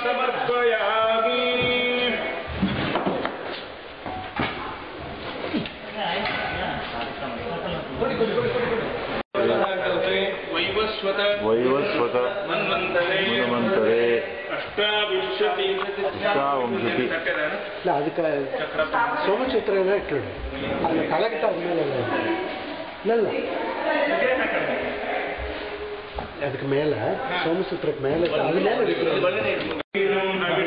ಸಮರ್ಪಯಾಮಿ ವೈವಸ್ವತ ವೈವಸ್ವತ ಮನ್ವಂತರೇ ಮನ್ವಂತರೇ ಅಷ್ಟಾವಿಂಶತಿ ಅಷ್ಟಾವಿಂಶತಿ. ಇಲ್ಲ ಅದಕ್ಕೆ ಸೋಮಚಿತ್ರ ಎಲ್ಲ ಇಟ್ಕೊಳ್ಳಿ ಅಲ್ಲಿ ಕಲೆಕ್ಟ್ ಆದ್ಮೇಲೆ ಇಲ್ಲ ಇಲ್ಲ ಅದಕ್ಕೆ ಮೇಲೆ ಸೋಮಸೂತ್ರಕ್ಕೆ ಮೇಲೆ ಅದ್ರ ಮೇಲೆ ಇಟ್ಕೊಳ್ಳಿ.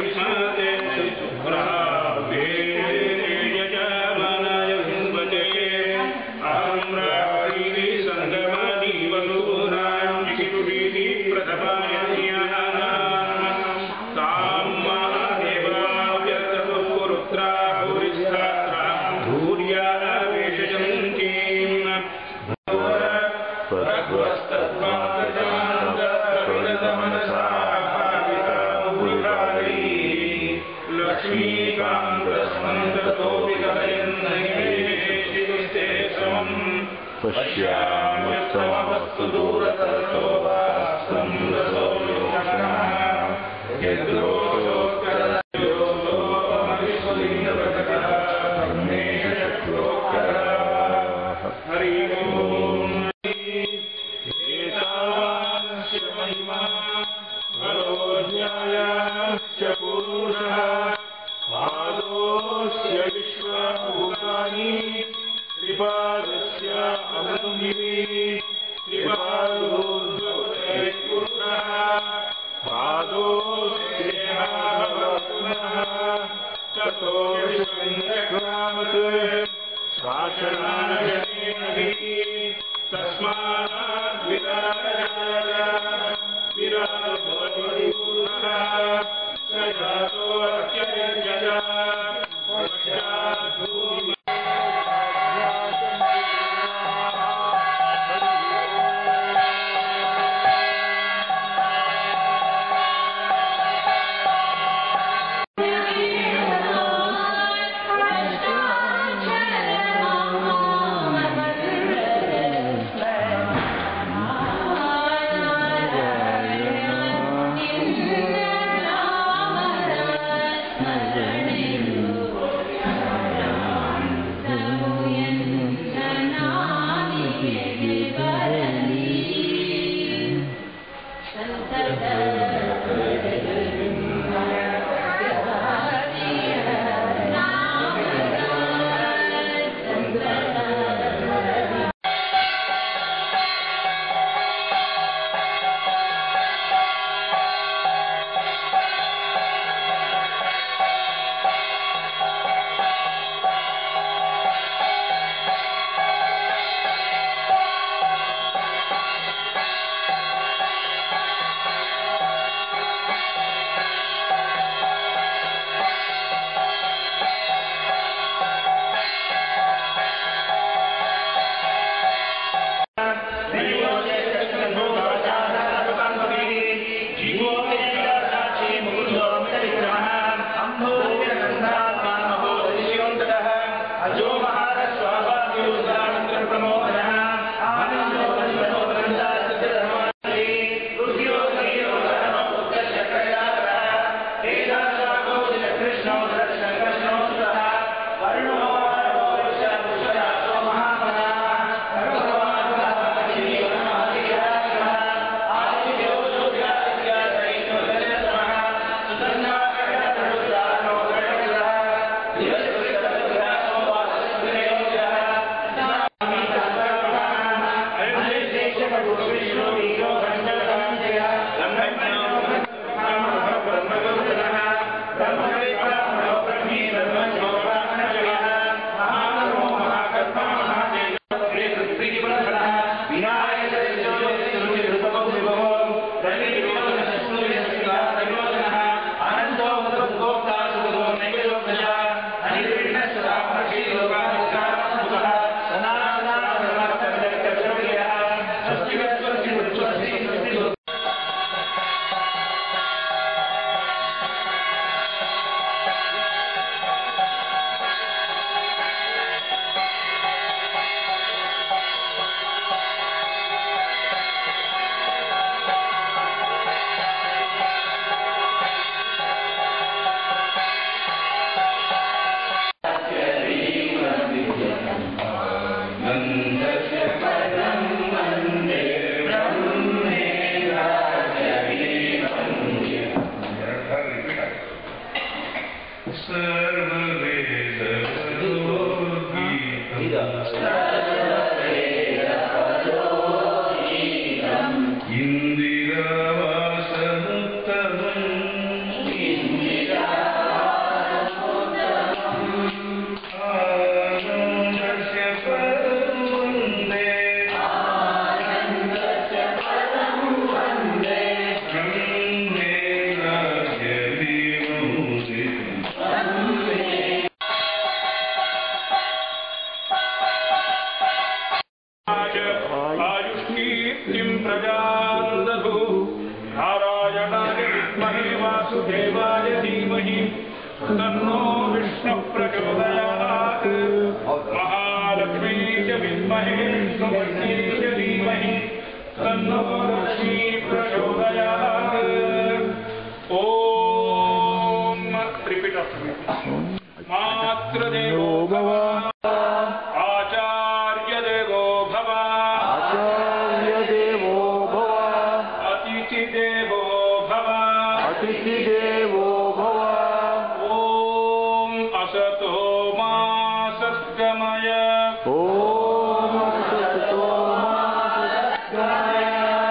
ಪಶ್ಯಾಮಸ್ತಮಸ್ತು ದೂರತರತೋ ವಾಸ್ತಂ ರಸೋ ಯೋಷಣಃ ಹರಿ ಓಂ च पुरुषः पादोऽस्य विश्वभूतानि त्रिपादस्य अमृतमिति त्रिपादोर्ध्वोदये पुरुषः पादोऽस्येहावपुनः ततो विश्वञ्जग्रामत् शासनायनेन तस्मात् विराजय विराजो भवति पुरुषः स जातो अत्यरिञ्जय पश्चात् भूमि ಧ್ಯಾನ आयुष्कीर्तिं प्रजादधु नारायणाय विद्महे वासुदेवाय धीमहि तन्नो विष्णुः प्रचोदयात् महालक्ष्मी च विद्महे सुमती च धीमहि तन्नो लक्ष्मी प्रचोदयात् ॐ रिपीट आफ्टर मातृदेवो भव आचार्यदेवो भव आचार्य देवो भव अतिथिदेवो भव अतिथिदेवो भव ॐ असतो मा सद्गमय ॐ सतो मा सद्गमय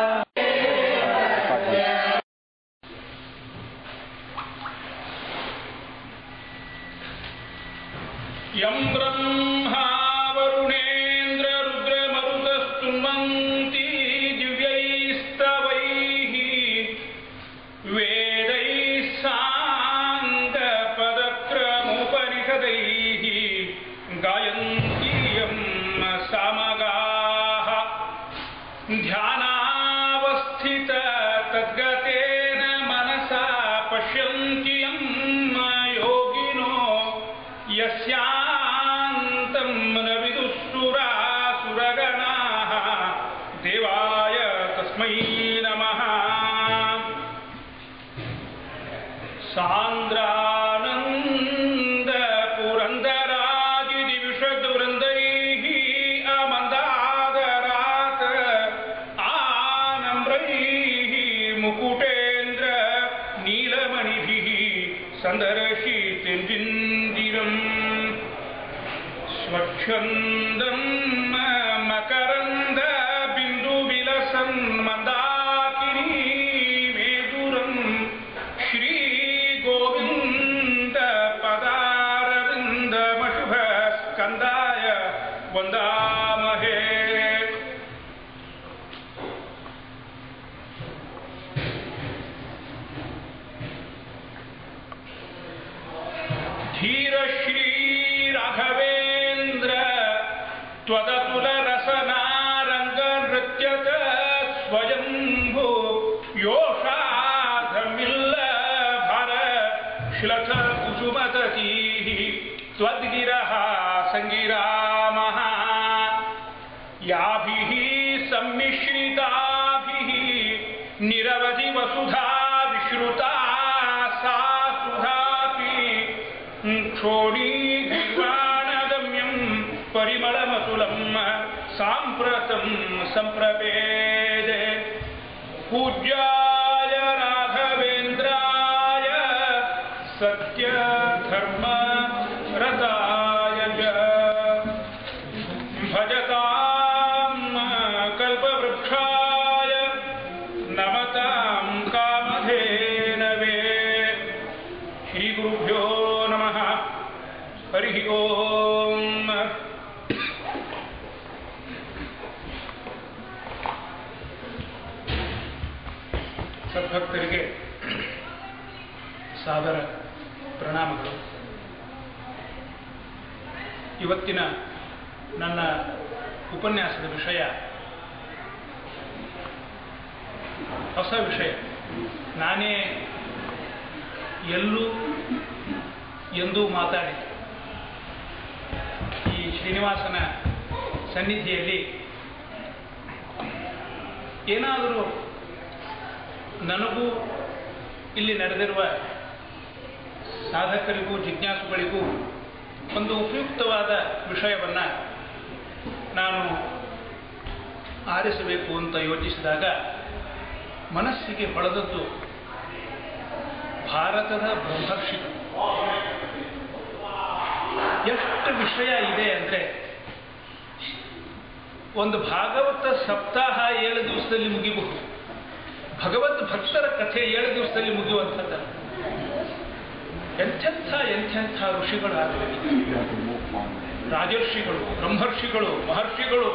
यं ब्रह्मा वरुणेन्द्ररुद्रमरुतस्तुन्वन्ति दिव्यैस्तवैः वेदैः साङ्गपदक्रमोपनिषदैः गायन्ति यं सामगाः ध्यानावस्थित तद्गतेन मनसा पश्यन्ति यं योगिनो यस्यान्तं न विदुःसुरासुरगणाः देवाय तस्मै नमः सान्द्रानन्दपुरन्दरादिविशद्वृन्दैः अमन्दादरात् आनम्रैः मुकुटेन्द्र नीलमणिभिः सन्दर्शितिर्विन्दिरम् स्वच्छन्दं मकरन्द बिन्दुविलसन् मन्दाकिनी मेदुरम् श्रीगोविन्द पदारविन्दमशुभ स्कन्दाय वन्दामहे धीर श्री राघवेन्द्र त्वदतुल रसनारङ्ग नृत्यत स्वयम्भु योषाधमिल्ल भर श्लथ कुसुमततीः त्वद्गिरः सङ्गिरामः याभिः सम्मिश्रिताभिः निरवधि वसुधा विश्रुता सा सुधापि क्षोणीघ्राणगम्यं परिमलमतुलं साम्प्रतं सम्प्रपेदे पूज्याय राघवेन्द्राय सत्यधर्मरताय च भजतां कल्पवृक्षाय नमतां कामधेनवे श्रीगुरुभ्यो नमः हरिः ओम् ಸದ್ಭಕ್ತರಿಗೆ ಸಾದರ ಪ್ರಣಾಮಗಳು ಇವತ್ತಿನ ನನ್ನ ಉಪನ್ಯಾಸದ ವಿಷಯ ಹೊಸ ವಿಷಯ ನಾನೇ ಎಲ್ಲೂ ಎಂದೂ ಮಾತಾಡಿ ಈ ಶ್ರೀನಿವಾಸನ ಸನ್ನಿಧಿಯಲ್ಲಿ ಏನಾದರೂ ನನಗೂ ಇಲ್ಲಿ ನಡೆದಿರುವ ಸಾಧಕರಿಗೂ ಜಿಜ್ಞಾಸುಗಳಿಗೂ ಒಂದು ಉಪಯುಕ್ತವಾದ ವಿಷಯವನ್ನು ನಾನು ಆರಿಸಬೇಕು ಅಂತ ಯೋಚಿಸಿದಾಗ ಮನಸ್ಸಿಗೆ ಹೊಳೆದದ್ದು ಭಾರತದ ಬ್ರಹ್ಮರ್ಷಿಗಳು ಎಷ್ಟು ವಿಷಯ ಇದೆ ಅಂದರೆ ಒಂದು ಭಾಗವತ ಸಪ್ತಾಹ ಏಳು ದಿವಸದಲ್ಲಿ ಮುಗಿಬಹುದು ಭಗವದ್ ಭಕ್ತರ ಕಥೆ ಏಳು ದಿವಸದಲ್ಲಿ ಮುಗಿಯುವಂಥದ್ದಲ್ಲ ಎಂಥೆಂಥ ಎಂಥೆಂಥ ಋಷಿಗಳು ಆಗಲಿ ರಾಜರ್ಷಿಗಳು ಬ್ರಹ್ಮರ್ಷಿಗಳು ಮಹರ್ಷಿಗಳು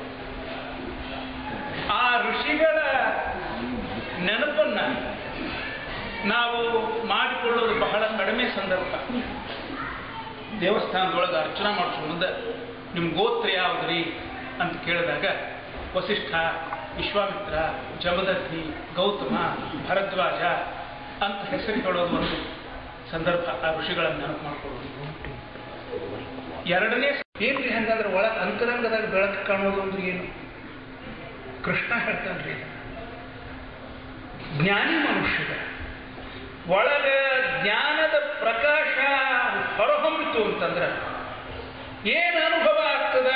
ಆ ಋಷಿಗಳ ನೆನಪನ್ನ ನಾವು ಮಾಡಿಕೊಳ್ಳೋದು ಬಹಳ ಕಡಿಮೆ ಸಂದರ್ಭ ದೇವಸ್ಥಾನದೊಳಗೆ ಅರ್ಚನಾ ಮಾಡಿಸೋ ಮುಂದೆ ನಿಮ್ಮ ಗೋತ್ರ ಯಾವುದ್ರಿ ಅಂತ ಕೇಳಿದಾಗ ವಸಿಷ್ಠ ವಿಶ್ವಾಮಿತ್ರ ಜಮದಗ್ನಿ ಗೌತಮ ಭರದ್ವಾಜ ಅಂತ ಹೆಸರುಗಳೋದು ಒಂದು ಸಂದರ್ಭ ಆ ಋಷಿಗಳನ್ನು ನೆನಪು ಮಾಡ್ಕೊಳ್ಳೋದು ಎರಡನೇ ಏನ್ರಿ ಹಂಗಾದ್ರೆ ಒಳಗೆ ಅಂತರಂಗದಾಗ ಬೆಳಕು ಕಾಣೋದು ಅಂದ್ರೆ ಏನು ಕೃಷ್ಣ ಹೇಳ್ತಾನ್ರಿ ಇದನ್ನ. ಜ್ಞಾನಿ ಮನುಷ್ಯಗ ಒಳಗ ಜ್ಞಾನದ ಪ್ರಕಾಶ ಹೊರಹೊಮ್ಮಿತು ಅಂತಂದ್ರೆ ಏನು ಅನುಭವ ಆಗ್ತದ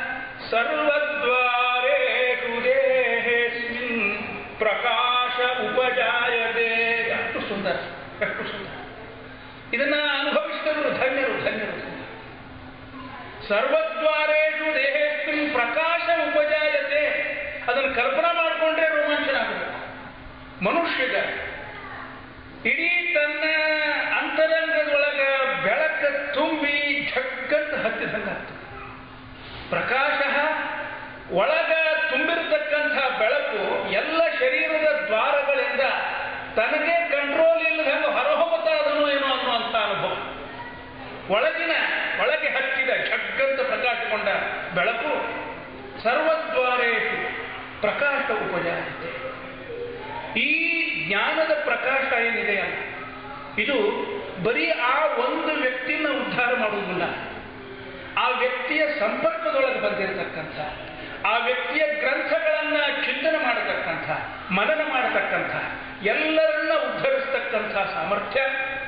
ಸರ್ವದ್ವಾರೇಷು ದೇಹೇಸ್ಮಿನ್ ಪ್ರಕಾಶ ಉಪಜಾಯತೆ ಎಷ್ಟು ಸುಂದರ ಎಷ್ಟು ಸುಂದರ ಇದನ್ನ ಅನುಭವಿಸಿದವರು ಧನ್ಯರು ಧನ್ಯರು ಧನ್ಯರು. ಸರ್ವದ್ವಾರೇಷು ದೇಹೇಸ್ಮಿನ್ ಪ್ರಕಾಶ ಉಪಜಾಯತೆ ಅದನ್ನು ಕಲ್ಪನಾ ಮಾಡಿಕೊಂಡ್ರೆ ರೋಮಾಂಚನ ಆಗಬೇಕು ಮನುಷ್ಯಗ ಇಡೀ ತನ್ನ ಅಂತರಂಗದೊಳಗ ಬೆಳಕ ತುಂಬಿ ಝಕ್ಕಂತ ಹತ್ತಿದಂಗಾಗ್ತದೆ ಪ್ರಕಾಶ ಒಳಗ ತುಂಬಿರತಕ್ಕಂಥ ಬೆಳಕು ಎಲ್ಲ ಶರೀರದ ದ್ವಾರಗಳಿಂದ ತನಗೆ ಕಂಟ್ರೋಲ್ ಇಲ್ಲದಂಗೆ ಹೊರಹೊಮ್ಮತಾ ಅದನ್ನು ಏನೋ ಅನ್ನುವಂಥ ಅನುಭವ ಒಳಗಿನ ಒಳಗೆ ಹಚ್ಚಿದ ಝಗ್ಗಂತ ಪ್ರಕಾಶಗೊಂಡ ಬೆಳಕು ಸರ್ವದ್ವಾರೇಶು ಪ್ರಕಾಶ ಉಪಜಾಯತೆ ಈ ಜ್ಞಾನದ ಪ್ರಕಾಶ ಏನಿದೆಯಲ್ಲ ಇದು ಬರೀ ಆ ಒಂದು ವ್ಯಕ್ತಿನ ಉದ್ಧಾರ ಮಾಡುವುದಿಲ್ಲ ಆ ವ್ಯಕ್ತಿಯ ಸಂಪರ್ಕದೊಳಗೆ ಬಂದಿರತಕ್ಕಂಥ ಆ ವ್ಯಕ್ತಿಯ ಗ್ರಂಥಗಳನ್ನ ಚಿಂತನೆ ಮಾಡತಕ್ಕಂಥ ಮನನ ಮಾಡತಕ್ಕಂಥ ಎಲ್ಲರನ್ನ ಉದ್ಧರಿಸ್ತಕ್ಕಂಥ ಸಾಮರ್ಥ್ಯ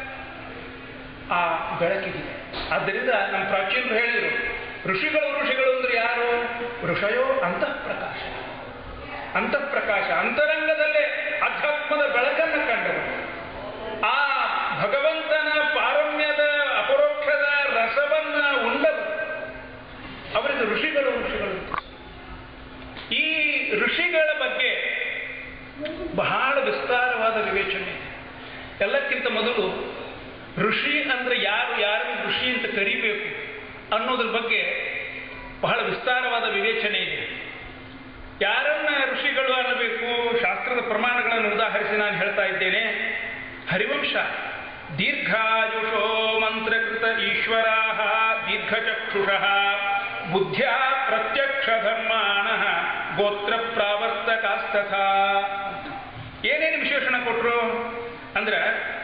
ಆ ಬೆಳಕಿಗಿದೆ ಆದ್ದರಿಂದ ನಮ್ಮ ಪ್ರಾಚೀನರು ಹೇಳಿದರು ಋಷಿಗಳು ಋಷಿಗಳು ಅಂದ್ರೆ ಯಾರು ಋಷಯೋ ಅಂತಃಪ್ರಕಾಶ ಅಂತಃಪ್ರಕಾಶ ಅಂತರಂಗದಲ್ಲೇ ಅಧ್ಯಾತ್ಮದ ಬೆಳಕನ್ನು ಕಂಡರು ಆ ಭಗವಂತನ ಪಾರಮ್ಯದ ಅಪರೋಕ್ಷದ ರಸವನ್ನ ಉಂಡರು ಅವರಿಗೆ ಋಷಿಗಳು ಋಷಿಗಳು ಅಂತ. ಈ ಋಷಿಗಳ ಬಗ್ಗೆ ಬಹಳ ವಿಸ್ತಾರವಾದ ವಿವೇಚನೆ ಇದೆ ಎಲ್ಲಕ್ಕಿಂತ ಮೊದಲು ಋಷಿ ಅಂದ್ರೆ ಯಾರು ಯಾರನ್ನು ಋಷಿ ಅಂತ ಕರಿಬೇಕು ಅನ್ನೋದ್ರ ಬಗ್ಗೆ ಬಹಳ ವಿಸ್ತಾರವಾದ ವಿವೇಚನೆ ಇದೆ ಯಾರನ್ನ ಋಷಿಗಳು ಅನ್ನಬೇಕು ಶಾಸ್ತ್ರದ ಪ್ರಮಾಣಗಳನ್ನು ಉದಾಹರಿಸಿ ನಾನು ಹೇಳ್ತಾ ಇದ್ದೇನೆ ಹರಿವಂಶ ದೀರ್ಘಾಯುಷೋ ಮಂತ್ರಕೃತ ಈಶ್ವರಾ ದೀರ್ಘಚಕ್ಷುಷ ಬುದ್ಧ್ಯಾ ಪ್ರತ್ಯಕ್ಷ ಧರ್ಮಾಣ ಗೋತ್ರ ಪ್ರಾವರ್ತಕಾಸ್ತಥಾ ಏನೇನು ವಿಶೇಷಣ ಕೊಟ್ರು ಅಂದ್ರೆ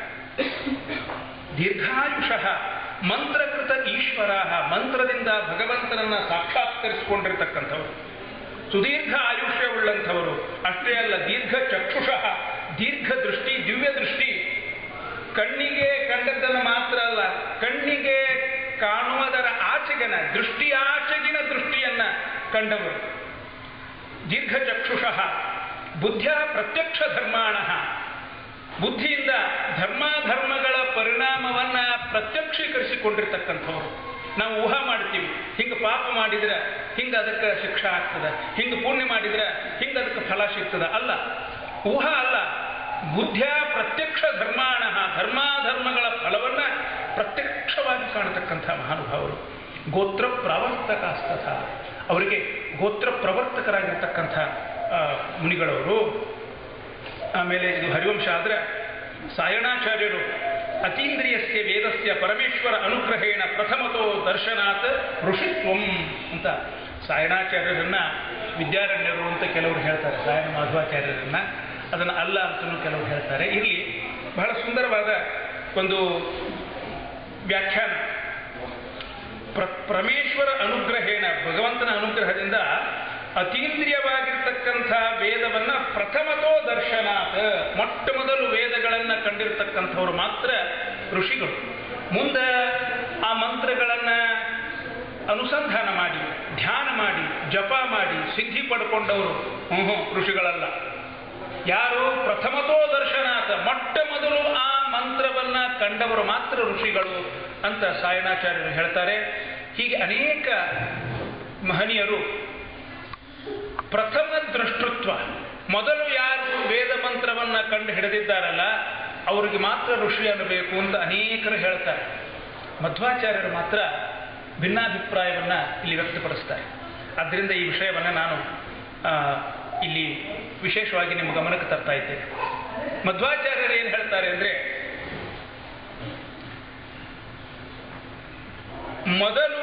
ದೀರ್ಘಾಯುಷಃ ಮಂತ್ರಕೃತ ಈಶ್ವರ ಮಂತ್ರದಿಂದ ಭಗವಂತನನ್ನ ಸಾಕ್ಷಾತ್ಕರಿಸಿಕೊಂಡಿರ್ತಕ್ಕಂಥವರು ಸುದೀರ್ಘ ಆಯುಷ್ಯವುಳ್ಳಂಥವರು ಅಷ್ಟೇ ಅಲ್ಲ ದೀರ್ಘ ಚಕ್ಷುಷಃ ದೀರ್ಘ ದೃಷ್ಟಿ ದಿವ್ಯ ದೃಷ್ಟಿ ಕಣ್ಣಿಗೆ ಕಂಡದ್ದನ್ನು ಮಾತ್ರ ಅಲ್ಲ ಕಣ್ಣಿಗೆ ಕಾಣುವುದರ ಆಚೆಗಿನ ದೃಷ್ಟಿ ಆಚೆಗಿನ ದೃಷ್ಟಿಯನ್ನ ಕಂಡವರು ದೀರ್ಘ ಚಕ್ಷುಷಃ ಬುದ್ಧಿಯ ಪ್ರತ್ಯಕ್ಷ ಧರ್ಮಾಣ ಬುದ್ಧಿಯಿಂದ ಧರ್ಮಾಧರ್ಮಗಳ ಪರಿಣಾಮವನ್ನ ಪ್ರತ್ಯಕ್ಷೀಕರಿಸಿಕೊಂಡಿರ್ತಕ್ಕಂಥವ್ರು ನಾವು ಊಹಾ ಮಾಡ್ತೀವಿ ಹಿಂಗೆ ಪಾಪ ಮಾಡಿದ್ರೆ ಹಿಂಗೆ ಅದಕ್ಕೆ ಶಿಕ್ಷೆ ಆಗ್ತದೆ ಹಿಂಗೆ ಪುಣ್ಯ ಮಾಡಿದ್ರೆ ಹಿಂಗೆ ಅದಕ್ಕೆ ಫಲ ಸಿಗ್ತದೆ ಅಲ್ಲ ಊಹಾ ಅಲ್ಲ ಬುದ್ಧಿಯ ಪ್ರತ್ಯಕ್ಷ ಧರ್ಮಾಣ ಧರ್ಮಾಧರ್ಮಗಳ ಫಲವನ್ನ ಪ್ರತ್ಯಕ್ಷವಾಗಿ ಕಾಣತಕ್ಕಂಥ ಮಹಾನುಭಾವರು ಗೋತ್ರ ಪ್ರಾವರ್ತಕಾಸ್ತಥ ಅವರಿಗೆ ಗೋತ್ರ ಪ್ರವರ್ತಕರಾಗಿರ್ತಕ್ಕಂಥ ಆ, ಮುನಿಗಳವರು ಆಮೇಲೆ ಇದು ಹರಿವಂಶ ಆದ್ರೆ ಸಾಯಣಾಚಾರ್ಯರು ಅತೀಂದ್ರಿಯಸ್ಯ ವೇದಸ್ಯ ಪರಮೇಶ್ವರ ಅನುಗ್ರಹೇಣ ಪ್ರಥಮತೋ ದರ್ಶನಾತ್ ಋಷಿತ್ವಂ ಅಂತ ಸಾಯಣಾಚಾರ್ಯರನ್ನ ವಿದ್ಯಾರಣ್ಯರು ಅಂತ ಕೆಲವರು ಹೇಳ್ತಾರೆ ಸಾಯಣ ಮಾಧವಾಚಾರ್ಯರನ್ನ ಅದನ್ನು ಅಲ್ಲ ಅಂತಲೂ ಕೆಲವರು ಹೇಳ್ತಾರೆ ಇಲ್ಲಿ ಬಹಳ ಸುಂದರವಾದ ಒಂದು ವ್ಯಾಖ್ಯಾನ ಪ್ರ ಪರಮೇಶ್ವರ ಅನುಗ್ರಹೇಣ ಭಗವಂತನ ಅನುಗ್ರಹದಿಂದ ಅತೀಂದ್ರಿಯವಾಗಿರ್ತಕ್ಕಂಥ ವೇದವನ್ನ ಪ್ರಥಮತೋ ದರ್ಶನಾತ್ ಮೊಟ್ಟ ಮೊದಲು ವೇದಗಳನ್ನ ಕಂಡಿರ್ತಕ್ಕಂಥವ್ರು ಮಾತ್ರ ಋಷಿಗಳು ಮುಂದೆ ಆ ಮಂತ್ರಗಳನ್ನ ಅನುಸಂಧಾನ ಮಾಡಿ ಧ್ಯಾನ ಮಾಡಿ ಜಪ ಮಾಡಿ ಸಿದ್ಧಿ ಪಡ್ಕೊಂಡವರು ಹ್ಞೂ ಹ್ಞೂ ಋಷಿಗಳಲ್ಲ ಯಾರು ಪ್ರಥಮತೋ ದರ್ಶನಾಥ ಮೊಟ್ಟ ಮೊದಲು ಆ ಮಂತ್ರವನ್ನ ಕಂಡವರು ಮಾತ್ರ ಋಷಿಗಳು ಅಂತ ಸಾಯಣಾಚಾರ್ಯರು ಹೇಳ್ತಾರೆ ಹೀಗೆ ಅನೇಕ ಮಹನೀಯರು ಪ್ರಥಮ ದೃಷ್ಟೃತ್ವ ಮೊದಲು ಯಾರು ವೇದ ಮಂತ್ರವನ್ನ ಕಂಡು ಹಿಡಿದಿದ್ದಾರಲ್ಲ ಅವರಿಗೆ ಮಾತ್ರ ಋಷಿ ಅನ್ನಬೇಕು ಅಂತ ಅನೇಕರು ಹೇಳ್ತಾರೆ ಮಧ್ವಾಚಾರ್ಯರು ಮಾತ್ರ ಭಿನ್ನಾಭಿಪ್ರಾಯವನ್ನ ಇಲ್ಲಿ ವ್ಯಕ್ತಪಡಿಸ್ತಾರೆ ಆದ್ದರಿಂದ ಈ ವಿಷಯವನ್ನ ನಾನು ಆ, ಇಲ್ಲಿ ವಿಶೇಷವಾಗಿ ನಿಮ್ಮ ಗಮನಕ್ಕೆ ತರ್ತಾ ಇದ್ದೇನೆ ಮಧ್ವಾಚಾರ್ಯರು ಏನು ಹೇಳ್ತಾರೆ ಅಂದ್ರೆ ಮೊದಲು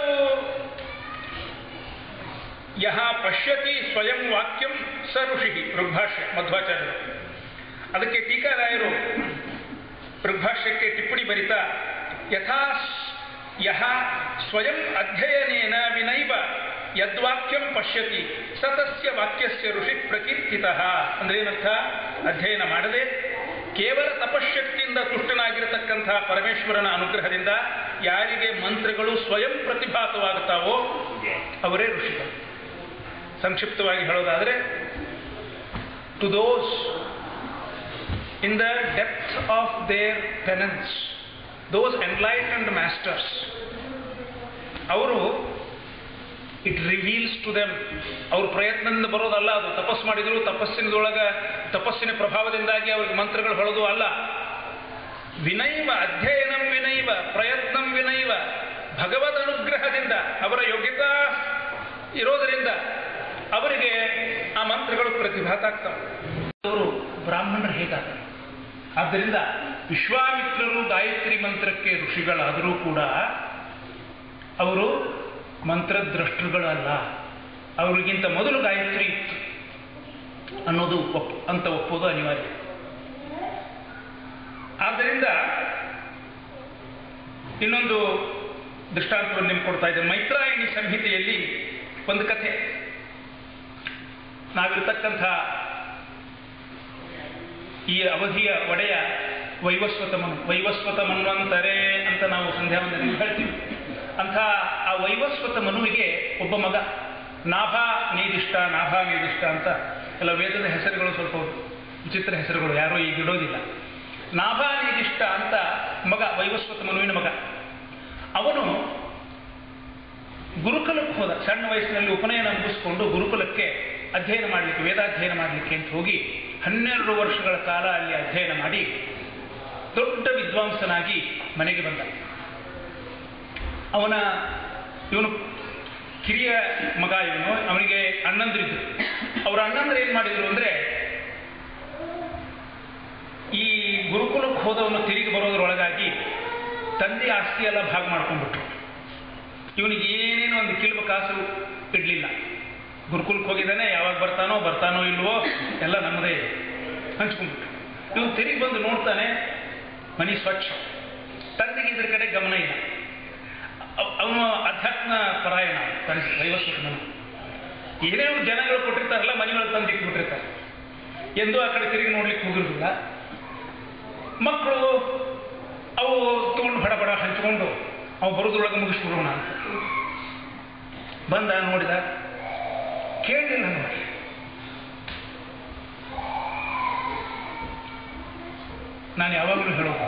ಯಹ ಪಶ್ಯತಿ ಸ್ವಯಂ ವಾಕ್ಯಂ ಸ ಋಷಿ ಋಗ್ಭಾಷ್ಯ ಮಧ್ವಾಚಾರ್ಯರು ಅದಕ್ಕೆ ಟೀಕಾರಾಯರು ಋಗ್ಭಾಷ್ಯಕ್ಕೆ ಟಿಪ್ಪಣಿ ಬರಿತಾ ಯಥಾ ಸ್- ಯಹ ಸ್ವಯಂ ಅಧ್ಯಯನೇನ ವಿನೈವ ಯದ್ವಾಕ್ಯಂ ಪಶ್ಯತಿ ಸತಸ್ಯ ವಾಕ್ಯಸ್ಯ ಋಷಿ ಪ್ರಕೀರ್ತಿತ ಅಂದ್ರೆ ಏನರ್ಥ ಅಧ್ಯಯನ ಮಾಡದೆ ಕೇವಲ ತಪಶಕ್ತಿಯಿಂದ ತುಷ್ಟನಾಗಿರತಕ್ಕಂತಹ ಪರಮೇಶ್ವರನ ಅನುಗ್ರಹದಿಂದ ಯಾರಿಗೆ ಮಂತ್ರಗಳು ಸ್ವಯಂ ಪ್ರತಿಭಾತವಾಗುತ್ತಾವೋ ಅವರೇ ಋಷಿಗಳು ಸಂಕ್ಷಿಪ್ತವಾಗಿ ಹೇಳೋದಾದರೆ to those in the depth of their penance those enlightened masters ಅವರು ಇಟ್ ರಿವೀಲ್ಸ್ ಟು ದೆಮ್ ಅವ್ರ ಪ್ರಯತ್ನದಿಂದ ಬರೋದಲ್ಲ ಅದು ತಪಸ್ ಮಾಡಿದ್ರು ತಪಸ್ಸಿನದೊಳಗ ತಪಸ್ಸಿನ ಪ್ರಭಾವದಿಂದಾಗಿ ಅವ್ರಿಗೆ ಮಂತ್ರಗಳು ಹೊಳದು ಅಲ್ಲ ವಿನೈವ ಅಧ್ಯಯನಂ ವಿನೈವ ಪ್ರಯತ್ನಂ ವಿನೈವ ಭಗವದ್ ಅನುಗ್ರಹದಿಂದ ಅವರ ಯೋಗ್ಯತಾ ಇರೋದರಿಂದ ಅವರಿಗೆ ಆ ಮಂತ್ರಗಳು ಪ್ರತಿಭಾತ ಆಗ್ತವೆ ಅವರು ಬ್ರಾಹ್ಮಣರು ಹೇಗಾಗ್ತಾರೆ ಆದ್ದರಿಂದ ವಿಶ್ವಾಮಿತ್ರರು ಗಾಯತ್ರಿ ಮಂತ್ರಕ್ಕೆ ಋಷಿಗಳಾದರೂ ಕೂಡ ಅವರು ಮಂತ್ರದ್ರಷ್ಟೃಗಳಲ್ಲ ಅವರಿಗಿಂತ ಮೊದಲು ಗಾಯತ್ರಿ ಇತ್ತು ಅನ್ನೋದು ಒಪ್ ಅಂತ ಒಪ್ಪೋದು ಅನಿವಾರ್ಯ ಆದ್ದರಿಂದ ಇನ್ನೊಂದು ದೃಷ್ಟಾಂತವನ್ನು ನಿಮ್ಗೆ ಕೊಡ್ತಾ ಇದ್ದೇನೆ ಮೈತ್ರಾಯಣಿ ಸಂಹಿತೆಯಲ್ಲಿ ಒಂದು ಕಥೆ ನಾವಿರ್ತಕ್ಕಂಥ ಈ ಅವಧಿಯ ಒಡೆಯ ವೈವಸ್ವತ ಮನು ವೈವಸ್ವತ ಮನ್ವಂತರೆ ಅಂತ ನಾವು ಸಂಧ್ಯಾ ವಂದನೆಯಲ್ಲಿ ಹೇಳ್ತೀವಿ ಅಂಥ ಆ ವೈವಸ್ವತ ಮನುವಿಗೆ ಒಬ್ಬ ಮಗ ನಾಭಾ ನೀದಿಷ್ಟ ನಾಭಾ ನೀದಿಷ್ಟ ಅಂತ ಎಲ್ಲ ವೇದದ ಹೆಸರುಗಳು ಸ್ವಲ್ಪ ವಿಚಿತ್ರ ಹೆಸರುಗಳು ಯಾರೋ ಈಗ ಇಡೋದಿಲ್ಲ ನಾಭಾ ನೀದಿಷ್ಟ ಅಂತ ಮಗ ವೈವಸ್ವತ ಮನುವಿನ ಮಗ ಅವನು ಗುರುಕುಲಕ್ಕೆ ಹೋದ ಸಣ್ಣ ವಯಸ್ಸಿನಲ್ಲಿ ಉಪನಯನ ಮುಗಿಸ್ಕೊಂಡು ಗುರುಕುಲಕ್ಕೆ ಅಧ್ಯಯನ ಮಾಡಲಿಕ್ಕೆ ವೇದಾಧ್ಯಯನ ಮಾಡಲಿಕ್ಕೆ ಅಂತ ಹೋಗಿ ಹನ್ನೆರಡು ವರ್ಷಗಳ ಕಾಲ ಅಲ್ಲಿ ಅಧ್ಯಯನ ಮಾಡಿ ದೊಡ್ಡ ವಿದ್ವಾಂಸನಾಗಿ ಮನೆಗೆ ಬಂದ ಅವನ ಇವನು ಕಿರಿಯ ಮಗ ಇವನು ಅವನಿಗೆ ಅಣ್ಣಂದ್ರಿದ್ರು ಅವ್ರ ಅಣ್ಣಂದ್ರು ಏನ್ ಮಾಡಿದ್ರು ಅಂದ್ರೆ ಈ ಗುರುಕುಲಕ್ಕೆ ಹೋದವನು ತಿರುಗಿ ಬರೋದ್ರೊಳಗಾಗಿ ತಂದೆ ಆಸ್ತಿ ಎಲ್ಲ ಭಾಗ ಮಾಡ್ಕೊಂಡ್ಬಿಟ್ರು ಇವನಿಗೆ ಏನೇನೋ ಒಂದು ಕಿಲ್ಬ ಕಾಸು ಇಡ್ಲಿಲ್ಲ ಗುರುಕುಲಕ್ಕೆ ಹೋಗಿದ್ದಾನೆ ಯಾವಾಗ ಬರ್ತಾನೋ ಬರ್ತಾನೋ ಇಲ್ವೋ ಎಲ್ಲ ನಮ್ಮದೇ ಇದೆ ಹಂಚ್ಕೊಂಡ್ಬಿಟ್ಟು ಇವನು ತಿರುಗಿ ಬಂದು ನೋಡ್ತಾನೆ ಮನಿ ಸ್ವಚ್ಛ ತಂದೆಗೆ ಇದ್ರ ಕಡೆ ಗಮನ ಇಲ್ಲ ಅವ್- ಅವನು ಅಧ್ಯಾತ್ಮ ಪರಾಯಣ ತನ್ನ ವೈವಸ್ವತನ ಏನೇ ಜನಗಳು ಕೊಟ್ಟಿರ್ತಾರಲ್ಲ ಮನೆಯೊಳಗೆ ತಂದು ಇಟ್ಬಿಟ್ಟಿರ್ತಾರೆ ಎಂದೂ ಆ ಕಡೆ ತಿರುಗಿ ನೋಡ್ಲಿಕ್ಕೆ ಹೋಗಿರೋದಿಲ್ಲ ಮಕ್ಕಳು ಅವು ತಗೊಂಡು ಬಡ ಬಡ ಹಂಚ್ಕೊಂಡು ಅವು ಬರೋದ್ರೊಳಗೆ ಮುಗಿಸ್ಬಿಡೋಣ ಅಂತ ಬಂದ ನೋಡಿದ ಕೇಳಲಿಲ್ಲ ನೋಡಿ ನಾನು ಯಾವಾಗಲೂ ಹೇಳೋದು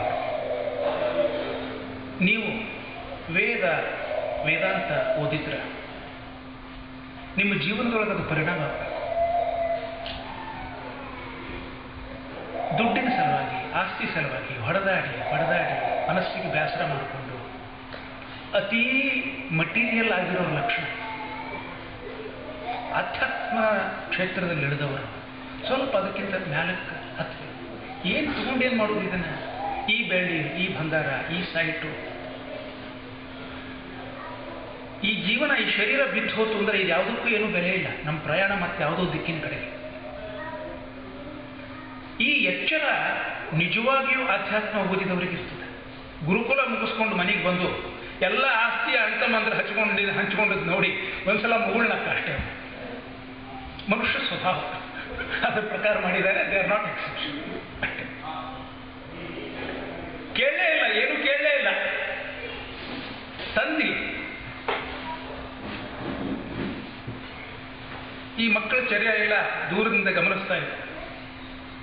ನೀವು ವೇದ ವೇದಾಂತ ಓದಿದ್ರ ನಿಮ್ಮ ಜೀವನದೊಳಗೆ ಅದು ಪರಿಣಾಮ ಆಗ್ತದೆ. ದುಡ್ಡಿನ ಸಲುವಾಗಿ ಆಸ್ತಿ ಸಲುವಾಗಿ ಹೊಡೆದಾಡಿ ಬಡದಾಡಿ ಮನಸ್ಸಿಗೆ ಬೇಸರ ಮಾಡಿಕೊಂಡು ಅತೀ ಮಟೀರಿಯಲ್ ಆಗಿರೋ ಲಕ್ಷಣ ಅಧ್ಯಾತ್ಮ ಕ್ಷೇತ್ರದಲ್ಲಿ ಇಳಿದವರು ಸ್ವಲ್ಪ ಅದಕ್ಕಿಂತ ಮ್ಯಾಲಕ್ಕೆ ಹತ್ತಬೇಕು ಏನು ತಗೊಂಡೇನು ಮಾಡೋದು ಇದನ್ನ ಈ ಬೆಳ್ಳಿ ಈ ಬಂಗಾರ ಈ ಸೈಟು ಈ ಜೀವನ ಈ ಶರೀರ ಬಿದ್ದು ಹೋತು ಅಂದ್ರೆ ಇದು ಯಾವುದಕ್ಕೂ ಏನೂ ಬೆಲೆ ಇಲ್ಲ ನಮ್ಮ ಪ್ರಯಾಣ ಮತ್ತೆ ಯಾವುದೋ ದಿಕ್ಕಿನ ಕಡೆಗೆ ಈ ಎಚ್ಚರ ನಿಜವಾಗಿಯೂ ಅಧ್ಯಾತ್ಮ ಓದಿದವರಿಗೆ ಇರ್ತದೆ ಗುರುಕುಲ ಮುಗಿಸ್ಕೊಂಡು ಮನೆಗೆ ಬಂದು ಎಲ್ಲ ಆಸ್ತಿ ಅಣ್ಣ ಮಂತ್ರ ಹಚ್ಕೊಂಡು ಹಂಚ್ಕೊಂಡದ್ದು ನೋಡಿ ಒಂದ್ಸಲ ಮುಗುಳ್ನಕ್ಕ ಅಷ್ಟೇ ಮನುಷ್ಯ ಸ್ವಭಾವ ಅದರ ಪ್ರಕಾರ ಮಾಡಿದ್ದಾರೆ ದೇ ಆರ್ ನಾಟ್ ಎಕ್ಸೆಪ್ಷನ್ ಅಷ್ಟೇ ಕೇಳಲೇ ಇಲ್ಲ ಏನು ಕೇಳಲೇ ಇಲ್ಲ ತಂದಿ ಈ ಮಕ್ಕಳ ಚರ್ಯ ಇಲ್ಲ ದೂರದಿಂದ ಗಮನಿಸ್ತಾ ಇಲ್ಲ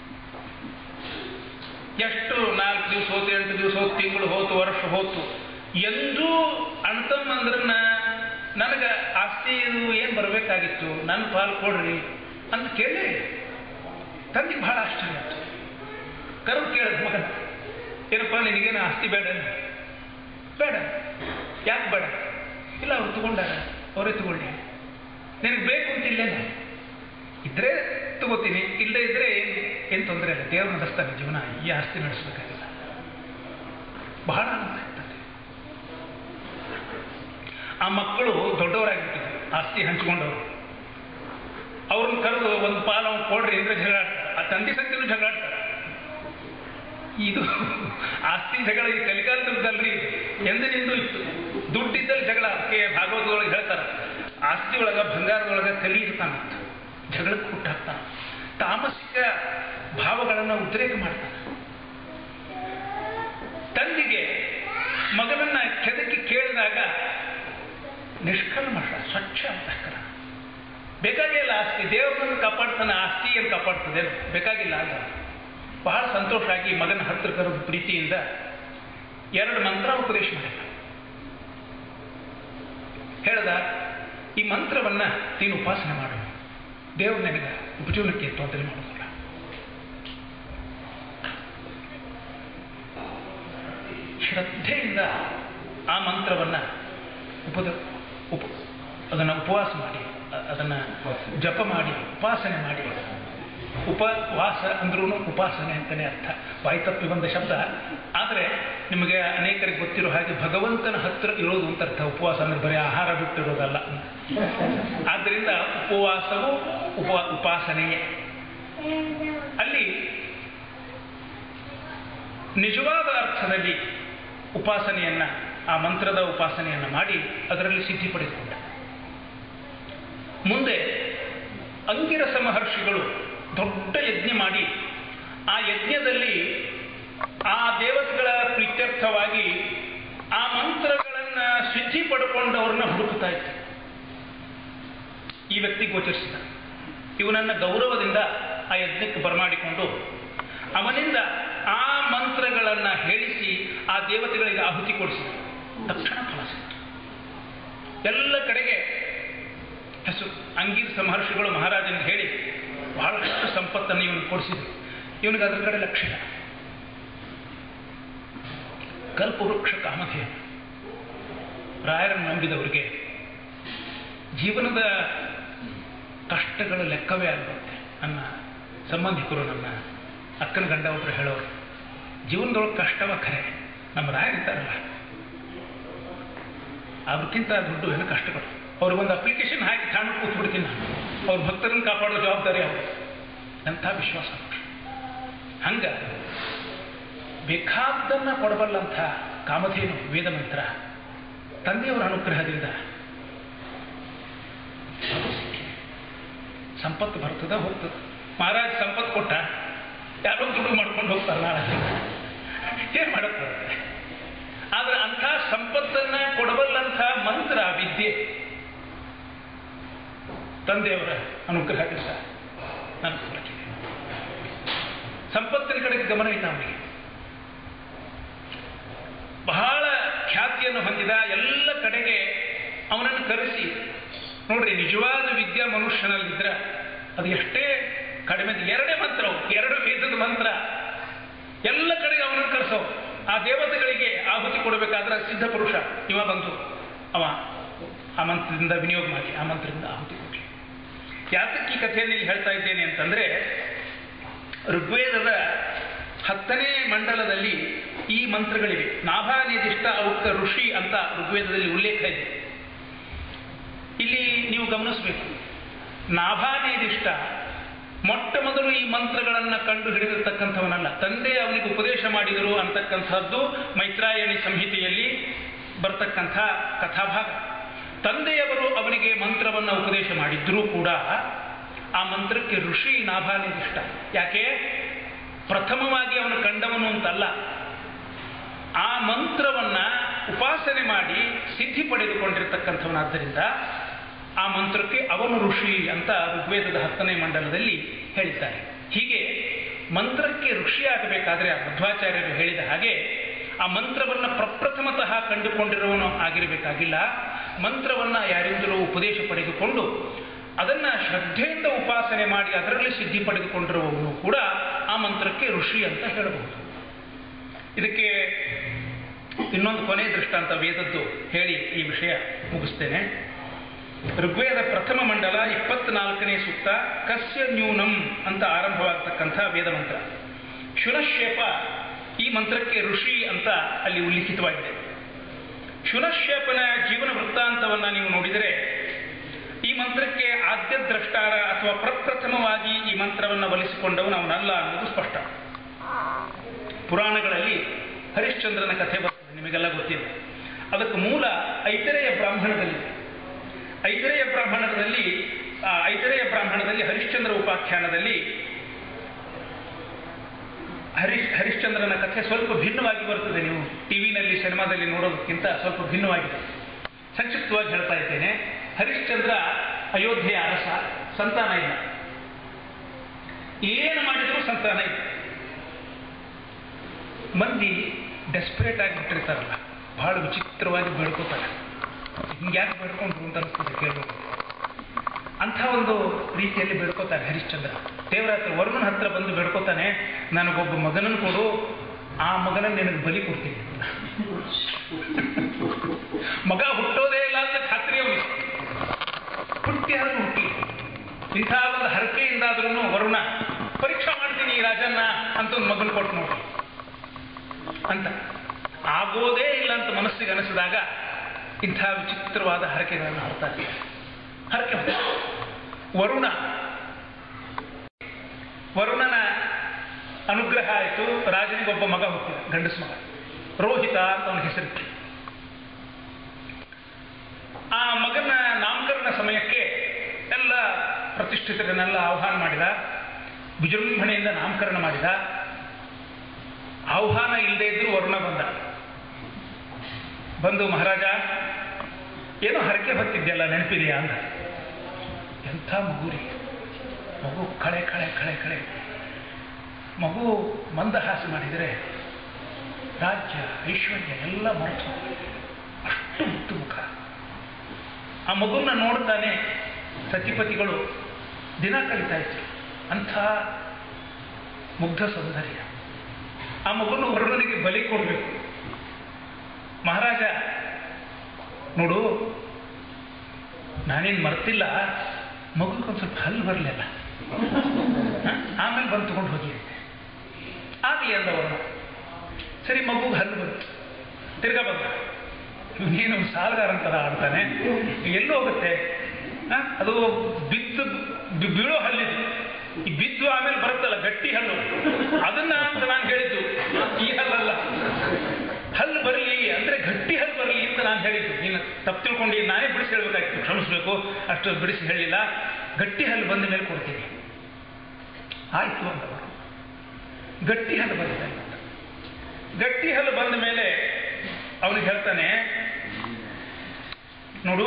ಎಷ್ಟು ನಾಲ್ಕು ದಿವಸ ಹೋತು ಎಂಟು ದಿವಸ ಹೋತು ತಿಂಗಳು ಹೋತು ವರ್ಷ ಹೋತು ಎಂದೂ ಅಣ್ತಮ್ಮಂದ್ರನ್ನ ನನಗೆ ಆಸ್ತಿ ಇದು ಏನು ಬರಬೇಕಾಗಿತ್ತು ನನ್ನ ಪಾಲು ಕೊಡ್ರಿ ಅಂತ ಕೇಳಲೇ ಇಲ್ಲ ತಂದೆಗೆ ಬಹಳ ಆಶ್ಚರ್ಯ ಆಯ್ತು ಕರೆದು ಕೇಳಿದ ಮಗನ ಏನಪ್ಪ ನಿನಗೇನು ಆಸ್ತಿ ಬೇಡ ಬೇಡ ಯಾಕೆ ಬೇಡ ಇಲ್ಲ ಅವ್ರು ತಗೊಂಡಾರ ಅವರೇ ತಗೊಳ್ಳಿ ನಿನಗೆ ಬೇಕು ಅಂತಿಲ್ಲೇನು ಇದ್ರೆ ತಗೋತೀನಿ ಇಲ್ಲದೆ ಇದ್ರೆ ಏನು ತೊಂದರೆ ಇಲ್ಲ ದೇವ್ರು ನಡೆಸ್ತಾನೆ ಜೀವನ ಈ ಆಸ್ತಿ ನಡೆಸಬೇಕಾಗಿಲ್ಲ ಬಹಳ ಆನಂದ ಆಗ್ತದೆ ಆ ಮಕ್ಕಳು ದೊಡ್ಡವರಾಗಿಬಿಟ್ಟಿದ್ರು ಆಸ್ತಿ ಹಂಚ್ಕೊಂಡವರು ಅವ್ರನ್ನ ಕರೆದು ಒಂದು ಪಾಲು ಅವ್ನು ಕೊಡ್ರಿ ಅಂದ್ರೆ ಜಗಳ ಆಡ್ತಾರೆ ಆ ತಂದೆ ಸಂತೆನೂ ಜಗಳ ಆಡ್ತಾರೆ ಇದು ಆಸ್ತಿ ಜಗಳ ಈ ಕಲಿಕಾಲದಲ್ರಿ ಎಂದಿನಿಂದೂ ಇತ್ತು ದುಡ್ಡಿದ್ದಲ್ಲಿ ಜಗಳ ಅದಕ್ಕೆ ಭಾಗವತದೊಳಗೆ ಹೇಳ್ತಾರೆ ಆಸ್ತಿ ಒಳಗ ಬಂಗಾರದೊಳಗ ಕಲಿ ಇರ್ತಾನಿತ್ತು ಜಗಳಕ್ಕೆ ಹುಟ್ಟಾಕ್ತಾನ ತಾಮಸಿಕ ಭಾವಗಳನ್ನು ಉದ್ರೇಕ ಮಾಡ್ತಾನೆ ತಂದೆಗೆ ಮಗನನ್ನ ಕೆದಕಿ ಕೇಳಿದಾಗ ನಿಷ್ಕಲ್ಮಶ ಸ್ವಚ್ಛ ಅಂತಃಕರ ಬೇಕಾಗಿಲ್ಲ ಆಸ್ತಿ ದೇವರನ್ನು ಕಾಪಾಡ್ತಾನೆ ಆಸ್ತಿ ಏನು ಕಾಪಾಡ್ತದೆ ಬೇಕಾಗಿಲ್ಲ ಅಂತ ಬಹಳ ಸಂತೋಷ ಆಗಿ ಮಗನ ಹತ್ತಿರ ಕರೆದು ಪ್ರೀತಿಯಿಂದ ಎರಡು ಮಂತ್ರ ಉಪದೇಶ ಮಾಡಿದ ಹೇಳ್ದ ಈ ಮಂತ್ರವನ್ನ ನೀನು ಉಪಾಸನೆ ಮಾಡು ದೇವ್ರು ನಿನಗೆ ಉಪಜೀವನಕ್ಕೆ ತೊಂದರೆ ಮಾಡೋದಿಲ್ಲ ಶ್ರದ್ಧೆಯಿಂದ ಆ ಮಂತ್ರವನ್ನ ಉಪದ ಉಪ ಅದನ್ನು ಉಪವಾಸ ಮಾಡಿ ಅ- ಅದನ್ನ ಜಪ ಮಾಡಿ ಉಪಾಸನೆ ಮಾಡಿ ಉಪವಾಸ ಅಂದ್ರೂ ಉಪಾಸನೆ ಅಂತಲೇ ಅರ್ಥ ವಾಯ್ತಪ್ಪಿ ಬಂದ ಶಬ್ದ ಆದರೆ ನಿಮಗೆ ಅನೇಕರಿಗೆ ಗೊತ್ತಿರೋ ಹಾಗೆ ಭಗವಂತನ ಹತ್ರ ಇರೋದು ಅಂತ ಅರ್ಥ ಉಪವಾಸ ಅಂದ್ರೆ ಬರೀ ಆಹಾರ ಬಿಟ್ಟಿರೋದಲ್ಲ ಆದ್ದರಿಂದ ಉಪವಾಸವು ಉಪ ಉಪಾಸನೆಯೇ ಅಲ್ಲಿ ನಿಜವಾದ ಅರ್ಥದಲ್ಲಿ ಉಪಾಸನೆಯನ್ನ ಆ ಮಂತ್ರದ ಉಪಾಸನೆಯನ್ನ ಮಾಡಿ ಅದರಲ್ಲಿ ಸಿದ್ಧಿ ಪಡೆದುಕೊಂಡ ಮುಂದೆ ಅಂಗಿರಸ ಮಹರ್ಷಿಗಳು ದೊಡ್ಡ ಯಜ್ಞ ಮಾಡಿ ಆ ಯಜ್ಞದಲ್ಲಿ ಆ ದೇವತೆಗಳ ಪ್ರೀತ್ಯರ್ಥವಾಗಿ ಆ ಮಂತ್ರಗಳನ್ನ ಸಿದ್ಧಿ ಪಡ್ಕೊಂಡವ್ರನ್ನ ಹುಡುಕ್ತಾ ಇತ್ತು ಈ ವ್ಯಕ್ತಿ ಗೋಚರಿಸಿದ ಇವನನ್ನ ಗೌರವದಿಂದ ಆ ಯಜ್ಞಕ್ಕೆ ಬರಮಾಡಿಕೊಂಡು ಅವನಿಂದ ಆ ಮಂತ್ರಗಳನ್ನ ಹೇಳಿಸಿ ಆ ದೇವತೆಗಳಿಗೆ ಆಹುತಿ ಕೊಡಿಸಿದ ತಕ್ಷಣ ಫಲ ಸಿಕ್ತು ಎಲ್ಲ ಕಡೆಗೆ ಹೆಸರು ಅಂಗೀರ್ಸ ಮಹರ್ಷಿಗಳು ಮಹಾರಾಜನಿಗೆ ಹೇಳಿ ಬಹಳಷ್ಟು ಸಂಪತ್ತನ್ನು ಇವನು ಕೊಡಿಸಿದ್ರು ಇವನಿಗೆ ಅದರ ಕಡೆ ಲಕ್ಷ್ಯ ಇಲ್ಲ. ಕಲ್ಪವೃಕ್ಷ ಕಾಮಧೇನು ರಾಯರನ್ನು ನಂಬಿದವರಿಗೆ ಜೀವನದ ಕಷ್ಟಗಳ ಲೆಕ್ಕವೇ ಆಗುತ್ತೆ ನನ್ನ ಸಂಬಂಧಿಕರು ನನ್ನ ಅಕ್ಕನ ಗಂಡ ಒಬ್ಬರು ಹೇಳೋರು ಜೀವನದೊಳಗೆ ಕಷ್ಟವ ಖರೆ ನಮ್ಮ ರಾಯರಿದ್ದಾರಲ್ಲ ಅವ್ರಿಗಿಂತ ದುಡ್ಡು ಏನು ಕಷ್ಟಗಳು ಅವ್ರಿಗೊಂದು ಅಪ್ಲಿಕೇಶನ್ ಹಾಕಿ ತಾಂಡು ಕೂತ್ಬಿಡ್ತೀನಿ ನಾನು ಅವ್ರ ಭಕ್ತರನ್ನು ಕಾಪಾಡೋ ಜವಾಬ್ದಾರಿ ಅವರು ಎಂಥ ವಿಶ್ವಾಸ ಹಂಗ ಬೇಕಾದ್ದನ್ನ ಕೊಡಬಲ್ಲಂಥ ಕಾಮಧೇನು ವೇದ ಮಂತ್ರ ತಂದೆಯವರ ಅನುಗ್ರಹದಿಂದ ಅದು ಸಿಕ್ಕಿದೆ. ಸಂಪತ್ತು ಬರ್ತದ ಹೋಗ್ತದೆ ಮಹಾರಾಜ್ ಸಂಪತ್ತು ಕೊಟ್ಟ ಯಾರೋ ದುಡ್ಡು ಮಾಡ್ಕೊಂಡು ಹೋಗ್ತಾರೆ ನಾಳೆ ಏನ್ ಮಾಡಕ್ ಬರುತ್ತೆ ಆದ್ರೆ ಅಂಥ ಸಂಪತ್ತನ್ನ ಕೊಡಬಲ್ಲಂಥ ಮಂತ್ರ ವಿದ್ಯೆ ತಂದೆಯವರ ಅನುಗ್ರಹದಿಂದ ನನ್ನ ದೊರಕಿದೆ ಸಂಪತ್ತಿನ ಕಡೆಗೆ ಗಮನ ಇಲ್ಲ ಅವನಿಗೆ ಬಹಳ ಖ್ಯಾತಿಯನ್ನು ಹೊಂದಿದ ಎಲ್ಲ ಕಡೆಗೆ ಅವನನ್ನು ಕರೆಸಿ ನೋಡ್ರಿ ನಿಜವಾದ ವಿದ್ಯಾ ಮನುಷ್ಯನಲ್ಲಿದ್ರೆ ಅದು ಎಷ್ಟೇ ಕಡಿಮೆ ಎರಡೇ ಮಂತ್ರ ಅವು, ಎರಡು ವೇದದ ಮಂತ್ರ ಎಲ್ಲ ಕಡೆಗೆ ಅವನನ್ನು ಕರೆಸೋ ಆ ದೇವತೆಗಳಿಗೆ ಆಹುತಿ ಕೊಡಬೇಕಾದ್ರೆ ಸಿದ್ಧ ಪುರುಷ ಇವ ಬಂದು ಅವ ಆ ಮಂತ್ರದಿಂದ ವಿನಿಯೋಗ ಮಾಡಿ ಆ ಮಂತ್ರದಿಂದ ಆಹುತಿ ಕೊಡಲಿ ಯಾತಕ್ಕೆ ಈ ಕಥೆಯನ್ನು ಇಲ್ಲಿ ಹೇಳ್ತಾ ಇದ್ದೇನೆ ಅಂತಂದ್ರೆ ಋಗ್ವೇದದ ಹತ್ತನೇ ಮಂಡಲದಲ್ಲಿ ಈ ಮಂತ್ರಗಳಿವೆ ನಾಭಾನಿದಿಷ್ಟ ಅವಕ್ಕ ಋಷಿ ಅಂತ ಋಗ್ವೇದದಲ್ಲಿ ಉಲ್ಲೇಖ ಇದೆ ಇಲ್ಲಿ ನೀವು ಗಮನಿಸಬೇಕು ನಾಭಾನಿದಿಷ್ಟ ಮೊಟ್ಟ ಮೊದಲು ಈ ಮಂತ್ರಗಳನ್ನು ಕಂಡು ಹಿಡಿದಿರ್ತಕ್ಕಂಥವನಲ್ಲ ತಂದೆ ಅವನಿಗೆ ಉಪದೇಶ ಮಾಡಿದರು ಅಂತಕ್ಕಂಥದ್ದು ಮೈತ್ರಾಯಣಿ ಸಂಹಿತೆಯಲ್ಲಿ ಬರ್ತಕ್ಕಂಥ ಕಥಾಭಾಗ ತಂದೆಯವರು ಅವನಿಗೆ ಮಂತ್ರವನ್ನು ಉಪದೇಶ ಮಾಡಿದ್ರೂ ಕೂಡ ಆ ಮಂತ್ರಕ್ಕೆ ಋಷಿ ನಾಭಾನಿದಿಷ್ಟ ಯಾಕೆ ಪ್ರಥಮವಾಗಿ ಅವನು ಕಂಡವನು ಅಂತಲ್ಲ ಆ ಮಂತ್ರವನ್ನ ಉಪಾಸನೆ ಮಾಡಿ ಸಿದ್ಧಿ ಪಡೆದುಕೊಂಡಿರ್ತಕ್ಕಂಥವನಾದ್ದರಿಂದ ಆ ಮಂತ್ರಕ್ಕೆ ಅವನು ಋಷಿ ಅಂತ ಋಗ್ವೇದದ ಹತ್ತನೇ ಮಂಡಲದಲ್ಲಿ ಹೇಳಿದ್ದಾರೆ ಹೀಗೆ ಮಂತ್ರಕ್ಕೆ ಋಷಿ ಆಗಬೇಕಾದ್ರೆ ಆ ಮಧ್ವಾಚಾರ್ಯರು ಹೇಳಿದ ಹಾಗೆ ಆ ಮಂತ್ರವನ್ನು ಪ್ರಪ್ರಥಮತಃ ಕಂಡುಕೊಂಡಿರುವವನು ಆಗಿರಬೇಕಾಗಿಲ್ಲ ಮಂತ್ರವನ್ನ ಯಾರಿಂದಲೂ ಉಪದೇಶ ಪಡೆದುಕೊಂಡು ಅದನ್ನ ಶ್ರದ್ಧೆಯಿಂದ ಉಪಾಸನೆ ಮಾಡಿ ಅದರಲ್ಲಿ ಸಿದ್ಧಿ ಪಡೆದುಕೊಂಡಿರುವವನು ಕೂಡ ಆ ಮಂತ್ರಕ್ಕೆ ಋಷಿ ಅಂತ ಹೇಳಬಹುದು ಇದಕ್ಕೆ ಇನ್ನೊಂದು ಕೊನೆ ದೃಷ್ಟಾಂತ ವೇದದ್ದು ಹೇಳಿ ಈ ವಿಷಯ ಮುಗಿಸ್ತೇನೆ ಋಗ್ವೇದ ಪ್ರಥಮ ಮಂಡಲ ಇಪ್ಪತ್ನಾಲ್ಕನೇ ಸೂಕ್ತ ಕಸ್ಯ ನ್ಯೂನಂ ಅಂತ ಆರಂಭವಾಗತಕ್ಕಂಥ ವೇದ ಮಂತ್ರ ಶುನಶೇಪ ಈ ಮಂತ್ರಕ್ಕೆ ಋಷಿ ಅಂತ ಅಲ್ಲಿ ಉಲ್ಲೇಖಿತವಾಗಿದೆ ಶುನಶೇಪನ ಜೀವನ ವೃತ್ತಾಂತವನ್ನ ನೀವು ನೋಡಿದರೆ ಈ ಮಂತ್ರಕ್ಕೆ ಆದ್ಯ ದ್ರಷ್ಟಾರ ಅಥವಾ ಪ್ರಪ್ರಥಮವಾಗಿ ಈ ಮಂತ್ರವನ್ನು ಒಲಿಸಿಕೊಂಡವನು ಅವನಲ್ಲ ಅನ್ನೋದು ಸ್ಪಷ್ಟ ಪುರಾಣಗಳಲ್ಲಿ ಹರಿಶ್ಚಂದ್ರನ ಕಥೆ ಬರ್ತದೆ ನಿಮಗೆಲ್ಲ ಗೊತ್ತಿದೆ ಅದಕ್ಕೆ ಮೂಲ ಐತರೆಯ ಬ್ರಾಹ್ಮಣದಲ್ಲಿ ಐತರೆಯ ಬ್ರಾಹ್ಮಣದಲ್ಲಿ ಆ ಐತರೆಯ ಬ್ರಾಹ್ಮಣದಲ್ಲಿ ಹರಿಶ್ಚಂದ್ರ ಉಪಾಖ್ಯಾನದಲ್ಲಿ ಹರಿಶ್ ಹರಿಶ್ಚಂದ್ರನ ಕಥೆ ಸ್ವಲ್ಪ ಭಿನ್ನವಾಗಿ ಬರ್ತದೆ ನೀವು ಟಿವಿನಲ್ಲಿ ಸಿನಿಮಾದಲ್ಲಿ ನೋಡೋದಕ್ಕಿಂತ ಸ್ವಲ್ಪ ಭಿನ್ನವಾಗಿದೆ ಸಂಕ್ಷಿಪ್ತವಾಗಿ ಹೇಳ್ತಾ ಇದ್ದೇನೆ ಹರಿಶ್ಚಂದ್ರ ಅಯೋಧ್ಯೆಯ ಅರಸ ಸಂತಾನ ಇಲ್ಲ ಏನು ಮಾಡಿದರೂ ಸಂತಾನ ಇಲ್ಲ ಮಂದಿ ಡೆಸ್ಪರೇಟ್ ಆಗಿ ಬಿಟ್ಟಿರ್ತಾರಲ್ಲ ಬಹಳ ವಿಚಿತ್ರವಾಗಿ ಬೇಡ್ಕೋತಾರೆ ಹಿಂಗ್ಯಾಕೆ ಬೇಡ್ಕೊಂಡ್ರು ಅಂತ ಅನಿಸ್ತದೆ ಕೇಳಬೇಕು ಅಂಥ ಒಂದು ರೀತಿಯಲ್ಲಿ ಬೇಡ್ಕೋತಾರೆ ಹರಿಶ್ಚಂದ್ರ ದೇವರ ಹತ್ರ ವರುಣನ ಹತ್ರ ಬಂದು ಬೇಡ್ಕೋತಾನೆ ನನಗೊಬ್ಬ ಮಗನನ್ನು ಕೊಡು ಆ ಮಗನನ್ನು ನಿನಗೆ ಬಲಿ ಕೊಡ್ತೀನಿ ಮಗ ಹುಟ್ಟೋದೇ ಇಲ್ಲ ಅಂತ ಖಾತ್ರಿ ಅವನಿಗೆ ಹುಟ್ಟಿ ಹರಿದು ಹುಟ್ಟಿ ಇಂಥ ಒಂದು ಹರಕೆಯಿಂದಾದ್ರೂ ವರುಣ ಪರೀಕ್ಷಾ ಮಾಡ್ತೀನಿ ಈ ರಾಜನ್ನ ಅಂತ ಒಂದು ಮಗನ ಕೊಟ್ಟು ನೋಡಿ ಅಂತ ಆಗೋದೇ ಇಲ್ಲ ಅಂತ ಮನಸ್ಸಿಗೆ ಅನಿಸಿದಾಗ ಇಂಥ ವಿಚಿತ್ರವಾದ ಹರಕೆಗಳನ್ನು ಹಾಡ್ತಾರೆ ಹರಕೆ ಹೊತ್ತು. ವರುಣ ವರುಣನ ಅನುಗ್ರಹ ಆಯಿತು ರಾಜನಿಗೊಬ್ಬ ಮಗ ಹುಟ್ಟಿದ ಗಂಡಸ ಮಗ ರೋಹಿತ ಅಂತ ಅವನ ಹೆಸರಿಟ್ಟು ಆ ಮಗನ ನಾಮಕರಣ ಸಮಯಕ್ಕೆ ಎಲ್ಲ ಪ್ರತಿಷ್ಠಿತರನ್ನೆಲ್ಲ ಆಹ್ವಾನ ಮಾಡಿದ ವಿಜೃಂಭಣೆಯಿಂದ ನಾಮಕರಣ ಮಾಡಿದ ಆಹ್ವಾನ ಇಲ್ಲದೆ ಇದ್ರೂ ವರುಣ ಬಂದ ಬಂದು ಮಹಾರಾಜ ಏನೋ ಹರಕೆ ಹೊತ್ತಿದ್ಯಲ್ಲ ನೆನಪಿದೆಯಾ ಅಂದ ಎಂಥ ಮಗುರಿ ಮಗು ಕಳೆ ಕಳೆ ಕಳೆ ಕಳೆ ಮಗು ಮಂದಹಾಸ ಮಾಡಿದರೆ ರಾಜ್ಯ ಐಶ್ವರ್ಯ ಎಲ್ಲ ಮರೆತು ಅಷ್ಟು ಮುತ್ತು ಮುಖ ಆ ಮಗುನ ನೋಡ್ತಾನೆ ಸತಿಪತಿಗಳು ದಿನ ಕಳೀತಾ ಇದ್ರು ಅಂಥ ಮುಗ್ಧ ಸೌಂದರ್ಯ ಆ ಮಗುನ ವರುಣನಿಗೆ ಬಲಿ ಕೊಡಬೇಕು ಮಹಾರಾಜ ನೋಡು ನಾನೇನು ಮರ್ತಿಲ್ಲ ಮಗುಗೊಂದು ಸ್ವಲ್ಪ ಹಲ್ಲು ಬರಲಿಲ್ಲ ಆಮೇಲೆ ಬಂದು ತಗೊಂಡು ಹೋಗಿ ಆಗಲಿ ಅಂದ ವರುಣ ಸರಿ ಮಗುಗೆ ಹಲ್ಲು ಬಂತು ತಿರ್ಗಾ ಬಂದ ನೀನು ಸಾಲಗಾರ ಅಂತರ ಆಡ್ತಾನೆ ಎಲ್ಲೂ ಹೋಗುತ್ತೆ ಆ? ಅದು ಬಿದ್ದು ಬಿ- ಬೀಳೋ ಹಲ್ಲಿದು ಈ ಬಿದ್ದು ಆಮೇಲೆ ಬರುತ್ತಲ್ಲ ಗಟ್ಟಿ ಹಲ್ಲು ಅದನ್ನ ಅಂತ ನಾನು ಹೇಳಿದ್ದು ಈ ಹಲ್ಲಲ್ಲ ಹಲ್ಲು ಬರಲಿ ಅಂದ್ರೆ ಗಟ್ಟಿ ಹಲ್ಲು ಬರಲಿ ಅಂತ ನಾನು ಹೇಳಿದ್ದು ನೀನು ತಪ್ಪು ತಿಳ್ಕೊಂಡು ನಾನೇ ಬಿಡಿಸಿ ಹೇಳ್ಬೇಕಾಗಿತ್ತು ಕ್ಷಮಿಸ್ಬೇಕು ಅಷ್ಟು ಬಿಡಿಸಿ ಹೇಳಿಲ್ಲ ಗಟ್ಟಿ ಹಲ್ಲು ಬಂದ ಮೇಲೆ ಕೊಡ್ತೀನಿ ಆಯ್ತು ಅಂದವರು ಗಟ್ಟಿ ಹಲ್ಲು ಬಂದಿದೆ ಗಟ್ಟಿ ಹಲ್ಲು ಬಂದ ಮೇಲೆ ಅವನಿಗೆ ಹೇಳ್ತಾನೆ ನೋಡು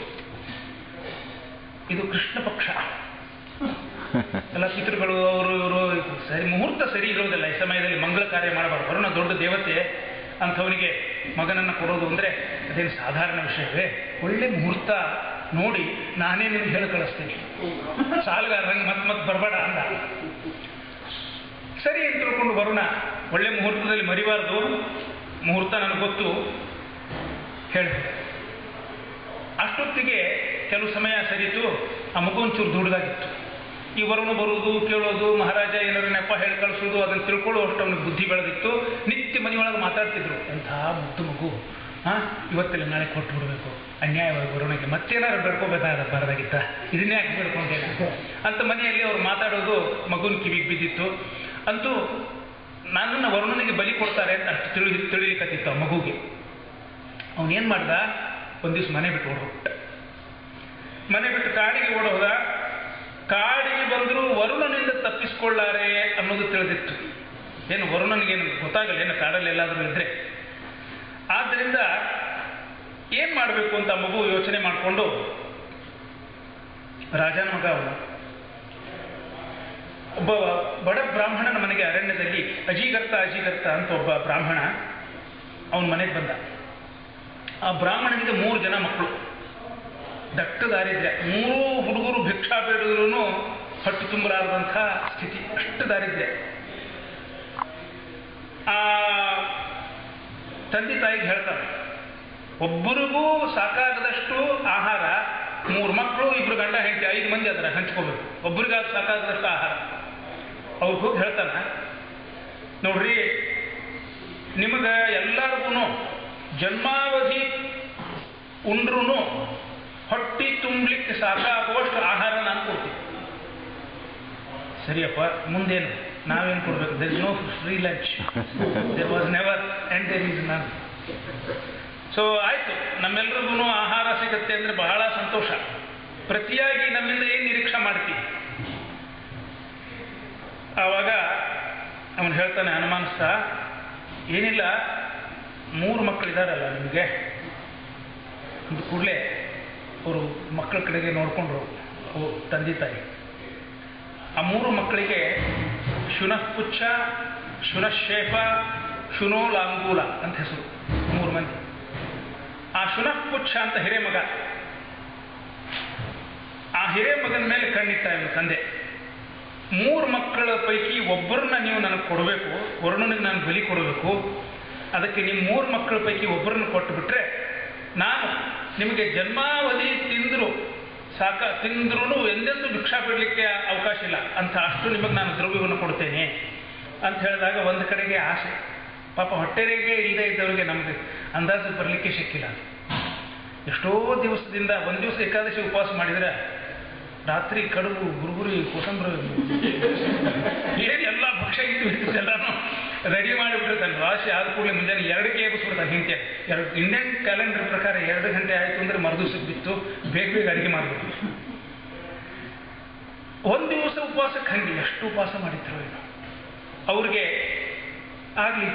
ಇದು ಕೃಷ್ಣ ಪಕ್ಷ ಎಲ್ಲ ಪಿತೃಗಳು ಅವರು ಇವರು ಸರಿ ಮುಹೂರ್ತ ಸರಿ ಇರೋದಿಲ್ಲ ಈ ಸಮಯದಲ್ಲಿ ಮಂಗಳ ಕಾರ್ಯ ಮಾಡಬಾರ್ದು ವರುಣ ದೊಡ್ಡ ದೇವತೆ ಅಂಥವನಿಗೆ ಮಗನನ್ನು ಕೊಡೋದು ಅಂದರೆ ಅದೇನು ಸಾಧಾರಣ ವಿಷಯವೇ ಒಳ್ಳೆ ಮುಹೂರ್ತ ನೋಡಿ ನಾನೇ ನಿಮ್ಗೆ ಹೇಳಿ ಕಳಿಸ್ತೀನಿ ಸಾಲಗಾರರಂಗೆ ಮತ್ತೆ ಮತ್ತೆ ಬರಬೇಡ ಅಂದ ಸರಿ ಅಂತ ತಿಳ್ಕೊಂಡು ವರುಣ ಒಳ್ಳೆ ಮುಹೂರ್ತದಲ್ಲಿ ಮರಿಬಾರ್ದು ಮುಹೂರ್ತ ನನಗೆ ಗೊತ್ತು ಹೇಳಿ ಅಷ್ಟೊತ್ತಿಗೆ ಕೆಲವು ಸಮಯ ಸರಿತು ಆ ಮಗು ಒಂಚೂರು ದುಡ್ದಾಗಿತ್ತು ಈ ವರುಣ ಬರುವುದು ಕೇಳೋದು ಮಹಾರಾಜ ಏನಾದ್ರು ನೆಪ ಹೇಳಿ ಕಳಿಸೋದು ಅದನ್ನು ತಿಳ್ಕೊಳ್ಳೋ ಅಷ್ಟು ಅವನಿಗೆ ಬುದ್ಧಿ ಬೆಳೆದಿತ್ತು ನಿತ್ಯ ಮನೆಯೊಳಗೆ ಮಾತಾಡ್ತಿದ್ರು ಎಂಥ ಮುದ್ದು ಮಗು ಹಾ ಇವತ್ತಲ್ಲಿ ನಾಳೆ ಕೊಟ್ಟು ಬಿಡಬೇಕು ಅನ್ಯಾಯವಾಗಿ ವರುಣಿಗೆ ಮತ್ತೇನಾದ್ರು ಬೆಳ್ಕೋಬೇಕಾದ ಬರದಾಗಿತ್ತ ಇದನ್ನೇ ಯಾಕೆ ಬೆಳ್ಕೊಂಡೇನೆ ಅಂತ ಮನೆಯಲ್ಲಿ ಅವ್ರು ಮಾತಾಡೋದು ಮಗುನ ಕಿವಿಗೆ ಬಿದ್ದಿತ್ತು ಅಂತೂ ನನ್ನನ್ನು ವರುಣನಿಗೆ ಬಲಿ ಕೊಡ್ತಾರೆ ಅಂತ ಅಷ್ಟು ತಿಳಿ ತಿಳಿಲಿಕ್ಕತ್ತಿತ್ತು ಆ ಮಗುಗೆ ಅವನೇನು ಮಾಡ್ದ ಒಂದು ದಿವಸ ಮನೆ ಬಿಟ್ಟು ಓಡೋಗ್ಬಿಟ್ಟ ಮನೆ ಬಿಟ್ಟು ಕಾಡಿಗೆ ಓಡೋದ ಕಾಡಿಗೆ ಬಂದರೂ ವರುಣನಿಂದ ತಪ್ಪಿಸ್ಕೊಳ್ಳಾರೆ ಅನ್ನೋದು ತಿಳಿದಿತ್ತು ಏನು ವರುಣನಿಗೇನು ಗೊತ್ತಾಗಲ್ಲ ಏನು ಕಾಡಲ್ಲಿ ಎಲ್ಲಾದರೂ ಇದ್ರೆ ಆದ್ದರಿಂದ ಏನ್ ಮಾಡಬೇಕು ಅಂತ ಮಗು ಯೋಚನೆ ಮಾಡಿಕೊಂಡು ರಾಜನ ಮಗ ಅವನು ಒಬ್ಬ ಬಡ ಬ್ರಾಹ್ಮಣನ ಮನೆಗೆ ಅರಣ್ಯದಲ್ಲಿ ಅಜೀಗರ್ತ ಅಜೀಗರ್ತ ಅಂತ ಒಬ್ಬ ಬ್ರಾಹ್ಮಣ ಅವನ ಮನೆಗೆ ಬಂದ ಆ ಬ್ರಾಹ್ಮಣನಿಗೆ ಮೂರು ಜನ ಮಕ್ಕಳು ದಟ್ಟ ದಾರಿದ್ರ್ಯ ಮೂರು ಹುಡುಗರು ಭಿಕ್ಷಾ ಬೇಡಿದ್ರು ಹೊಟ್ಟೆ ತುಂಬಲಾರದಂಥ ಸ್ಥಿತಿ ಅಷ್ಟು ದಾರಿದ್ರ್ಯ ಆ ತಂದೆ ತಾಯಿಗೆ ಹೇಳ್ತಾರೆ ಒಬ್ಬರಿಗೂ ಸಾಕಾಗದಷ್ಟು ಆಹಾರ ಮೂರು ಮಕ್ಕಳು ಇಬ್ರು ಗಂಡ ಹೆಂಡತಿ ಐದು ಮಂದಿ ಅದರ ಹಂಚ್ಕೋಬೇಕು ಒಬ್ಬರಿಗಾದ ಸಾಕಾಗದಷ್ಟು ಆಹಾರ ಅವ್ರು ಹೋಗಿ ಹೇಳ್ತಾನೆ ನೋಡ್ರಿ ನಿಮಗೆ ಎಲ್ಲರಿಗೂ ಜನ್ಮಾವಧಿ ಉಂಡ್ರು ಹೊಟ್ಟಿ ತುಂಬಲಿಕ್ಕೆ ಸಾಕಾಗುವಷ್ಟು ಆಹಾರ ನಾನು ಕೊಡ್ತೀನಿ ಸರಿಯಪ್ಪ ಮುಂದೇನು ನಾವೇನು ಕೊಡ್ಬೇಕು there is no free lunch there was never and there is none so ಆಯಿತು ನಮ್ಮೆಲ್ರಿಗೂ ಆಹಾರ ಸಿಗುತ್ತೆ ಅಂದರೆ ಬಹಳ ಸಂತೋಷ ಪ್ರತಿಯಾಗಿ ನಮ್ಮಿಂದ ಏನು ನಿರೀಕ್ಷೆ ಮಾಡ್ತೀವಿ ಆವಾಗ ಅವನು ಹೇಳ್ತಾನೆ ಅನುಮಾನಿಸ್ತ ಏನಿಲ್ಲ ಮೂರು ಮಕ್ಕಳಿದಾರಲ್ಲ ನಿಮಗೆ ಅಂದ ಕೂಡಲೇ ಅವರು ಮಕ್ಕಳ ಕಡೆಗೆ ನೋಡಿಕೊಂಡ್ರು ಅವು ತಂದೆ ತಾಯಿ ಆ ಮೂರು ಮಕ್ಕಳಿಗೆ ಶುನಃಪುಚ್ಛ ಶುನಶೇಪ ಶುನೋ ಲಾಂಗೂಲ ಅಂತ ಹೆಸರು ಮೂರು ಮಂದಿ ಆ ಶುನಃಪುಚ್ಛ ಅಂತ ಹಿರೇಮಗ ಆ ಹಿರೇಮಗನ ಮೇಲೆ ಕಣ್ಣಿಟ್ಟ ಇವನು ತಂದೆ ಮೂರು ಮಕ್ಕಳ ಪೈಕಿ ಒಬ್ಬರನ್ನ ನೀವು ನನಗೆ ಕೊಡಬೇಕು ವರುಣನಿಗೆ ನಾನು ಬಲಿ ಕೊಡಬೇಕು ಅದಕ್ಕೆ ನಿಮ್ಮ ಮೂರು ಮಕ್ಕಳ ಪೈಕಿ ಒಬ್ಬರನ್ನ ಕೊಟ್ಟು ಬಿಟ್ರೆ ನಾನು ನಿಮಗೆ ಜನ್ಮಾವಧಿ ತಿಂದರು ಸಾಕ ತಿಂದ್ರೂ ಎಂದೆಂದೂ ಭಿಕ್ಷಾ ಬಿಡಲಿಕ್ಕೆ ಅವಕಾಶ ಇಲ್ಲ ಅಂತ ಅಷ್ಟು ನಿಮಗೆ ನಾನು ದ್ರವ್ಯವನ್ನು ಕೊಡ್ತೇನೆ ಅಂತ ಹೇಳಿದಾಗ ಒಂದು ಕಡೆಗೆ ಆಸೆ ಪಾಪ ಹೊಟ್ಟೆಗೆ ಇಲ್ಲದೆ ಇದ್ದವರಿಗೆ ನಮಗೆ ಅಂದಾಜು ಬರಲಿಕ್ಕೆ ಸಿಕ್ಕಿಲ್ಲ ಎಷ್ಟೋ ದಿವಸದಿಂದ ಒಂದು ದಿವಸ ಏಕಾದಶಿ ಉಪವಾಸ ಮಾಡಿದರೆ ರಾತ್ರಿ ಕಡುಬು ಗುರುಗುರಿ ಕೋಸಂಬರಿ ಏನು ಎಲ್ಲ ಭಕ್ಷ್ಯ ಇಟ್ಟು ಎಲ್ಲಾನು ರೆಡಿ ಮಾಡಿಬಿಟ್ಟಿರ್ತಾನೆ ರಾಶಿ ಆದ ಕೂಡಲೇ ಮುಂಜಾನೆ ಎರಡಕ್ಕೆ ಎಬ್ಬಿಸ್ಬಿಡ್ತಾನೆ ಹಿಂಗೆ ಎರಡು ಇಂಡಿಯನ್ ಕ್ಯಾಲೆಂಡರ್ ಪ್ರಕಾರ ಎರಡು ಗಂಟೆ ಆಯಿತು ಅಂದರೆ ಮರುದಿವ್ಸಕ್ಕೆ ಬಿತ್ತು ಬೇಗ ಬೇಗ ಅಡುಗೆ ಮಾಡಿಬಿಟ್ಟು ಒಂದು ದಿವಸ ಉಪವಾಸಕ್ಕೆ ಹಂಗೆ ಎಷ್ಟು ಉಪವಾಸ ಮಾಡಿದ್ರು ಏನು ಅವ್ರಿಗೆ ಆಗಲಿ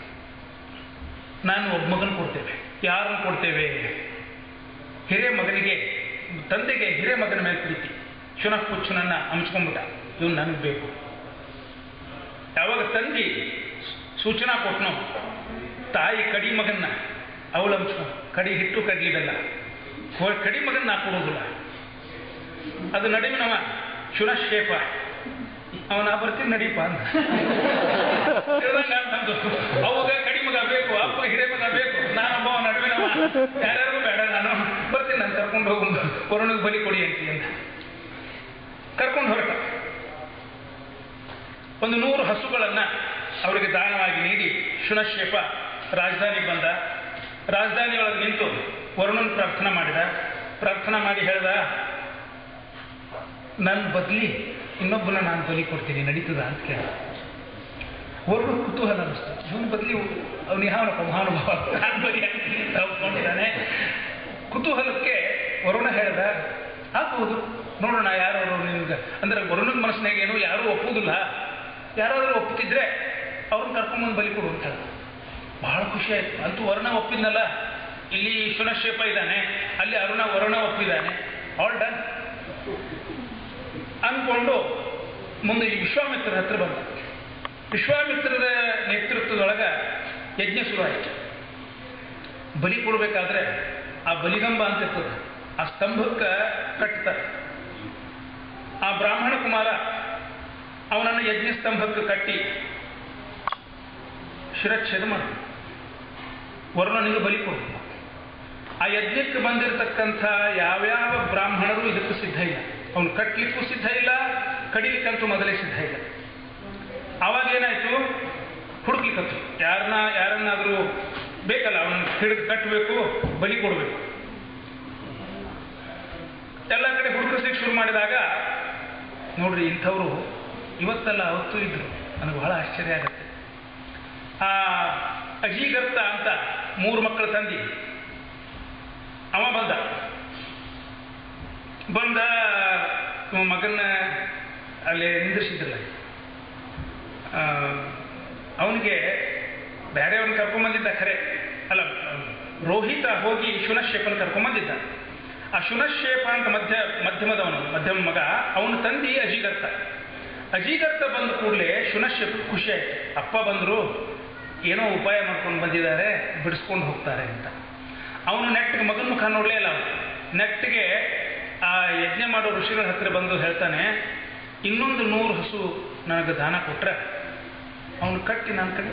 ನಾನು ಒಬ್ಬ ಮಗನ ಕೊಡ್ತೇವೆ ಯಾರನ್ನು ಕೊಡ್ತೇವೆ ಹಿರೇ ಮಗನಿಗೆ ತಂದೆಗೆ ಹಿರೇ ಮಗನ ಮೇಲೆ ಪ್ರೀತಿ ಶುನಃ ಪುಚ್ಚನನ್ನ ಹಂಚ್ಕೊಂಡ್ಬಿಟ್ಟ ಇವನು ನನಗೆ ಬೇಕು ಯಾವಾಗ ತಂದಿ ಸೂಚನಾ ಕೊಟ್ಟನು ತಾಯಿ ಕಡಿ ಮಗನ್ನ ಅವಳು ಹಂಚ್ಕೊಂಡು ಕಡಿ ಹಿಟ್ಟು ಕಡ್ಲಿ ಬೆಲ್ಲ ಹೋ- ಕಡಿ ಮಗನ್ನ ನಾ ಕೊಡೋದಿಲ್ಲ ಅದು ನಡುವಿನವ ಶುನಶೇಪ ಅವನ ಬರ್ತೀನಿ ನಡೀಪ ಅಂತ ಹೇಳ್ದಂಗ ಅಂತಂದು ಅವಾಗ ಕಡಿ ಮಗ ಬೇಕು ಅಪ್ಪ ಹಿರೇ ಮಗ ಬೇಕು ನಾನೊಬ್ಬ ನಡುವಿನವ ಯಾರ್ಯಾರಿಗೂ ಬೇಡ ನಾನು ಬರ್ತೀನಿ ನಾನು ಕರ್ಕೊಂಡು ಹೋಗು ಕೊರೋನಾಗೆ ಬಲಿ ಕೊಡಿ ಅಂತಿ ಅಂತ ಕರ್ಕೊಂಡು ಹೊರಟ ಒಂದು ನೂರು ಹಸುಗಳನ್ನ ಅವರಿಗೆ ದಾನವಾಗಿ ನೀಡಿ ಶುನಶೇಪ ರಾಜಧಾನಿಗೆ ಬಂದ ರಾಜಧಾನಿ ಒಳಗೆ ನಿಂತು ವರುಣನ್ ಪ್ರಾರ್ಥನಾ ಮಾಡಿದ ಪ್ರಾರ್ಥನಾ ಮಾಡಿ ಹೇಳ್ದ ನನ್ನ ಬದಲಿ ಇನ್ನೊಬ್ಬನ ನಾನು ಬಲಿ ಕೊಡ್ತೀನಿ ನಡೀತದ ಅಂತ ಕೇಳ ವರುಣ ಕುತೂಹಲ ಅನಿಸ್ತು ಇವನ ಬದಲಿ ಅವನು ಯಾವನಪ್ಪ ಮಹಾನುಭಾವ ನಾನು ಬಲಿ ಆಗ್ತೀನಿ ಅಂತ ಒಪ್ಕೊಂಡಿದ್ದಾನೆ ಕುತೂಹಲಕ್ಕೆ ವರುಣ ಹೇಳ್ದ ಆಗ್ಬೋದು ನೋಡೋಣ ಯಾರು ನಿಮ್ಗೆ ಅಂದ್ರೆ ವರುಣನ ಮನಸ್ಸಿನಾಗ ಏನು ಯಾರೂ ಒಪ್ಪುವುದಿಲ್ಲ ಯಾರಾದರೂ ಒಪ್ಪುತ್ತಿದ್ರೆ ಅವ್ರನ್ನ ಕರ್ಕೊಂಬಂದು ಬಲಿ ಕೊಡು ಅಂತ ಹೇಳ್ದ ಬಹಳ ಖುಷಿ ಆಯ್ತು ಅಂತೂ ವರುಣ ಒಪ್ಪಿದ್ನಲ್ಲ ಇಲ್ಲಿ ಶುನಶೇಪ ಇದ್ದಾನೆ ಅಲ್ಲಿ ಅರುಣ ವರುಣ ಒಪ್ಪಿದ್ದಾನೆ ಆಲ್ ಡನ್ ಅಂದ್ಕೊಂಡು ಮುಂದೆ ಈ ವಿಶ್ವಾಮಿತ್ರರ ಹತ್ರ ಬಂದ ವಿಶ್ವಾಮಿತ್ರರ ನೇತೃತ್ವದೊಳಗ ಯಜ್ಞ ಶುರುವಾಯಿತು ಬಲಿ ಕೊಡಬೇಕಾದ್ರೆ ಆ ಬಲಿಗಂಬ ಅಂತ ಇರ್ತದೆ ಆ ಸ್ತಂಭಕ್ಕೆ ಕಟ್ತಾರೆ ಆ ಬ್ರಾಹ್ಮಣ ಕುಮಾರ ಅವನನ್ನು ಯಜ್ಞ ಸ್ತಂಭಕ್ಕೆ ಕಟ್ಟಿ ಶಿರಚ್ಛೇದ ಮಾಡಿ ವರುಣನಿಗೆ ಬಲಿ ಕೊಡಬೇಕು ಆ ಯಜ್ಞಕ್ಕೆ ಬಂದಿರತಕ್ಕಂಥ ಯಾವ್ಯಾವ ಬ್ರಾಹ್ಮಣರು ಇದಕ್ಕೂ ಸಿದ್ಧ ಇಲ್ಲ ಅವನು ಕಟ್ಟಲಿಕ್ಕೂ ಸಿದ್ಧ ಇಲ್ಲ ಕಡಿಲಿಕ್ಕಂತೂ ಮೊದಲೇ ಸಿದ್ಧ ಇಲ್ಲ ಆವಾಗ ಏನಾಯ್ತು ಹುಡುಕ್ಲಿಕ್ಕಂತು ಯಾರನ್ನ ಯಾರನ್ನಾದರೂ ಬೇಕಲ್ಲ ಅವನನ್ನು ಹಿಡಿದು ಕಟ್ಟಬೇಕು ಬಲಿ ಕೊಡಬೇಕು ಎಲ್ಲ ಕಡೆ ಹುಡುಕಿಸ್ಲಿಕ್ಕೆ ಶುರು ಮಾಡಿದಾಗ ನೋಡ್ರಿ ಇಂಥವ್ರು ಇವತ್ತಲ್ಲ ಅವತ್ತು ಇದ್ರು ನನಗೆ ಬಹಳ ಆಶ್ಚರ್ಯ ಆಗುತ್ತೆ ಆ ಅಜೀಗರ್ತ ಅಂತ ಮೂರು ಮಕ್ಕಳ ತಂದಿ ಅವ ಬಂದ ಬಂದ ಮಗನ ಅಲ್ಲಿ ನಿಂದಿರ್ಸಿದ್ರಲ್ಲ ಅವನಿಗೆ ಬೇರೆಯವ್ರನ್ನ ಕರ್ಕೊಂಬಂದಿದ್ದ ಖರೆ ಅಲ್ಲ ರೋಹಿತ ಹೋಗಿ ಶುನಶೇಪನ ಕರ್ಕೊಂಬಂದಿದ್ದ ಆ ಶುನಶೇಪ ಅಂತ ಮಧ್ಯ ಮಧ್ಯಮದವನು ಮಧ್ಯಮ ಮಗ ಅವನ ತಂದಿ ಅಜೀಗರ್ತ ಅಜೀಗರ್ತ ಬಂದ ಕೂಡಲೇ ಶುನಶೇಪ ಖುಷಿ ಆಯ್ತು ಅಪ್ಪ ಬಂದರು ಏನೋ ಉಪಾಯ ಮಾಡ್ಕೊಂಡು ಬಂದಿದ್ದಾರೆ ಬಿಡಿಸ್ಕೊಂಡು ಹೋಗ್ತಾರೆ ಅಂತ ಅವನು ನೆಟ್ಟಿಗೆ ಮಗನ ಮುಖ ನೋಡಲೇ ಇಲ್ಲ ಅವನು ನೆಟ್ಟಿಗೆ ಆ ಯಜ್ಞ ಮಾಡೋ ಋಷಿಗಳ ಹತ್ರ ಬಂದು ಹೇಳ್ತಾನೆ ಇನ್ನೊಂದು ನೂರು ಹಸು ನನಗೆ ದಾನ ಕೊಟ್ರೆ ಅವನು ಕಟ್ಟಿ ನಾನು ಕಟ್ಟಿ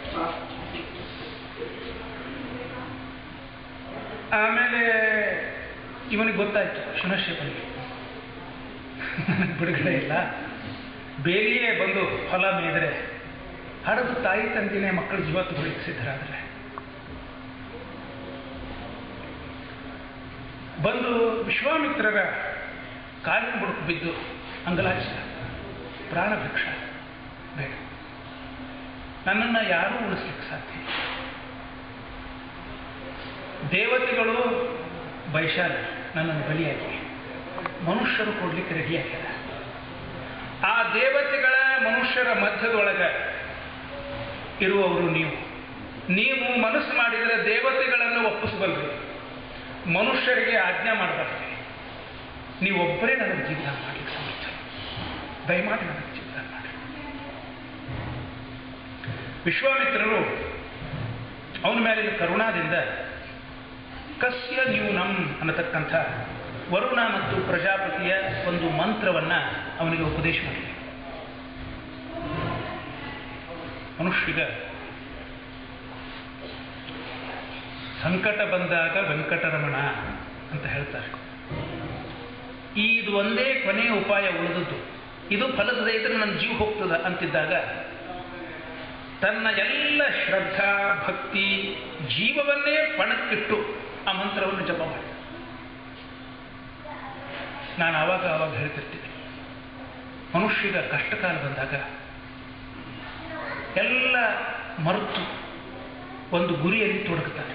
ಆಮೇಲೆ ಇವನಿಗೆ ಗೊತ್ತಾಯ್ತು ಶುನಶ್ಯಪನಿಗೆ ನನಗೆ ಬಿಡುಗಡೆ ಇಲ್ಲ ಬೇಲಿಯೇ ಬಂದು ಹೊಲ ಮೇದರೆ ಹಡದು ತಾಯಿ ತಂದಿನೇ ಮಕ್ಕಳ ಜೀವ ತಗೊಳ್ಳಿಕ್ಕೆ ಸಿದ್ಧರಾದರೆ ಬಂದು ವಿಶ್ವಾಮಿತ್ರರ ಕಾಲಿನ ಬುಡಕು ಬಿದ್ದು ಅಂಗಲಾಚಿದ ಪ್ರಾಣ ಭಿಕ್ಷ ಬೇಡ ನನ್ನನ್ನು ಯಾರೂ ಉಳಿಸ್ಲಿಕ್ಕೆ ಸಾಧ್ಯ ಇಲ್ಲ. ದೇವತೆಗಳು ಬೈಶಾಲ ನನ್ನನ್ನು ಬಲಿಯಾಗಿ ಮನುಷ್ಯರು ಕೊಡ್ಲಿಕ್ಕೆ ರೆಡಿಯಾಗ್ಯಾರ ಆ ದೇವತೆಗಳ ಮನುಷ್ಯರ ಮಧ್ಯದೊಳಗೆ ಇರುವವರು ನೀವು ನೀವು ಮನಸ್ಸು ಮಾಡಿದರೆ ದೇವತೆಗಳನ್ನು ಒಪ್ಪಿಸಬಲ್ರಿ ಮನುಷ್ಯರಿಗೆ ಆಜ್ಞಾ ಮಾಡಬಾರ್ದು ನೀವೊಬ್ಬರೇ ನನಗೆ ಜೀವನ ಮಾಡಲಿಕ್ಕೆ ಸಮರ್ಥ ದಯಮಾಡಿ ನನಗೆ ಜೀವನ ಮಾಡಿ ವಿಶ್ವಾಮಿತ್ರರು ಅವನ ಮೇಲಿನ ಕರುಣಾದಿಂದ ಕಸ್ಯ ನ್ಯೂನಂ ಅನ್ನತಕ್ಕಂಥ ವರುಣ ಮತ್ತು ಪ್ರಜಾಪತಿಯ ಒಂದು ಮಂತ್ರವನ್ನ ಅವನಿಗೆ ಉಪದೇಶ ಮಾಡಿದೆ ಮನುಷ್ಯಗ ಸಂಕಟ ಬಂದಾಗ ವೆಂಕಟರಮಣ ಅಂತ ಹೇಳ್ತಾರೆ ಇದು ಒಂದೇ ಕೊನೆಯ ಉಪಾಯ ಉಳಿದದ್ದು ಇದು ಫಲದ ಇದ್ರೆ ನನ್ನ ಜೀವ ಹೋಗ್ತದ ಅಂತಿದ್ದಾಗ ತನ್ನ ಎಲ್ಲ ಶ್ರದ್ಧಾ ಭಕ್ತಿ ಜೀವವನ್ನೇ ಪಣಕ್ಕಿಟ್ಟು ಆ ಮಂತ್ರವನ್ನು ಜಪ ಮಾಡಿ ನಾನು ಆವಾಗ ಆವಾಗ ಹೇಳ್ತಿರ್ತೀನಿ ಮನುಷ್ಯಗ ಕಷ್ಟಕಾಲ ಬಂದಾಗ ಎಲ್ಲ ಮರೆತು ಒಂದು ಗುರಿಯಲ್ಲಿ ತೊಡಗುತ್ತಾರೆ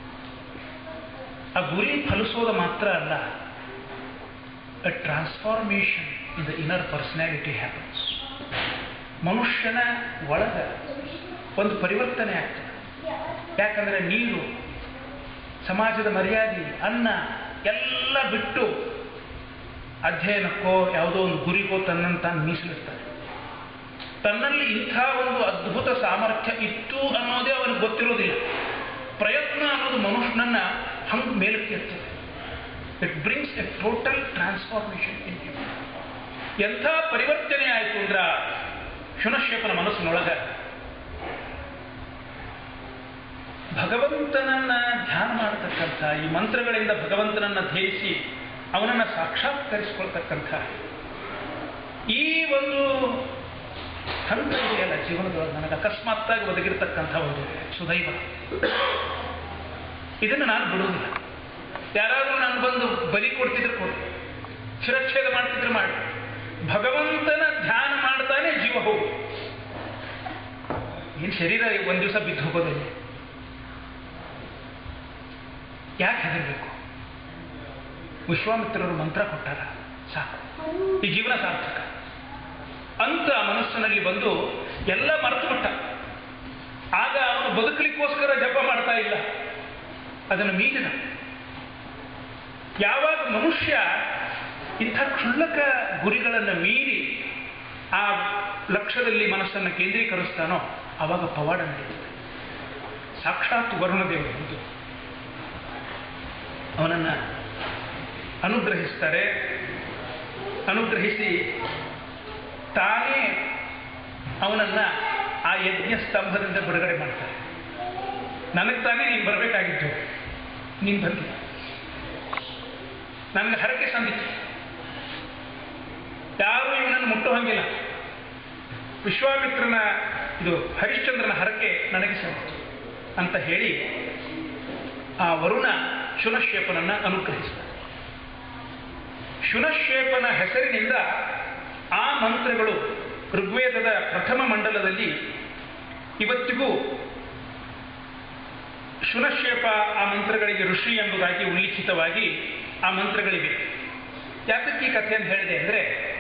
ಆ ಗುರಿ ಫಲಿಸೋದು ಮಾತ್ರ ಅಲ್ಲ a transformation in the inner personality happens ಮನುಷ್ಯನ ಒಳಗ ಒಂದು ಪರಿವರ್ತನೆ ಆಗ್ತದೆ ಯಾಕಂದ್ರೆ ನೀರು ಸಮಾಜದ ಮರ್ಯಾದೆ ಅನ್ನ ಎಲ್ಲ ಬಿಟ್ಟು ಅಧ್ಯಯನಕ್ಕೋ ಯಾವುದೋ ಒಂದು ಗುರಿಗೋ ತನ್ನನ್ನು ತಾನು ಮೀಸಲಿರ್ತಾನೆ ತನ್ನಲ್ಲಿ ಇಂಥ ಒಂದು ಅದ್ಭುತ ಸಾಮರ್ಥ್ಯ ಇತ್ತು ಅನ್ನೋದೇ ಅವನಿಗೆ ಗೊತ್ತಿರೋದಿಲ್ಲ ಪ್ರಯತ್ನ ಅನ್ನೋದು ಮನುಷ್ಯನನ್ನ ಹಂಗೆ ಮೇಲಕ್ಕೆ ಎರ್ತದೆ it brings a total transformation in ಎಂಥ ಪರಿವರ್ತನೆ ಆಯಿತು ಅಂದ್ರ ಶುನಶ್ಯಪನ ಮನಸ್ಸಿನೊಳಗ ಭಗವಂತನನ್ನ ಧ್ಯಾನ ಮಾಡತಕ್ಕಂಥ ಈ ಮಂತ್ರಗಳಿಂದ ಭಗವಂತನನ್ನ ಧ್ಯೇಯಿಸಿ ಅವನನ್ನ ಸಾಕ್ಷಾತ್ಕರಿಸಿಕೊಳ್ತಕ್ಕಂಥ ಈ ಒಂದು ಹಂತ ಇದೆಯಲ್ಲ ಜೀವನದೊಳಗೆ ನನಗೆ ಅಕಸ್ಮಾತ್ತಾಗಿ ಒದಗಿರ್ತಕ್ಕಂಥ ಒಂದು ಸುದೈವ ಇದನ್ನು ನಾನು ಬಿಡುವುದಿಲ್ಲ ಯಾರಾದರೂ ನಾನು ಬಂದು ಬಲಿ ಕೊಡ್ತಿದ್ರೆ ಕೊಡಿ ಶಿರಚ್ಛೇದ ಮಾಡ್ತಿದ್ರೆ ಮಾಡಿ ಭಗವಂತನ ಧ್ಯಾನ ಮಾಡ್ತಾನೆ ಜೀವ ಹೋಗು ಏನು ಶರೀರ ಒಂದು ದಿವಸ ಬಿದ್ದು ಹೋಗೋದಿಲ್ಲ ಯಾಕೆ ಹೆದರ್ಬೇಕು ವಿಶ್ವಾಮಿತ್ರರು ಮಂತ್ರ ಕೊಟ್ಟಾರ ಸಾಕು ಈ ಜೀವನ ಸಾರ್ಥಕ ಅಂತ ಮನಸ್ಸಿನಲ್ಲಿ ಬಂದು ಎಲ್ಲ ಮರೆತು ಬಿಟ್ಟ ಆಗ ಅವನು ಬದುಕಲಿಕ್ಕೋಸ್ಕರ ಜಪ ಮಾಡ್ತಾ ಇಲ್ಲ ಅದನ್ನು ಮೀರಿದ ಯಾವಾಗ ಮನುಷ್ಯ ಇಂಥ ಕ್ಷುಲ್ಲಕ ಗುರಿಗಳನ್ನು ಮೀರಿ ಆ ಲಕ್ಷ್ಯದಲ್ಲಿ ಮನಸ್ಸನ್ನು ಕೇಂದ್ರೀಕರಿಸ್ತಾನೋ ಆವಾಗ ಪವಾಡ ನಡೆಯುತ್ತದೆ ಸಾಕ್ಷಾತ್ ವರುಣದೇವರು ಬಂದು ಅವನನ್ನು ಅನುಗ್ರಹಿಸ್ತಾರೆ ಅನುಗ್ರಹಿಸಿ ತಾನೇ ಅವನನ್ನ ಆ ಯಜ್ಞ ಸ್ತಂಭದಿಂದ ಬಿಡುಗಡೆ ಮಾಡ್ತಾರೆ ನನಗೆ ತಾನೇ ನೀನು ಬರಬೇಕಾಗಿತ್ತು ನೀನು ಬಂದಿ ನನಗೆ ಹರಕೆ ಸಂದಿತ್ತು ಯಾರು ಇವನನ್ನು ಮುಟ್ಟೋ ಹಂಗಿಲ್ಲ ವಿಶ್ವಾಮಿತ್ರನ ಇದು ಹರಿಶ್ಚಂದ್ರನ ಹರಕೆ ನನಗೆ ಸಂದಿತ್ತು ಅಂತ ಹೇಳಿ ಆ ವರುಣ ಶುನಶೇಪನನ್ನ ಅನುಗ್ರಹಿಸಿದ ಶುನಶೇಪನ ಹೆಸರಿನಿಂದ ಆ ಮಂತ್ರಗಳು ಋಗ್ವೇದದ ಪ್ರಥಮ ಮಂಡಲದಲ್ಲಿ ಇವತ್ತಿಗೂ ಶುನಶೇಪ ಆ ಮಂತ್ರಗಳಿಗೆ ಋಷಿ ಎಂಬುದಾಗಿ ಉಲ್ಲಿಖಿತವಾಗಿ ಆ ಮಂತ್ರಗಳಿವೆ ಯಾತಕ್ಕೆ ಈ ಕಥೆಯನ್ನು ಹೇಳಿದೆ ಅಂದರೆ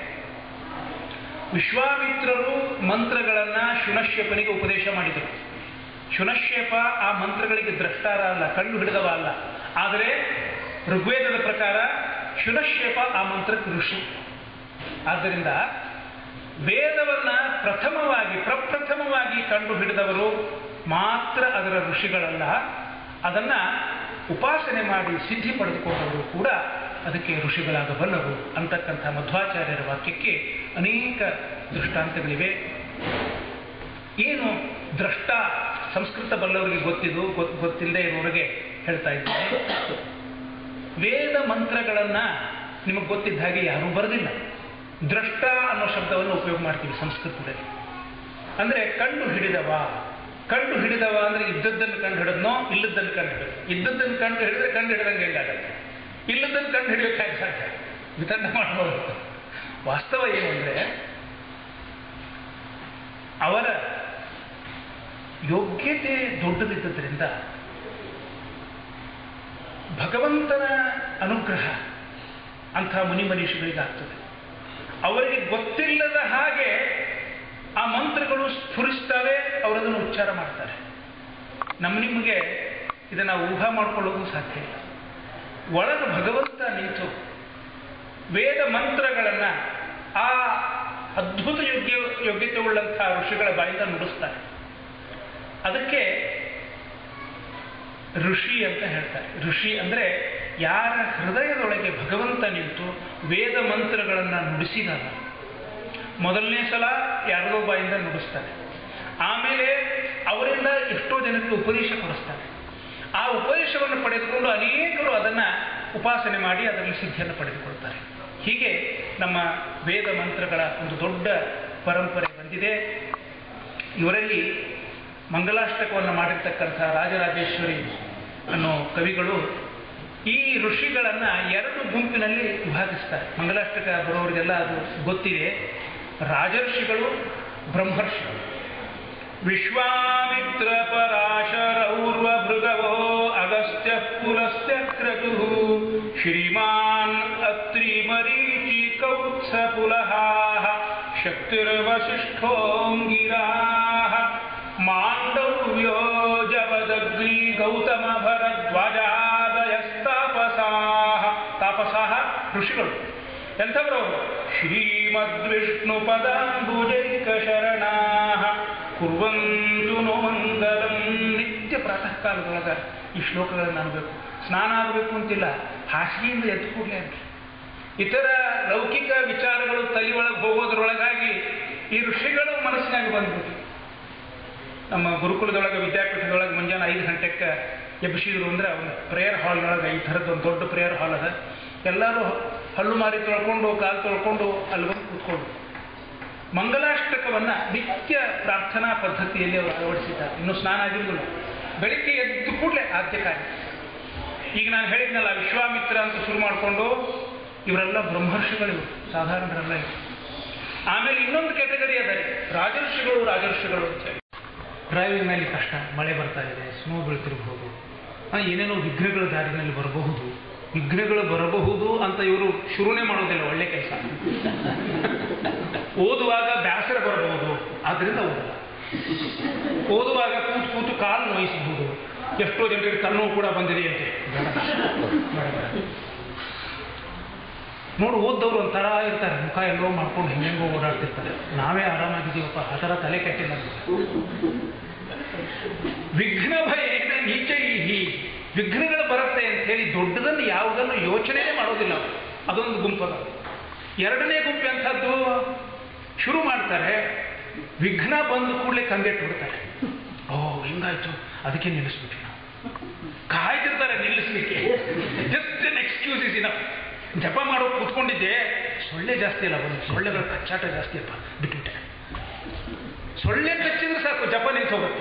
ವಿಶ್ವಾಮಿತ್ರರು ಮಂತ್ರಗಳನ್ನ ಶುನಶ್ಯಪನಿಗೆ ಉಪದೇಶ ಮಾಡಿದರು ಶುನಶ್ಯಪ ಆ ಮಂತ್ರಗಳಿಗೆ ದ್ರಷ್ಟಾರ ಅಲ್ಲ ಕಣ್ಣು ಹಿಡಿದವ ಅಲ್ಲ ಆದರೆ ಋಗ್ವೇದದ ಪ್ರಕಾರ ಶುನಶ್ಯಪ ಆ ಮಂತ್ರಕ್ಕೆ ಋಷಿ ಆದ್ದರಿಂದ ವೇದವನ್ನ ಪ್ರಥಮವಾಗಿ ಪ್ರಪ್ರಥಮವಾಗಿ ಕಂಡು ಹಿಡಿದವರು ಮಾತ್ರ ಅದರ ಋಷಿಗಳಲ್ಲ ಅದನ್ನ ಉಪಾಸನೆ ಮಾಡಿ ಸಿದ್ಧಿ ಪಡೆದುಕೊಂಡವರು ಕೂಡ ಅದಕ್ಕೆ ಋಷಿಗಳಾಗಬಲ್ಲರು ಅಂತಕ್ಕಂಥ ಮಧ್ವಾಚಾರ್ಯರ ವಾಕ್ಯಕ್ಕೆ ಅನೇಕ ದೃಷ್ಟಾಂತಗಳಿವೆ ಏನು ದ್ರಷ್ಟ ಸಂಸ್ಕೃತ ಬಲ್ಲವರಿಗೆ ಗೊತ್ತಿದ್ದು ಗೊತ್- ಗೊತ್ತಿಲ್ಲದೆ ಇರೋರಿಗೆ ಹೇಳ್ತಾ ಇದ್ದೇನೆ ವೇದ ಮಂತ್ರಗಳನ್ನ ನಿಮಗೆ ಗೊತ್ತಿದ್ದ ಹಾಗೆ ಯಾರೂ ಬರೆದಿಲ್ಲ ದ್ರಷ್ಟ ಅನ್ನೋ ಶಬ್ದವನ್ನು ಉಪಯೋಗ ಮಾಡ್ತೀವಿ ಸಂಸ್ಕೃತದಲ್ಲಿ ಅಂದ್ರೆ ಕಂಡು ಹಿಡಿದವ ಕಂಡು ಹಿಡಿದವ ಅಂದ್ರೆ ಇದ್ದದ್ದನ್ನು ಕಂಡು ಹಿಡಿದ್ನೋ ಇಲ್ಲದ್ದನ್ನು ಕಂಡು ಹಿಡಿದ ಇದ್ದದ್ದನ್ನು ಕಂಡು ಹಿಡಿದ್ರೆ ಕಂಡು ಹಿಡಿದಂಗೆ ಹೆಂಗಾಗತ್ತೆ ಇಲ್ಲದನ್ನು ಕಂಡು ಹಿಡಿಯೋಕ್ಕಾಗಿ ಸಾಧ್ಯ ವಿತಂಡ ಮಾಡಬಹುದು ವಾಸ್ತವ ಏನು ಅಂದ್ರೆ ಅವರ ಯೋಗ್ಯತೆ ದೊಡ್ಡದಿದ್ದರಿಂದ ಭಗವಂತನ ಅನುಗ್ರಹ ಅಂಥ ಮುನಿ ಮನೀಷಿಗಳಿಗೆ ಆಗ್ತದೆ ಅವರಿಗೆ ಗೊತ್ತಿಲ್ಲದ ಹಾಗೆ ಆ ಮಂತ್ರಗಳು ಸ್ಫುರಿಸ್ತವೆ ಅವರದನ್ನು ಉಚ್ಚಾರ ಮಾಡ್ತಾರೆ ನಮ್ಮ ನಿಮಗೆ ಇದನ್ನು ಊಹಾ ಮಾಡ್ಕೊಳ್ಳೋದು ಸಾಧ್ಯ ಇಲ್ಲ ಒಳಗೆ ಭಗವಂತ ನಿಂತು ವೇದ ಮಂತ್ರಗಳನ್ನು ಆ ಅದ್ಭುತ ಯೋಗ್ಯ ಯೋಗ್ಯತೆ ಉಳ್ಳಂಥ ಋಷಿಗಳ ಬಾಯಿಂದ ನುಡಿಸ್ತಾರೆ ಅದಕ್ಕೆ ಋಷಿ ಅಂತ ಹೇಳ್ತಾರೆ ಋಷಿ ಅಂದ್ರೆ ಯಾರ ಹೃದಯದೊಳಗೆ ಭಗವಂತ ನಿಂತು ವೇದ ಮಂತ್ರಗಳನ್ನು ನುಡಿಸಿದಾಗ ಮೊದಲನೇ ಸಲ ಯಾರದೋ ಬಾಯಿಂದ ನುಡಿಸ್ತಾರೆ ಆಮೇಲೆ ಅವರಿಂದ ಎಷ್ಟೋ ಜನರಿಗೆ ಉಪದೇಶ ಕೊಡಿಸ್ತಾರೆ ಆ ಉಪದೇಶವನ್ನು ಪಡೆದುಕೊಂಡು ಅನೇಕರು ಅದನ್ನ ಉಪಾಸನೆ ಮಾಡಿ ಅದರಲ್ಲಿ ಸಿದ್ಧಿಯನ್ನು ಪಡೆದುಕೊಳ್ತಾರೆ ಹೀಗೆ ನಮ್ಮ ವೇದ ಮಂತ್ರಗಳ ಒಂದು ದೊಡ್ಡ ಪರಂಪರೆ ಬಂದಿದೆ ಇವರಲ್ಲಿ ಮಂಗಲಾಷ್ಟಕವನ್ನು ಮಾಡಿರ್ತಕ್ಕಂಥ ರಾಜರಾಜೇಶ್ವರಿ ಅನ್ನೋ ಕವಿಗಳು ಈ ಋಷಿಗಳನ್ನ ಎರಡು ಗುಂಪಿನಲ್ಲಿ ವಿಭಾಗಿಸ್ತಾರೆ ಮಂಗಲಾಷ್ಟಕ ಬರೋರಿಗೆಲ್ಲ ಅದು ಗೊತ್ತಿದೆ ರಾಜರ್ಷಿಗಳು ಬ್ರಹ್ಮರ್ಷಿಗಳು ವಿಶ್ವಾಮಿತ್ರ ಪರಾಶರೌರ್ವ ಭೃಗವೋ ಅಗಸ್ತ್ಯ ಪುಲಸ್ತ್ಯ ಕ್ರತು ಶ್ರೀಮಾನ್ ಅತ್ರಿ ಮರೀಚಿ ಕೌತ್ಸ ಪುಲಹ ಶಕ್ತಿರ್ವಸಿಷ್ಠೋಂಗಿರಾ ಮಾಂಡವ್ಯೋ ಜವದಗ್ರಿ ಗೌತಮ ಭರದ್ವಾಜಾದಯಸ್ತಾಪಸಾಹ ತಾಪಸಾಹ ಋಷಿಗಳು ಎಂಥವರು ಶ್ರೀಮದ್ವಿಷ್ಣು ಪದಾಂಬುಜೈಕ ಶರಣಾ ಕುರ್ವಂತು ನೋ ಮಂಗಲಂ ನಿತ್ಯ ಪ್ರಾತಃ ಕಾಲದೊಳಗ ಈ ಶ್ಲೋಕಗಳನ್ನು ಅನ್ಬೇಕು ಸ್ನಾನ ಆಗಬೇಕು ಅಂತಿಲ್ಲ ಹಾಸಿಗೆಯಿಂದ ಎದ್ದು ಕೂಡಲೇ ಅಂತ ಇತರ ಲೌಕಿಕ ವಿಚಾರಗಳು ತಲೆ ಒಳಗೆ ಹೋಗೋದ್ರೊಳಗಾಗಿ ಈ ಋಷಿಗಳು ಮನಸ್ಸಿನಾಗ ಬಂದ್ಬಿಟ್ಟು ನಮ್ಮ ಗುರುಕುಲದೊಳಗೆ ವಿದ್ಯಾಪೀಠದೊಳಗೆ ಮುಂಜಾನೆ ಐದು ಗಂಟೆಗೆ ಎಬ್ಬಿಸಿದ್ರು ಅಂದ್ರೆ ಒಂದು ಪ್ರೇಯರ್ ಹಾಲ್ನೊಳಗೆ ಈ ಥರದ್ದು ಒಂದು ದೊಡ್ಡ ಪ್ರೇಯರ್ ಹಾಲ್ ಅದ ಎಲ್ಲರೂ ಹಲ್ಲು ಮಾರಿ ತೊಳ್ಕೊಂಡು ಕಾಲು ತೊಳ್ಕೊಂಡು ಅಲ್ಲಿ ಬಂದು ಕೂತ್ಕೊಂಡು ಮಂಗಲಾಷ್ಟಕವನ್ನ ನಿತ್ಯ ಪ್ರಾರ್ಥನಾ ಪದ್ಧತಿಯಲ್ಲಿ ಅವರು ಅಳವಡಿಸಿದ್ದಾರೆ ಇನ್ನು ಸ್ನಾನ ಆಗಿರುವುದಿಲ್ಲ ಬೆಳಿಗ್ಗೆ ಎದ್ದು ಕೂಡಲೇ ಆದ್ಯ ಕಾರ್ಯ ಈಗ ನಾನು ಹೇಳಿದ್ನಲ್ಲ ವಿಶ್ವಾಮಿತ್ರ ಅಂತ ಶುರು ಮಾಡಿಕೊಂಡು ಇವರೆಲ್ಲ ಬ್ರಹ್ಮರ್ಷಿಗಳು ಸಾಧಾರಣರಲ್ಲ ಇವರು ಆಮೇಲೆ ಇನ್ನೊಂದು ಕೆಟಗರಿ ಅದ ರಾಜರ್ಷಿಗಳು ರಾಜರ್ಷಿಗಳು ಅಂತ ಹೇಳಿ ಡ್ರೈವಿಂಗ್ನಲ್ಲಿ ಕಷ್ಟ ಮಳೆ ಬರ್ತಾ ಇದೆ ಸ್ನೋ ಬೀಳ್ತಿರಬಹುದು ಆ, ಏನೇನೋ ವಿಘ್ನಗಳು ದಾರಿನಲ್ಲಿ ಬರಬಹುದು ವಿಘ್ನಗಳು ಬರಬಹುದು ಅಂತ ಇವರು ಶುರುನೇ ಮಾಡೋದಿಲ್ಲ ಒಳ್ಳೆ ಕೆಲಸ ಓದುವಾಗ ಬೇಸರ ಬರಬಹುದು ಆದ್ರಿಂದ ಓದಲ್ಲ ಓದುವಾಗ ಕೂತು ಕೂತು ಕಾಲು ನೋಯಿಸಬಹುದು ಎಷ್ಟೋ ಜನರಿಗೆ ತಲೆನೋವು ಕೂಡ ಬಂದಿದೆ ಅಂತೆ ಬೇಡ. ಬೇಡ, ಬೇಡ. ನೋಡು ಓದ್ದವ್ರು ಒಂಥರ ಇರ್ತಾರೆ ಮುಖ ಎಲ್ಲೋ ಮಾಡ್ಕೊಂಡು ಹೆಂಗೆಂಗೋ ಓಡಾಡ್ತಿರ್ತಾರೆ ನಾವೇ ಆರಾಮಾಗಿದ್ದೀವಪ್ಪ ಆ ಥರ ತಲೆ ಕೆಟ್ಟಿಲ್ಲ ನಮ್ಗೆ. ವಿಘ್ನ ಭಯೇನ ನೀಚೈಹಿ ವಿಘ್ನಗಳು ಬರುತ್ತೆ ಅಂತ ಹೇಳಿ ದೊಡ್ಡದನ್ನು ಯಾವುದನ್ನು ಯೋಚನೆಯೇ ಮಾಡೋದಿಲ್ಲ ಅವರು. ಅದೊಂದು ಗುಂಪದ ಎರಡನೇ ಗುಂಪು ಎಂಥದ್ದು ಶುರು ಮಾಡ್ತಾರೆ ವಿಘ್ನ ಬಂದ ಕೂಡಲೇ ಕಂಗೆಟ್ಟು ಬಿಡ್ತಾರೆ ಓ ಹಿಂಗಾಯ್ತು ಅದಕ್ಕೆ ನಿಲ್ಲಿಸ್ಬಿಟ್ವಿ ನಾವು ಕಾಯ್ತಿರ್ತಾರೆ ನಿಲ್ಲಿಸ್ಲಿಕ್ಕೆ just an excuse is enough ಜಪ ಮಾಡೋ ಕೂತ್ಕೊಂಡಿದ್ದೆ ಸೊಳ್ಳೆ ಜಾಸ್ತಿ ಅಲ್ಲ ಒಂದು ಸೊಳ್ಳೆಗಳ ಕಚ್ಚಾಟ ಜಾಸ್ತಿ ಅಪ್ಪ ಬಿಟ್ಬಿಟ್ಟೆ ಸೊಳ್ಳೆ ಕಚ್ಚಿದ್ರೆ ಸಾಕು ಜಪ ನಿಂತು ಹೋಗುತ್ತೆ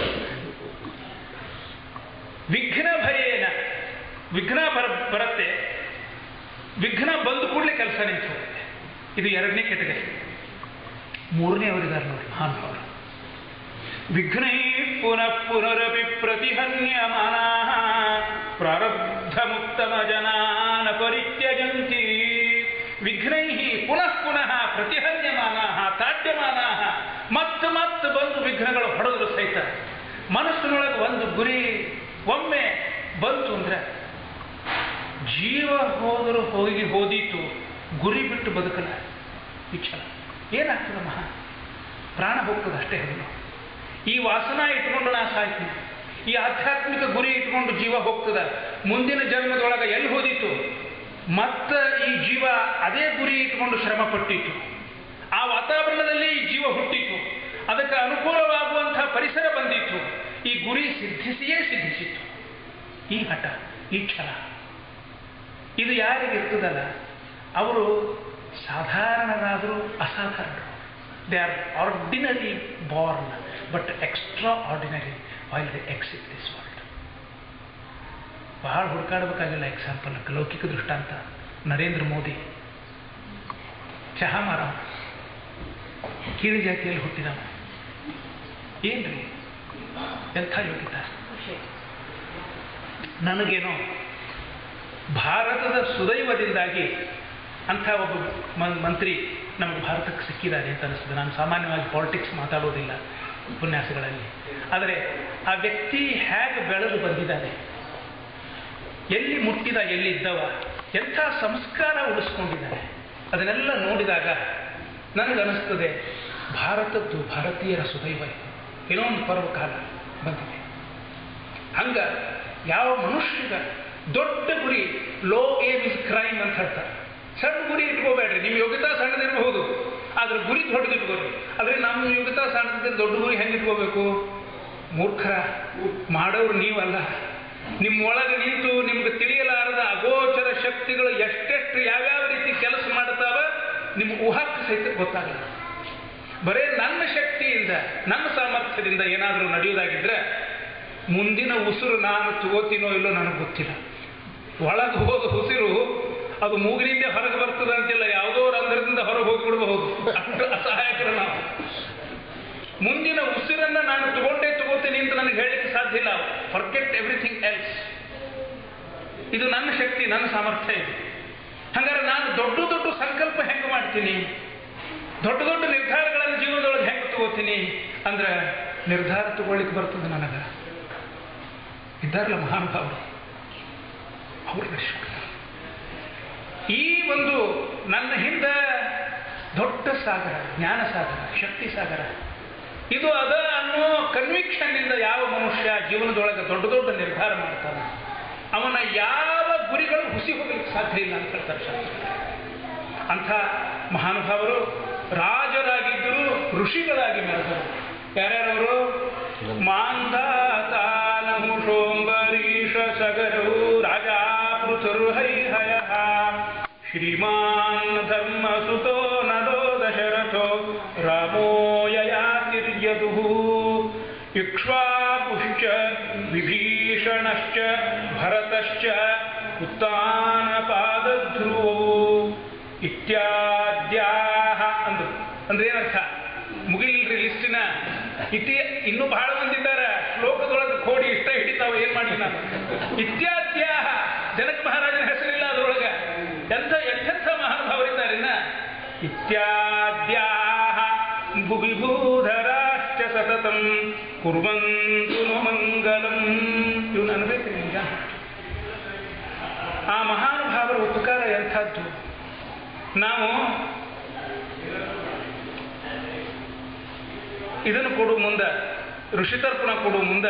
ವಿಘ್ನ ಭಯೇನ ವಿಘ್ನ ಬರ ಬರುತ್ತೆ ವಿಘ್ನ ಬಂದ ಕೂಡಲೇ ಕೆಲಸ ನಿಂತು ಹೋಗುತ್ತೆ ಇದು ಎರಡನೇ ಕೆಟಗರಿ ಮೂರನೇ ಅವರಿದ್ದಾರೆ ನೋಡಿ ಮಹಾನುಭಾವರು ವಿಘ್ನೈ ಪುನಃ ಪುನರಪಿ ಪ್ರತಿಹನ್ಯಮಾನಾ ಪ್ರಾರಬ್ಧ ಮುಕ್ತಮ ಜನಾನ ಪರಿತ್ಯಜಂತಿ ವಿಘ್ನೈ ಪುನಃ ಪುನಃ ಪ್ರತಿಹನ್ಯಮಾನಾ ತಾಡ್ಯಮಾನಾ ಮತ್ತೆ ಮತ್ತೆ ಬಂದು ವಿಘ್ನಗಳು ಹೊಡೆದ್ರು ಸಹಿತ ಮನಸ್ಸಿನೊಳಗೆ ಒಂದು ಗುರಿ ಒಮ್ಮೆ ಬಂತು ಅಂದ್ರೆ ಜೀವ ಹೋದರೂ ಹೋಗಿ ಹೋದೀತು ಗುರಿ ಬಿಟ್ಟು ಬದುಕಲ್ಲ ವಿಚಾರ ಏನಾಗ್ತದೆ ಮಹಾ ಪ್ರಾಣ ಹೋಗ್ತದೆ ಅಷ್ಟೇ ಹೆಣ್ಣು ಈ ವಾಸನ ಇಟ್ಕೊಂಡು ನಾ ಸಾಯ್ತೀನಿ ಈ ಆಧ್ಯಾತ್ಮಿಕ ಗುರಿ ಇಟ್ಕೊಂಡು ಜೀವ ಹೋಗ್ತದ ಮುಂದಿನ ಜನ್ಮದೊಳಗೆ ಎಲ್ಲಿ ಹೋದಿತ್ತು ಮತ್ತ ಈ ಜೀವ ಅದೇ ಗುರಿ ಇಟ್ಕೊಂಡು ಶ್ರಮ ಪಟ್ಟಿತ್ತು ಆ ವಾತಾವರಣದಲ್ಲಿ ಈ ಜೀವ ಹುಟ್ಟಿತು ಅದಕ್ಕೆ ಅನುಕೂಲವಾಗುವಂತಹ ಪರಿಸರ ಬಂದಿತ್ತು ಈ ಗುರಿ ಸಿದ್ಧಿಸಿಯೇ ಸಿದ್ಧಿಸಿತ್ತು ಈ ಹಠ ಈ ಛಲ ಇದು ಯಾರಿಗೆ ಇರ್ತದಲ್ಲ ಅವರು ಸಾಧಾರಣರಾದರೂ ಅಸಾಧಾರಣರು they are ordinary born but extraordinary while they exit this world ಬಹಳ ಹುಡುಕಾಡಬೇಕಾಗಿಲ್ಲ ಎಕ್ಸಾಂಪಲ್ ಲೌಕಿಕ ದೃಷ್ಟಾಂತ ನರೇಂದ್ರ ಮೋದಿ ಚಹಾ ಮಾರ ಕೀಳು ಜಾತಿಯಲ್ಲಿ ಹುಟ್ಟಿದವ ಏನ್ರಿ ಎಂಥ ಯೋಗ್ಯತ ನನಗೇನೋ ಭಾರತದ ಸುದೈವದಿಂದಾಗಿ ಅಂಥ ಒಬ್ಬ ಮನ್- ಮಂತ್ರಿ ನಮಗೆ ಭಾರತಕ್ಕೆ ಸಿಕ್ಕಿದ್ದಾರೆ ಅಂತ ಅನಿಸ್ತದೆ ನಾನು ಸಾಮಾನ್ಯವಾಗಿ ಪಾಲಿಟಿಕ್ಸ್ ಮಾತಾಡೋದಿಲ್ಲ ಉಪನ್ಯಾಸಗಳಲ್ಲಿ ಆದರೆ ಆ ವ್ಯಕ್ತಿ ಹೇಗೆ ಬೆಳೆದು ಬಂದಿದ್ದಾನೆ ಎಲ್ಲಿ ಮುಟ್ಟಿದ ಎಲ್ಲಿದ್ದವ ಎಂಥ ಸಂಸ್ಕಾರ ಉಳಿಸ್ಕೊಂಡಿದ್ದಾನೆ ಅದನ್ನೆಲ್ಲ ನೋಡಿದಾಗ ನನಗನ್ನಿಸ್ತದೆ ಭಾರತದ್ದು ಭಾರತೀಯರ ಸುದೈವ ಇದು ಏನೋ ಒಂದು ಪರ್ವಕಾಲ ಬಂದಿದೆ ಹಂಗ ಯಾವ ಮನುಷ್ಯಗ ದೊಡ್ಡ ಗುರಿ ಲೋ ಏಮ್ ಇಸ್ ಕ್ರೈಮ್ ಅಂತ ಹೇಳ್ತಾರೆ ಸಣ್ಣ ಗುರಿ ಇಟ್ಕೋಬೇಡ್ರಿ ನಿಮ್ಮ ಯೋಗ್ಯತಾ ಸಣ್ಣದಿರಬಹುದು ಆದ್ರೆ ಗುರಿ ದೊಡ್ಡದಿಟ್ಕೋರಿ ಆದ್ರೆ ನಮ್ಮ ಯೋಗ್ಯತಾ ಸಣ್ಣದಿದ್ದರೆ ದೊಡ್ಡ ಗುರಿ ಹೆಂಗೆ ಇಟ್ಕೋಬೇಕು ಮೂರ್ಖರ ಮಾಡೋರು ನೀವಲ್ಲ ನಿಮ್ಮ ಒಳಗೆ ನಿಂತು ನಿಮ್ಗೆ ತಿಳಿಯಲಾರದ ಅಗೋಚರ ಶಕ್ತಿಗಳು ಎಷ್ಟೆಷ್ಟು ಯಾವ್ಯಾವ ರೀತಿ ಕೆಲಸ ಮಾಡ್ತಾವ ನಿಮ್ಮ ಊಹಕ್ಕೆ ಸಹಿತ ಗೊತ್ತಾಗಲ್ಲ ಬರೇ ನನ್ನ ಶಕ್ತಿಯಿಂದ ನನ್ನ ಸಾಮರ್ಥ್ಯದಿಂದ ಏನಾದರೂ ನಡೆಯುವುದಾಗಿದ್ರೆ ಮುಂದಿನ ಉಸಿರು ನಾನು ತಗೋತೀನೋ ಇಲ್ಲೋ ನನಗೆ ಗೊತ್ತಿಲ್ಲ ಒಳಗೆ ಹೋದ ಉಸಿರು ಅದು ಮೂಗಿನಿಂದ ಹೊರಗೆ ಬರ್ತದೆ ಅಂತಿಲ್ಲ ಯಾವುದೋ ರಂಧ್ರದಿಂದ ಹೊರಗೆ ಹೋಗಿಬಿಡಬಹುದು ಅಷ್ಟು ಅಸಹಾಯಕರು ನಾವು ಮುಂದಿನ ಉಸಿರನ್ನ ನಾನು ತಗೊಂಡೇ ತಗೋತೀನಿ ಅಂತ ನನಗೆ ಹೇಳಲಿಕ್ಕೆ ಸಾಧ್ಯ ಇಲ್ಲ ಫರ್ಗೆಟ್ ಎವ್ರಿಥಿಂಗ್ ಎಲ್ಸ್ ಇದು ನನ್ನ ಶಕ್ತಿ ನನ್ನ ಸಾಮರ್ಥ್ಯ ಇದು ಹಂಗಾರೆ ನಾನು ದೊಡ್ಡ ದೊಡ್ಡ ಸಂಕಲ್ಪ ಹೆಂಗೆ ಮಾಡ್ತೀನಿ ದೊಡ್ಡ ದೊಡ್ಡ ನಿರ್ಧಾರಗಳನ್ನು ಜೀವನದೊಳಗೆ ಹೆಂಗೆ ತಗೋತೀನಿ ಅಂದ್ರೆ ನಿರ್ಧಾರ ತಗೊಳ್ಳಿಕ್ಕೆ ಬರ್ತದೆ ನನಗೆ ಇದ್ದಾರಲ್ಲ ಮಹಾನುಭಾವರು ಅವರು ನಡೆಸ್ಬೇಕು ಈ ಒಂದು ನನ್ನ ಹಿಂದೆ ದೊಡ್ಡ ಸಾಗರ ಜ್ಞಾನ ಸಾಗರ ಶಕ್ತಿ ಸಾಗರ ಇದು ಅದ ಅನ್ನೋ ಕನ್ವಿಕ್ಷನ್ನಿಂದ ಯಾವ ಮನುಷ್ಯ ಜೀವನದೊಳಗೆ ದೊಡ್ಡ ದೊಡ್ಡ ನಿರ್ಧಾರ ಮಾಡ್ತಾನೆ ಅವನ ಯಾವ ಗುರಿಗಳು ಹುಸಿ ಹೋಗ್ಲಿಕ್ಕೆ ಸಾಧ್ಯ ಇಲ್ಲ ಅಂತ ಹೇಳ್ತಾರೆ ಶಾಸ್ತ್ರ ಅಂಥ ಮಹಾನುಭಾವರು ರಾಜರಾಗಿದ್ದರು ಋಷಿಗಳಾಗಿ ಮೆರೆದರು ಯಾರ್ಯಾರವರು ಮಾಂಧಾತಾನಹುಷೋಂಬರೀಷ ಸಗರು ರಾಜ ಪೃಥುರ್ಹೈಹಯ ಶ್ರೀಮಾನ್ ಧರ್ಮಸುತೋ ನದೋ ದಶರಥೋ ರಾಮೋ ಯಯಾತಿರ್ಯದು ಇಕ್ಷ್ವಾಕುಶ್ಚ ವಿಭೀಷಣಶ್ಚ ಭರತಶ್ಚ ಉತ್ತಾನಪಾದಧ್ರುವೋ ಇತ್ಯಾದ್ಯಾಹ ಅಂದ್ರು ಅಂದ್ರೆ ಏನರ್ಥ ಮುಗಿಲ್ರಿ ಲಿಸ್ಟಿನ ಇತಿ ಇನ್ನೂ ಬಹಳ ಮಂದಿ ಇದ್ದಾರೆ ಶ್ಲೋಕದೊಳಗೆ ಕೋಡಿ ಇಷ್ಟ ಹಿಡಿತಾವ ಏನ್ ಮಾಡಿ ನಾನು ಇತ್ಯಾದ್ಯಾಹ ಜನಕ ಮಹಾರಾಜನ ಹೆಸರಿಲ್ಲ ಅದ್ರೊಳಗೆ ಎಂಥ ಎಂಥೆಂಥ ಮಹಾನುಭಾವರಿದ್ದಾರೆ ಇನ್ನ ಇತ್ಯಾದ್ಯಾಹ ಭುವಿ ಭೂಧರಾಶ್ಚ ಸತತಂ ಕುರ್ವಂತು ನು ಮಂಗಲಂ ಇವನು ಅನ್ಬೇಕು ನಿಜ ಆ ಮಹಾನುಭಾವರ ಉಪಕಾರ ಎಂಥದ್ದು ನಾವು ಇದನ್ನು ಕೊಡುವ ಮುಂದೆ ಋಷಿತರ್ಪಣ ಕೊಡುವ ಮುಂದೆ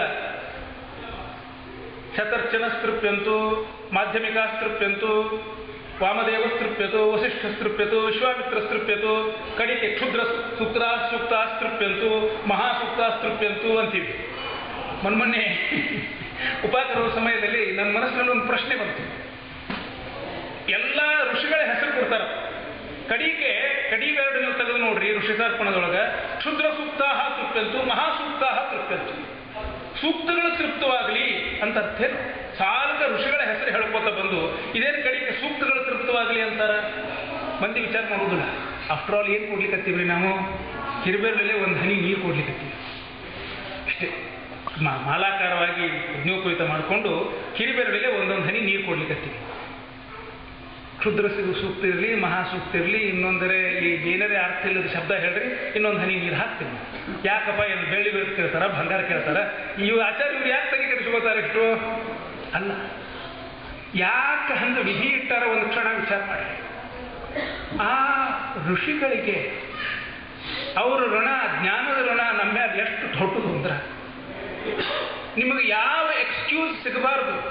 ಶತರ್ಚನಸ್ತೃಪ್ಯಂತು ಮಾಧ್ಯಮಿಕಾಸ್ತೃಪ್ಯಂತು ವಾಮದೇವಸ್ತೃಪ್ಯತು ವಸಿಷ್ಠಸ್ತೃಪ್ಯತು ವಿಶ್ವಾಮಿತ್ರಸ್ತೃಪ್ಯತು ಕಡಿಕೆ ಕ್ಷುದ್ರ ಸೂತ್ರ ಸೂಕ್ತಾಸ್ತೃಪ್ಯಂತು ಮಹಾಸೂಕ್ತಾಸ್ತೃಪ್ಯಂತು ಅಂತೀವಿ ಮೊನ್ನೆ ಉಪಾಕರುವ ಸಮಯದಲ್ಲಿ ನನ್ನ ಮನಸ್ಸಿನಲ್ಲಿ ಒಂದು ಪ್ರಶ್ನೆ ಬಂತು ಎಲ್ಲ ಋಷಿಗಳ ಹೆಸರು ಕೊಡ್ತಾರ ಕಡಿಗೆ ಕಡಿವೆರಡನ್ನು ತೆಗೆದು ನೋಡ್ರಿ ಋಷಿತರ್ಪಣದೊಳಗ ಕ್ಷುದ್ರ ಸೂಕ್ತ ತೃಪ್ಯಂತು ಮಹಾಸೂಕ್ತ ತೃಪ್ಯಂತು ಸೂಕ್ತಗಳು ತೃಪ್ತವಾಗಲಿ ಅಂತ ಅರ್ಥ ಏನು ಸಾಲದ ಋಷಿಗಳ ಹೆಸರು ಹೇಳ್ಕೊತ ಬಂದು ಇದೇನು ಕಡಿಗೆ ಸೂಕ್ತಗಳು ತೃಪ್ತವಾಗಲಿ ಅಂತಾರ ಮಂದಿ ವಿಚಾರ ಮಾಡೋದಿಲ್ಲ ಆಫ್ಟರ್ ಆಲ್ ಏನು ಕೊಡ್ಲಿಕ್ಕತ್ತೀವ್ರಿ ನಾವು ಹಿರಿಬೇರಲ್ಲೇ ಒಂದು ಹನಿ ನೀರು ಕೊಡ್ಲಿಕ್ಕತ್ತೀವಿ ಅಷ್ಟೇ ಮಾ- ಮಾಲಾಕಾರವಾಗಿ ಯಜ್ಞೋಪಯುಕ್ತ ಮಾಡಿಕೊಂಡು ಹಿರಿಬೇರಳಿಗೆ ಒಂದೊಂದು ಹನಿ ನೀರು ಕೊಡ್ಲಿಕ್ಕತ್ತೀವಿ ಕ್ಷುದ್ರ ಸಿ- ಸೂಕ್ತ ಇರಲಿ ಮಹಾಸೂಕ್ತ ಇರಲಿ ಇನ್ನೊಂದರೆ ಈ ಏನಾರೇ ಅರ್ಥ ಇಲ್ಲದ ಶಬ್ದ ಹೇಳ್ರಿ ಇನ್ನೊಂದು ಹನಿ ನೀರು ಹಾಕ್ತೀನಿ ಯಾಕಪ್ಪ ಏನು ಬೆಳ್ಳಿ ಬೆಳ್ಳಿ ಕೇಳ್ತಾರ ಬಂಗಾರ ಕೇಳ್ತಾರ ಇವು ಆಚಾರ್ಯ ಇವ್ರು ಯಾಕೆ ತಲೆ ಕೆಡಿಸ್ಕೋತಾರೆ ಇಷ್ಟು ಅಲ್ಲ ಯಾಕೆ ಹಂಗೆ ವಿಧಿ ಇಟ್ಟಾರ ಒಂದು ಕ್ಷಣ ವಿಚಾರ ಮಾಡಿ ಆ ಋಷಿಗಳಿಗೆ ಅವರ ಋಣ ಜ್ಞಾನದ ಋಣ ನಮ್ಮ ಮೇಲೆ ಎಷ್ಟು ದೊಡ್ಡದು ಅಂದ್ರೆ ನಿಮಗೆ ಯಾವ ಎಕ್ಸ್ಕ್ಯೂಸ್ ಸಿಗಬಾರ್ದು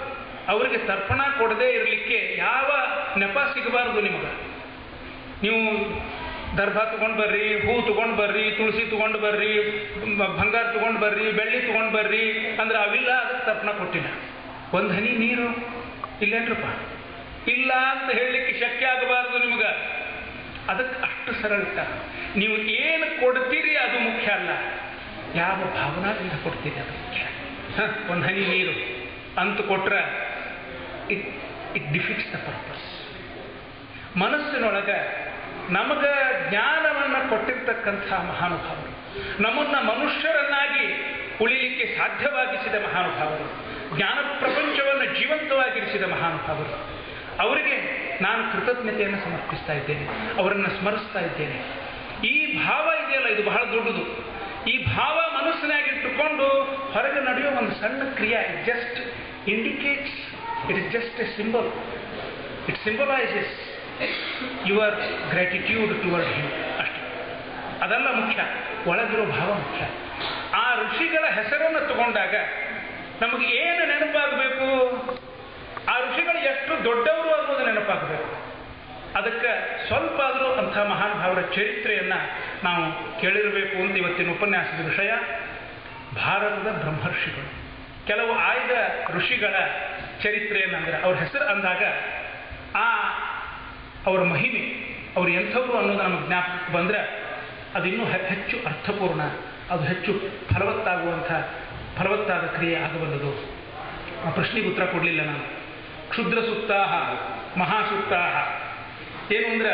ಅವರಿಗೆ ತರ್ಪಣ ಕೊಡದೇ ಇರಲಿಕ್ಕೆ ಯಾವ ನೆಪ ಸಿಗಬಾರದು ನಿಮಗೆ ನೀವು ದರ್ಭ ತಗೊಂಡು ಬರ್ರಿ ಹೂ ತಗೊಂಡು ಬರ್ರಿ ತುಳಸಿ ತಗೊಂಡು ಬರ್ರಿ ಮ- ಬಂಗಾರ ತಗೊಂಡು ಬರ್ರಿ ಬೆಳ್ಳಿ ತಗೊಂಡು ಬರ್ರಿ ಅಂದ್ರೆ ಅವಿಲ್ಲ ಅದಕ್ಕೆ ತರ್ಪಣ ಕೊಟ್ಟಿಲ್ಲ ಒಂದು ಹನಿ ನೀರು ಇಲ್ಲೇನ್ರಪ್ಪ ಇಲ್ಲ ಅಂತ ಹೇಳಲಿಕ್ಕೆ ಶಕ್ಯ ಆಗಬಾರದು ನಿಮಗೆ ಅದಕ್ಕೆ ಅಷ್ಟು ಸರಳ ಇಟ್ಟಾರ. ನೀವು ಏನು ಕೊಡ್ತೀರಿ ಅದು ಮುಖ್ಯ ಅಲ್ಲ ಯಾವ ಭಾವನಾದಿಂದ ಕೊಡ್ತೀರಿ ಅದು ಮುಖ್ಯ ಒಂದು ಹನಿ ನೀರು ಅಂತ ಕೊಟ್ರೆ it it defeats the purpose ಮನಸ್ಸಿನೊಳಗೆ ನಮಗ ಜ್ಞಾನವನ್ನು ಕೊಟ್ಟಿರ್ತಕ್ಕಂಥ ಮಹಾನುಭಾವರು ನಮ್ಮನ್ನ ಮನುಷ್ಯರನ್ನಾಗಿ ಉಳಿಲಿಕ್ಕೆ ಸಾಧ್ಯವಾಗಿಸಿದ ಮಹಾನುಭಾವರು ಜ್ಞಾನ ಪ್ರಪಂಚವನ್ನು ಜೀವಂತವಾಗಿರಿಸಿದ ಮಹಾನುಭಾವರು ಅವರಿಗೆ ನಾನು ಕೃತಜ್ಞತೆಯನ್ನು ಸಮರ್ಪಿಸ್ತಾ ಇದ್ದೇನೆ ಅವರನ್ನು ಸ್ಮರಿಸ್ತಾ ಇದ್ದೇನೆ ಈ ಭಾವ ಇದೆಯಲ್ಲ ಇದು ಬಹಳ ದೊಡ್ಡದು ಈ ಭಾವ ಮನಸ್ಸಿನಾಗಿಟ್ಟುಕೊಂಡು ಹೊರಗೆ ನಡೆಯೋ ಒಂದು ಸಣ್ಣ ಕ್ರಿಯೆ it just indicates it is just a symbol it symbolises your gratitude toward him ಅಷ್ಟೇ ಅದೆಲ್ಲ ಮುಖ್ಯ ಒಳಗಿರೋ ಭಾವ ಮುಖ್ಯ ಆ ಋಷಿಗಳ ಹೆಸರನ್ನು ತಗೊಂಡಾಗ ನಮಗೆ ಏನು ನೆನಪಾಗಬೇಕು ಆ ಋಷಿಗಳು ಎಷ್ಟು ದೊಡ್ಡವರು ಅನ್ನೋದು ನೆನಪಾಗಬೇಕು ಅದಕ್ಕೆ ಸ್ವಲ್ಪ ಆದರೂ ಅಂಥ ಮಹಾನುಭಾವರ ಚರಿತ್ರೆಯನ್ನು ನಾವು ಕೇಳಿರಬೇಕು ಅಂತ ಇವತ್ತಿನ ಉಪನ್ಯಾಸದ ವಿಷಯ ಭಾರತದ ಬ್ರಹ್ಮರ್ಷಿಗಳು ಕೆಲವು ಆಯ್ದ ಋಷಿಗಳ ಚರಿತ್ರೆಯನ್ನು ಅಂದರೆ ಅವ್ರ ಹೆಸರು ಅಂದಾಗ ಆ ಅವರ ಮಹಿಮೆ ಅವರು ಎಂಥವ್ರು ಅನ್ನೋದು ನಮಗೆ ಜ್ಞಾಪಕಕ್ಕೆ ಬಂದರೆ ಅದು ಇನ್ನೂ ಹೆ- ಹೆಚ್ಚು ಅರ್ಥಪೂರ್ಣ ಅದು ಹೆಚ್ಚು ಫಲವತ್ತಾಗುವಂಥ ಫಲವತ್ತಾದ ಕ್ರಿಯೆ ಆಗಬಲ್ಲದು ಆ ಪ್ರಶ್ನೆಗೆ ಉತ್ತರ ಕೊಡಲಿಲ್ಲ ನಾನು ಕ್ಷುದ್ರ ಸುತ್ತಾಹ ಮಹಾಸುತ್ತಾಹ ಏನು ಅಂದ್ರೆ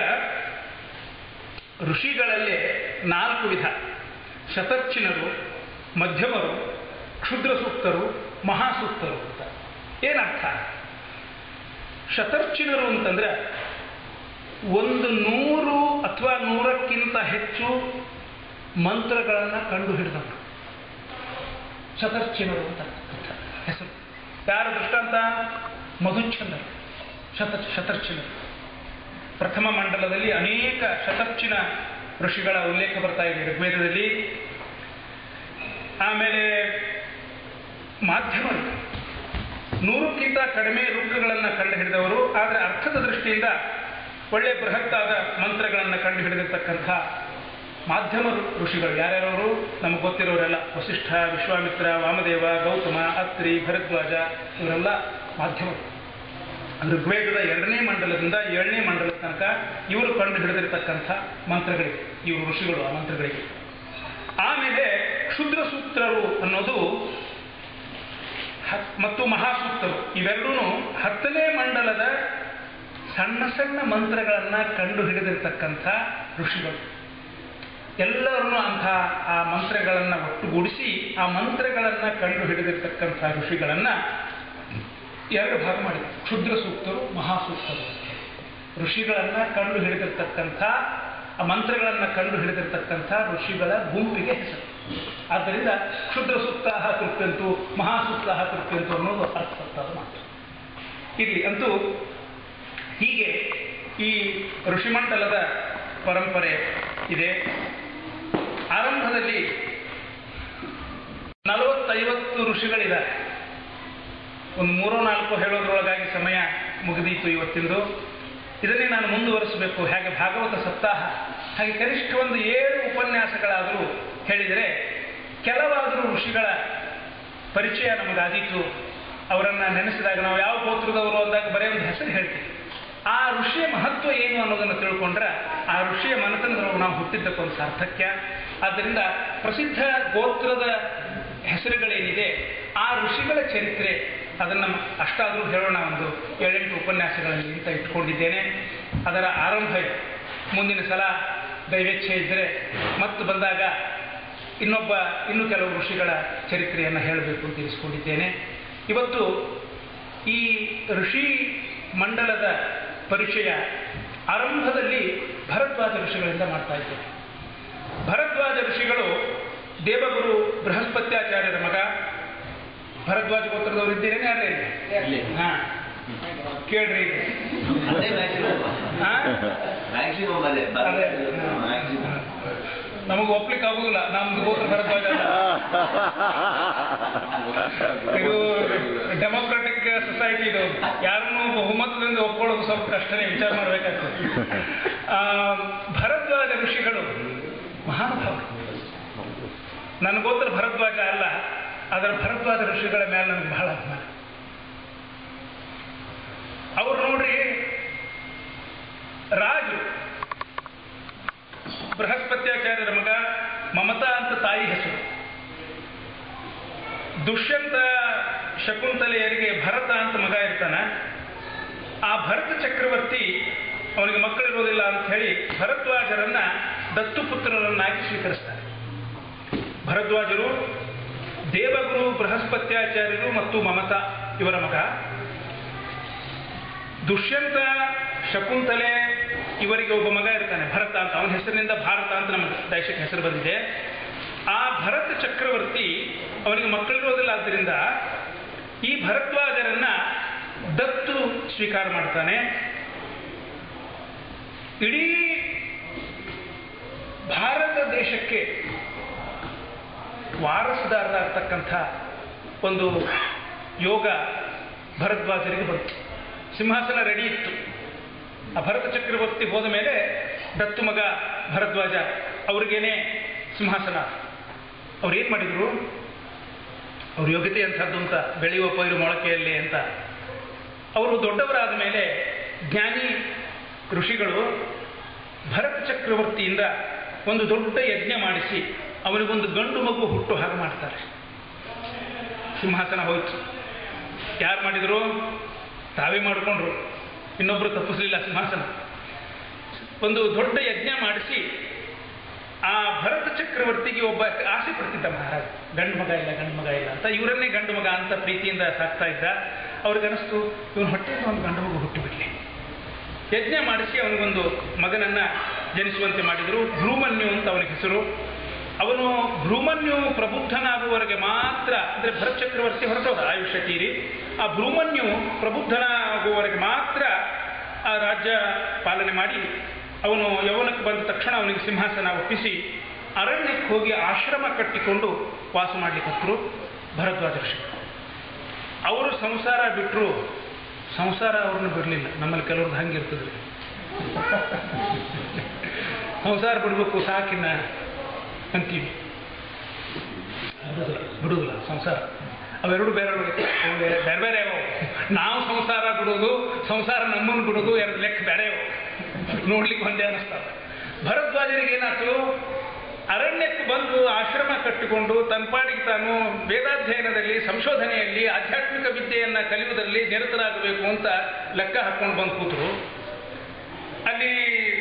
ಋಷಿಗಳಲ್ಲೇ ನಾಲ್ಕು ವಿಧ ಶತರ್ಚಿನರು ಮಧ್ಯಮರು ಕ್ಷುದ್ರ ಸೂಕ್ತರು ಮಹಾಸೂಕ್ತರು ಅಂತ ಏನರ್ಥ ಶತರ್ಚಿನರು ಅಂತಂದ್ರೆ ಒಂದು ನೂರು ಅಥವಾ ನೂರಕ್ಕಿಂತ ಹೆಚ್ಚು ಮಂತ್ರಗಳನ್ನು ಕಂಡು ಹಿಡಿದವರು ಶತರ್ಚಿನರು ಅಂತ ಅರ್ಥ ಹೆಸರು ಯಾರ ದೃಷ್ಟಾಂತ ಮಧುಚ್ಛಂದರು ಶತ ಶತರ್ಚಿನರು ಪ್ರಥಮ ಮಂಡಲದಲ್ಲಿ ಅನೇಕ ಶತರ್ಚಿನ ಋಷಿಗಳ ಉಲ್ಲೇಖ ಬರ್ತಾ ಇದೆ ಋಗ್ವೇದದಲ್ಲಿ ಆಮೇಲೆ ಮಾಧ್ಯಮರು ನೂರಕ್ಕಿಂತ ಕಡಿಮೆ ರುಗ್ಗಳನ್ನು ಕಂಡು ಹಿಡಿದವರು ಆದರೆ ಅರ್ಥದ ದೃಷ್ಟಿಯಿಂದ ಒಳ್ಳೆ ಬೃಹತ್ತಾದ ಮಂತ್ರಗಳನ್ನು ಕಂಡು ಹಿಡಿದಿರ್ತಕ್ಕಂಥ ಮಾಧ್ಯಮ ಋಷಿಗಳು ಯಾರ್ಯಾರವರು ನಮಗೆ ಗೊತ್ತಿರೋರೆಲ್ಲ ವಸಿಷ್ಠ ವಿಶ್ವಾಮಿತ್ರ ವಾಮದೇವ ಗೌತಮ ಅತ್ರಿ ಭರದ್ವಾಜ ಇವರೆಲ್ಲ ಮಾಧ್ಯಮರು ಋಗ್ವೇದದ ಎರಡನೇ ಮಂಡಲದಿಂದ ಏಳನೇ ಮಂಡಲದ ತನಕ ಇವರು ಕಂಡು ಹಿಡಿದಿರ್ತಕ್ಕಂಥ ಮಂತ್ರಗಳಿವೆ ಇವರು ಋಷಿಗಳು ಆ ಮಂತ್ರಗಳಿಗೆ ಆಮೇಲೆ ಕ್ಷುದ್ರ ಸೂತ್ರರು ಅನ್ನೋದು ಹತ್- ಮತ್ತು ಮಹಾಸೂಕ್ತರು ಇವೆರಡೂ ಹತ್ತನೇ ಮಂಡಲದ ಸಣ್ಣ ಸಣ್ಣ ಮಂತ್ರಗಳನ್ನು ಕಂಡು ಹಿಡಿದಿರ್ತಕ್ಕಂಥ ಋಷಿಗಳು ಎಲ್ಲರನ್ನೂ ಅಂಥ ಆ ಮಂತ್ರಗಳನ್ನು ಒಟ್ಟುಗೂಡಿಸಿ ಆ ಮಂತ್ರಗಳನ್ನು ಕಂಡು ಹಿಡಿದಿರ್ತಕ್ಕಂಥ ಋಷಿಗಳನ್ನು ಎರಡು ಭಾಗ ಮಾಡಿದೆ ಕ್ಷುದ್ರ ಸೂಕ್ತರು ಮಹಾಸೂಕ್ತರು ಋಷಿಗಳನ್ನು ಕಂಡು ಹಿಡಿದಿರ್ತಕ್ಕಂಥ ಆ ಮಂತ್ರಗಳನ್ನು ಕಂಡು ಹಿಡಿದಿರ್ತಕ್ಕಂಥ ಋಷಿಗಳ ಗುಂಪಿಗೆ ಹೆಸರು ಆದ್ದರಿಂದ ಕ್ಷುದ್ರ ಸೂಕ್ತಾಹ ಕೃತ್ಯಂತು ಮಹಾಸೂಕ್ತಾಹ ಕೃತ್ಯಂತು ಅನ್ನೋದು ಅರ್ಥವತ್ತಾದ ಮಾತು ಇರಲಿ ಅಂತೂ ಹೀಗೆ ಈ ಋಷಿಮಂಡಲದ ಪರಂಪರೆ ಇದೆ ಆರಂಭದಲ್ಲಿ ನಲವತ್ತೈವತ್ತು ಋಷಿಗಳಿದ್ದಾರೆ ಒಂದು ಮೂರೋ ನಾಲ್ಕು ಹೇಳೋದ್ರೊಳಗಾಗಿ ಸಮಯ ಮುಗಿದೀತು ಇವತ್ತಿಂದು ಇದನ್ನೇ ನಾನು ಮುಂದುವರಿಸಬೇಕು ಹೇಗೆ ಭಾಗವತ ಸಪ್ತಾಹ ಹಾಗೆ ಕನಿಷ್ಠ ಒಂದು ಏಳು ಉಪನ್ಯಾಸಗಳಾದರೂ ಹೇಳಿದರೆ ಕೆಲವಾದರೂ ಋಷಿಗಳ ಪರಿಚಯ ನಮಗಾದೀತು ಅವರನ್ನು ನೆನೆಸಿದಾಗ ನಾವು ಯಾವ ಗೋತ್ರದವರು ಅಂದಾಗ ಬರೀ ಒಂದು ಹೆಸರು ಹೇಳ್ತೀವಿ ಆ ಋಷಿಯ ಮಹತ್ವ ಏನು ಅನ್ನೋದನ್ನು ತಿಳ್ಕೊಂಡ್ರೆ ಆ ಋಷಿಯ ಮನತನದೊಳಗೆ ನಾವು ಹುಟ್ಟಿದ್ದಕ್ಕೊಂದು ಸಾರ್ಥಕ್ಯ ಆದ್ದರಿಂದ ಪ್ರಸಿದ್ಧ ಗೋತ್ರದ ಹೆಸರುಗಳೇನಿದೆ ಆ ಋಷಿಗಳ ಚರಿತ್ರೆ ಅದನ್ನು ಅಷ್ಟಾದರೂ ಹೇಳೋಣ ಒಂದು ಏಳೆಂಟು ಉಪನ್ಯಾಸಗಳಲ್ಲಿ ಅಂತ ಇಟ್ಕೊಂಡಿದ್ದೇನೆ ಅದರ ಆರಂಭ ಇದೆ. ಮುಂದಿನ ಸಲ ದೈವೇಚ್ಛೆ ಇದ್ದರೆ ಮತ್ತು ಬಂದಾಗ ಇನ್ನೊಬ್ಬ ಇನ್ನು ಕೆಲವು ಋಷಿಗಳ ಚರಿತ್ರೆಯನ್ನು ಹೇಳಬೇಕು ಅಂತ ತಿಳಿಸ್ಕೊಂಡಿದ್ದೇನೆ ಇವತ್ತು ಈ ಋಷಿ ಮಂಡಲದ ಪರಿಚಯ ಆರಂಭದಲ್ಲಿ ಭರದ್ವಾಜ ಋಷಿಗಳಿಂದ ಮಾಡ್ತಾ ಇದ್ದೇನೆ ಭರದ್ವಾಜ ಋಷಿಗಳು ದೇವಗುರು ಬೃಹಸ್ಪತ್ಯಾಚಾರ್ಯರ ಮಗ ಭರದ್ವಾಜ ಗೋತ್ರದವರು ಇದ್ದೀರೇನೆ ಯಾರೇ ಇಲ್ಲಿ. ಹಾ ಕೇಳ್ರಿ ಈಗ. ಅದೇ ಮ್ಯಾಕ್ಸಿಮಮ್ ಹಾ? ಮ್ಯಾಕ್ಸಿಮಮ್ ಅದೇ ಅದೇ. ಮ್ಯಾಕ್ಸಿಮಮ್ ನಮಗೆ ಒಪ್ಲಿಕ್ಕೆ ಆಗುದಿಲ್ಲ ನಮ್ದು ಗೋತ್ರ ಭರದ್ವಾಜ ಅಲ್ಲ. ಇದು ಡೆಮೋಕ್ರಾಟಿಕ್ ಡೆಮೊಕ್ರಾಟಿಕ್ ಸೊಸೈಟಿ ಇದು ಯಾರನ್ನೂ ಬಹುಮತದಿಂದ ಒಪ್ಕೊಳ್ಳೋದು ಸ್ವಲ್ಪ ಕಷ್ಟನೇ ವಿಚಾರ ಮಾಡಬೇಕಾಗ್ತದೆ ಆ, ಭರದ್ವಾಜ ಋಷಿಗಳು ಮಹಾನುಭಾವರು ನನ್ನ ಗೋತ್ರ ಭರದ್ವಾಜ ಅಲ್ಲ ಅದರ ಭರದ್ವಾಜ ಋಷಿಗಳ ಮೇಲೆ ನನಗೆ ಬಹಳ ಅಭಿಮಾನ ಅವ್ರು ನೋಡ್ರಿ ರಾಜು ಬೃಹಸ್ಪತ್ಯಾಚಾರ್ಯರ ಮಗ ಮಮತಾ ಅಂತ ತಾಯಿ ಹೆಸರು ದುಷ್ಯಂತ ಶಕುಂತಲೆಯರಿಗೆ ಭರತ ಅಂತ ಮಗ ಇರ್ತಾನ ಆ ಭರತ ಚಕ್ರವರ್ತಿ ಅವನಿಗೆ ಮಕ್ಕಳಿರೋದಿಲ್ಲ ಅಂತ ಹೇಳಿ ಭರದ್ವಾಜರನ್ನ ದತ್ತುಪುತ್ರರನ್ನಾಗಿ ಸ್ವೀಕರಿಸ್ತಾರೆ ಭರದ್ವಾಜರು ದೇವಗುರು ಬೃಹಸ್ಪತ್ಯಾಚಾರ್ಯರು ಮತ್ತು ಮಮತಾ ಇವರ ಮಗ ದುಷ್ಯಂತ ಶಕುಂತಲೆ ಇವರಿಗೆ ಒಬ್ಬ ಮಗ ಇರ್ತಾನೆ ಭರತ ಅಂತ ಅವನ ಹೆಸರಿನಿಂದ ಭಾರತ ಅಂತ ನಮ್ಮ ದೇಶಕ್ಕೆ ಹೆಸರು ಬಂದಿದೆ ಆ ಭರತ ಚಕ್ರವರ್ತಿ ಅವನಿಗೆ ಮಕ್ಕಳಿರೋದಿಲ್ಲ ಆದ್ದರಿಂದ ಈ ಭರದ್ವಾಜರನ್ನ ದತ್ತು ಸ್ವೀಕಾರ ಮಾಡ್ತಾನೆ ಇಡೀ ಭಾರತ ದೇಶಕ್ಕೆ ವಾರಸುದಾರರಾಗ್ತಕ್ಕಂಥ ಒಂದು ಯೋಗ ಭರದ್ವಾಜರಿಗೆ ಬಂತು ಸಿಂಹಾಸನ ರೆಡಿ ಇತ್ತು ಆ ಭರತ ಚಕ್ರವರ್ತಿ ಹೋದ ಮೇಲೆ ದತ್ತು ಮಗ ಭರದ್ವಾಜ ಅವ್ರಿಗೇನೆ ಸಿಂಹಾಸನ ಅವ್ರು ಏನು ಮಾಡಿದ್ರು ಅವ್ರ ಯೋಗ್ಯತೆ ಅಂಥದ್ದು ಅಂತ ಬೆಳೆಯುವ ಪೈರು ಮೊಳಕೆಯಲ್ಲಿ ಅಂತ ಅವರು ದೊಡ್ಡವರಾದ ಮೇಲೆ ಜ್ಞಾನಿ ಋಷಿಗಳು ಭರತ ಚಕ್ರವರ್ತಿಯಿಂದ ಒಂದು ದೊಡ್ಡ ಯಜ್ಞ ಮಾಡಿಸಿ ಅವನಿಗೊಂದು ಗಂಡು ಮಗು ಹುಟ್ಟು ಹಾಗೆ ಮಾಡ್ತಾರೆ ಸಿಂಹಾಸನ ಹೋಯ್ತು ಯಾರು ಮಾಡಿದ್ರು ತಾವೇ ಮಾಡಿಕೊಂಡ್ರು ಇನ್ನೊಬ್ರು ತಪ್ಪಿಸಲಿಲ್ಲ ಸಿಂಹಾಸನ ಒಂದು ದೊಡ್ಡ ಯಜ್ಞ ಮಾಡಿಸಿ ಆ ಭರತ ಚಕ್ರವರ್ತಿಗೆ ಒಬ್ಬ ಆಸೆ ಪಡ್ತಿದ್ದ ಮಹಾರಾಜ ಗಂಡು ಮಗ ಇಲ್ಲ ಗಂಡು ಮಗ ಇಲ್ಲ ಅಂತ ಇವರನ್ನೇ ಗಂಡು ಮಗ ಅಂತ ಪ್ರೀತಿಯಿಂದ ಸಾಕ್ತಾ ಇದ್ದ ಅವ್ರಿಗೆ ಅನಿಸ್ತು ಇವನು ಹೊಟ್ಟೆಯಿಂದ ಒಂದು ಗಂಡು ಮಗು ಹುಟ್ಟುಬಿಡ್ಲಿ ಯಜ್ಞ ಮಾಡಿಸಿ ಅವನಿಗೊಂದು ಮಗನನ್ನ ಜನಿಸುವಂತೆ ಮಾಡಿದರು ಭ್ರೂಮನ್ಯು ಅಂತ ಅವನಿಗೆ ಹೆಸರು ಅವನು ಭ್ರೂಮನ್ಯು ಪ್ರಬುದ್ಧನಾಗುವವರೆಗೆ ಮಾತ್ರ ಅಂದರೆ ಭರತ್ ಚಕ್ರವರ್ತಿ ಹೊರಟೋದ ಆಯುಷ್ಯ ತೀರಿ ಆ ಭ್ರೂಮನ್ಯು ಪ್ರಬುದ್ಧನಾಗುವವರೆಗೆ ಮಾತ್ರ ಆ ರಾಜ್ಯ ಪಾಲನೆ ಮಾಡಿ ಅವನು ಯೌವನಕ್ಕೆ ಬಂದ ತಕ್ಷಣ ಅವನಿಗೆ ಸಿಂಹಾಸನ ಒಪ್ಪಿಸಿ ಅರಣ್ಯಕ್ಕೆ ಹೋಗಿ ಆಶ್ರಮ ಕಟ್ಟಿಕೊಂಡು ವಾಸ ಮಾಡಲಿಕ್ಕತ್ತರು ಭರದ್ವಾಜ ಋಷಿಗಳು ಅವರು ಸಂಸಾರ ಬಿಟ್ಟರು ಸಂಸಾರ ಅವ್ರನ್ನ ಬಿಡಲಿಲ್ಲ ನಮ್ಮಲ್ಲಿ ಕೆಲವ್ರದ್ದು ಹಂಗಿರ್ತದ್ರಿ ಸಂಸಾರ ಬಿಡಬೇಕು ಸಾಕಿನ ಅಂತೀವಿ ಬಿಡುದಿಲ್ಲ ಬಿಡುದಿಲ್ಲ ಸಂಸಾರ ಅವೆರಡು ಬೇರೆ ಬೇರೆ ಬೇರೆ ಬೇರೆ ಅವು ನಾವು ಸಂಸಾರ ಬಿಡೋದು ಸಂಸಾರ ನಮ್ಮನ್ನು ಬಿಡೋದು ಎರಡು ಲೆಕ್ಕ ಬೇರೆ ಅವು ನೋಡ್ಲಿಕ್ಕೆ ಒಂದೇ ಅನಿಸ್ತಾವೆ ಭರದ್ವಾಜರಿಗೆ ಏನಾಯ್ತು ಅರಣ್ಯಕ್ಕೆ ಬಂದು ಆಶ್ರಮ ಕಟ್ಟಿಕೊಂಡು ತನ್ನ ಪಾಡಿಗೆ ತಾನು ವೇದಾಧ್ಯಯನದಲ್ಲಿ ಸಂಶೋಧನೆಯಲ್ಲಿ ಆಧ್ಯಾತ್ಮಿಕ ವಿದ್ಯೆಯನ್ನ ಕಲಿಯುವುದರಲ್ಲಿ ನಿರತರಾಗಬೇಕು ಅಂತ ಲೆಕ್ಕ ಹಾಕೊಂಡು ಬಂದು ಕೂತರು ಅಲ್ಲಿ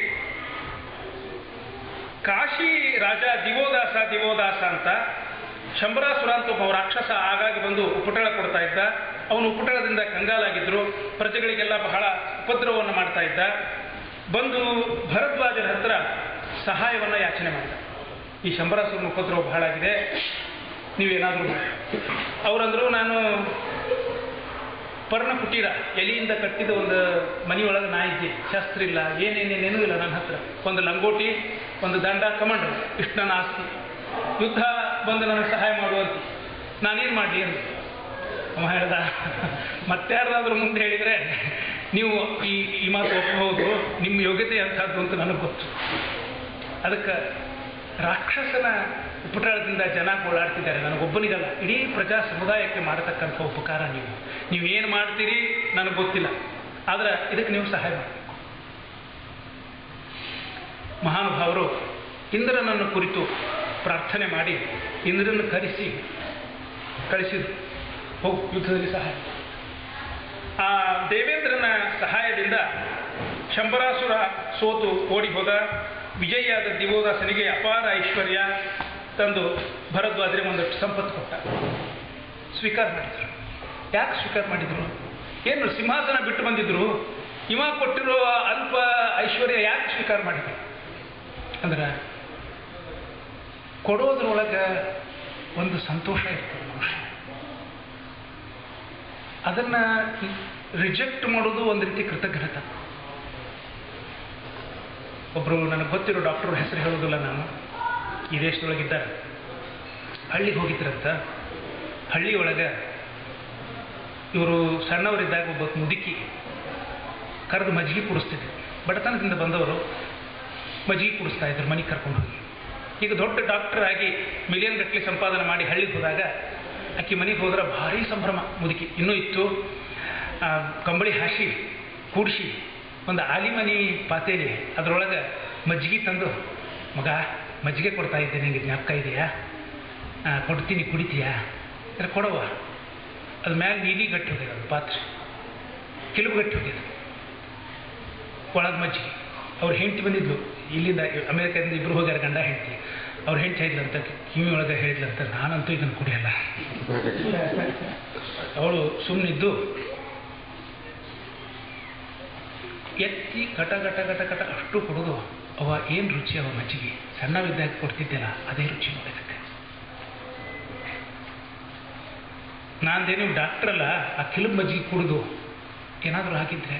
ಕಾಶಿ ರಾಜ ದಿವೋದಾಸ ದಿವೋದಾಸ ಅಂತ ಶಂಬರಾಸುರ ಅಂತ ಒಬ್ಬ ರಾಕ್ಷಸ ಆಗಾಗ ಬಂದು ಉಪಟಳ ಕೊಡ್ತಾ ಇದ್ದ ಅವನು ಉಪಟಳದಿಂದ ಕಂಗಾಲಾಗಿದ್ರು ಪ್ರಜೆಗಳಿಗೆಲ್ಲ ಬಹಳ ಉಪದ್ರವವನ್ನು ಮಾಡ್ತಾ ಇದ್ದ ಬಂದು ಭರದ್ವಾಜರ ಹತ್ರ ಸಹಾಯವನ್ನು ಯಾಚನೆ ಮಾಡಿದ ಈ ಶಂಬರಾಸುರನ ಉಪದ್ರವ ಬಹಳ ಆಗಿದೆ ನೀವೇನಾದರೂ ಮಾಡಿ ಅವರಂದ್ರು ನಾನು ಪರ್ಣ ಕುಟೀರ ಎಲಿಯಿಂದ ಕಟ್ಟಿದ ಒಂದು ಮನೆಯೊಳಗೆ ನಾ ಇದ್ದೆ ಶಸ್ತ್ರ ಇಲ್ಲ ಏನೇನೇನೇನೂ ಇಲ್ಲ ನನ್ನ ಹತ್ರ ಒಂದು ಲಂಗೋಟಿ ಒಂದು ದಂಡ ಕಮಂಡ ಇಷ್ಟು ನನ್ನ ಆಸ್ತಿ ಯುದ್ಧ ಬಂದು ನನಗೆ ಸಹಾಯ ಮಾಡುವಂತ ನಾನೇನು ಮಾಡಲಿ ಅಂತ ಅವ ಹೇಳ್ದ ಮತ್ತಾರ್ದಾದ್ರೂ ಮುಂದೆ ಹೇಳಿದರೆ ನೀವು ಈ ಈ ಮಾತು ಒಪ್ಪಬಹುದು ನಿಮ್ಮ ಯೋಗ್ಯತೆ ಅಂಥದ್ದು ಅಂತ ನನಗೆ ಗೊತ್ತು ಅದಕ್ಕೆ ರಾಕ್ಷಸನ ಉಪಟಳದಿಂದ ಜನ ಓಡಾಡ್ತಿದ್ದಾರೆ ನನಗೊಬ್ಬನಿಗಲ್ಲ ಇಡೀ ಪ್ರಜಾ ಸಮುದಾಯಕ್ಕೆ ಮಾಡತಕ್ಕಂಥ ಉಪಕಾರ ನೀವು ನೀವು ಏನು ಮಾಡ್ತೀರಿ ನನಗೆ ಗೊತ್ತಿಲ್ಲ ಆದ್ರೆ ಇದಕ್ಕೆ ನೀವು ಸಹಾಯ ಮಾಡಿ ಮಹಾನುಭಾವರು ಇಂದ್ರನನ್ನು ಕುರಿತು ಪ್ರಾರ್ಥನೆ ಮಾಡಿ ಇಂದ್ರನ ಕರೆಸಿ ಕಳಿಸಿದ್ರು ಹೋಗು ಯುದ್ಧದಲ್ಲಿ ಸಹಾಯ ಆ ದೇವೇಂದ್ರನ ಸಹಾಯದಿಂದ ಶಂಬರಾಸುರ ಸೋತು ಓಡಿ ಹೋದ ವಿಜಯಿಯಾದ ದಿವೋದಾಸನಿಗೆ ಅಪಾರ ಐಶ್ವರ್ಯ ತಂದು ಭರದ್ವಾಜರಿಗೆ ಒಂದಷ್ಟು ಸಂಪತ್ತು ಕೊಟ್ಟ ಸ್ವೀಕಾರ ಮಾಡಿದರು ಯಾಕೆ ಸ್ವೀಕಾರ ಮಾಡಿದರು ಏನು ಸಿಂಹಾಸನ ಬಿಟ್ಟು ಬಂದಿದ್ರು ಇವ ಕೊಟ್ಟಿರೋ ಅಲ್ಪ ಐಶ್ವರ್ಯ ಯಾಕೆ ಸ್ವೀಕಾರ ಮಾಡಿದ್ರು ಅಂದ್ರೆ ಕೊಡೋದ್ರೊಳಗೆ ಒಂದು ಸಂತೋಷ ಇರ್ತದೆ ಮನುಷ್ಯ ಅದನ್ನ ರಿಜೆಕ್ಟ್ ಮಾಡೋದು ಒಂದು ರೀತಿ ಕೃತಜ್ಞತೆ ಒಬ್ಬರು ನನಗೆ ಗೊತ್ತಿರೋ ಡಾಕ್ಟರ್ ಹೆಸರು ಹೇಳೋದಿಲ್ಲ ನಾನು ಈ ದೇಶದೊಳಗಿದ್ದಾರೆ ಹಳ್ಳಿಗೆ ಹೋಗಿದ್ರಂತ ಹಳ್ಳಿಯೊಳಗೆ ಇವರು ಸಣ್ಣವರಿದ್ದಾಗ ಒಬ್ಬ ಮುದುಕಿ ಕರೆದು ಮಜ್ಜಿಗೆ ಕುಡಿಸ್ತಿದ್ರು ಬಡತನದಿಂದ ಬಂದವರು ಮಜ್ಜಿಗೆ ಕುಡಿಸ್ತಾ ಇದ್ರು ಮನೆಗೆ ಕರ್ಕೊಂಡು ಹೋಗಿ ಈಗ ದೊಡ್ಡ ಡಾಕ್ಟರ್ ಆಗಿ ಮಿಲಿಯನ್ ಗಟ್ಟಲೆ ಸಂಪಾದನೆ ಮಾಡಿ ಹಳ್ಳಿಗೆ ಹೋದಾಗ ಆಕೆ ಮನೆಗೆ ಹೋದ್ರೆ ಭಾರಿ ಸಂಭ್ರಮ ಮುದುಕಿ ಇನ್ನೂ ಇತ್ತು ಆ, ಕಂಬಳಿ ಹಾಸಿ ಕೂಡಿಸಿ ಒಂದು ಆಲಿಮನಿ ಪಾತೇಲಿ ಅದರೊಳಗೆ ಮಜ್ಜಿಗೆ ತಂದು ಮಗ ಮಜ್ಜಿಗೆ ಕೊಡ್ತಾ ಇದ್ದೆ ನಿನಗೆ ಜ್ಞಾಪಕ ಇದೆಯಾ ಆ, ಕೊಡ್ತೀನಿ ಕುಡಿತೀಯಾ ಅಂದ್ರೆ ಕೊಡವ ಅದು ಮ್ಯಾಲೆ ನೀಲಿ ಗಟ್ಟಿ ಹೋಗಿದೆ ಅದು ಪಾತ್ರೆ ಕಿಲುಬು ಗಟ್ಟಿ ಹೋಗಿದೆ ಒಳಗೆ ಮಜ್ಜಿಗೆ ಅವ್ರು ಹೆಂಡತಿ ಬಂದಿದ್ಲು ಇಲ್ಲಿಂದ ಅಮೆರಿಕದಿಂದ ಇಬ್ಬರು ಹೋಗ್ಯಾರ ಗಂಡ ಹೆಂಡತಿ ಅವ್ರು ಹೆಂಡತಿ ಹೇಳಿದ್ಲಂತ ಕಿವಿ ಒಳಗೆ ಹೇಳಿದ್ಲಂತ ನಾನಂತೂ ಇದನ್ನು ಕುಡಿಯಲ್ಲ ಅವಳು ಸುಮ್ಮನಿದ್ದು ಎತ್ತಿ ಕಟ ಗಟ ಗಟ ಗಟ ಅಷ್ಟು ಕುಡಿದು ಅವ ಏನು ರುಚಿ ಅವ ಮಜ್ಜಿಗೆ ಸಣ್ಣವಿದ್ದಾಗ ಕೊಡ್ತಿದ್ದೆಲ್ಲ ಅದೇ ರುಚಿ ನೋಡಿದಕ್ಕೆ ನಾನ್ದೇನು ಡಾಕ್ಟರ್ ಅಲ್ಲ ಆ ಕಿಲುಬು ಮಜ್ಜಿಗೆ ಕುಡಿದು ಏನಾದರೂ ಹಾಕಿದ್ರೆ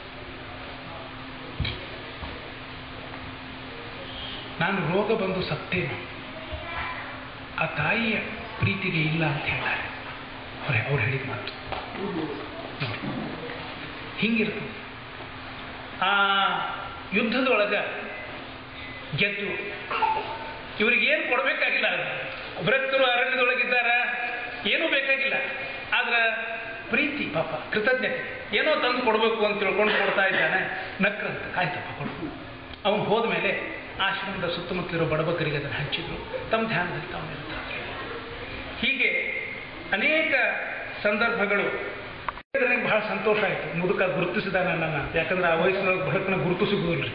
ನಾನು ರೋಗ ಬಂದು ಸತ್ತೇನು ಆ ತಾಯಿಯ ಪ್ರೀತಿಗೆ ಇಲ್ಲ ಅಂತ ಹೇಳ್ತಾರೆ ಅವ್ರೆ ಅವ್ರು ಹೇಳಿದ ಮಾತು ನೋಡಿ ಹಿಂಗಿರ್ತದೆ ಆ ಯುದ್ಧದೊಳಗೆ ಗೆದ್ದು ಇವರಿಗೆ ಏನು ಕೊಡಬೇಕಾಗಿಲ್ಲ ಭ್ರಕ್ತರು ಅರಣ್ಯದೊಳಗಿದ್ದಾರ ಏನೂ ಬೇಕಾಗಿಲ್ಲ ಆದ್ರೆ ಪ್ರೀತಿ ಪಾಪ ಕೃತಜ್ಞತೆ ಏನೋ ತಂದು ಕೊಡಬೇಕು ಅಂತ ತಿಳ್ಕೊಂಡು ಕೊಡ್ತಾ ಇದ್ದಾನೆ ನಕ್ರಂತ ಆಯ್ತಪ್ಪ ಕೊಡು ಅವನು ಹೋದ್ಮೇಲೆ ಆಶ್ರಮದ ಸುತ್ತಮುತ್ತಲಿರೋ ಬಡಬಕರಿಗೆ ಅದನ್ನು ಹಂಚಿದ್ರು ತಮ್ಮ ಧ್ಯಾನದಲ್ಲಿ ತಾವು ನಿರತರಾದ್ರು. ಹೀಗೆ ಅನೇಕ ಸಂದರ್ಭಗಳು ನನಗೆ ಬಹಳ ಸಂತೋಷ ಆಯಿತು ಮುದುಕ ಗುರುತಿಸಿದ ನನ್ನನ್ನು ಯಾಕಂದ್ರೆ ಆ ವಯಸ್ಸಿನೊಳಗೆ ಬಡಕನ ಗುರುತು ಸಿಗುವುದಿಲ್ಲ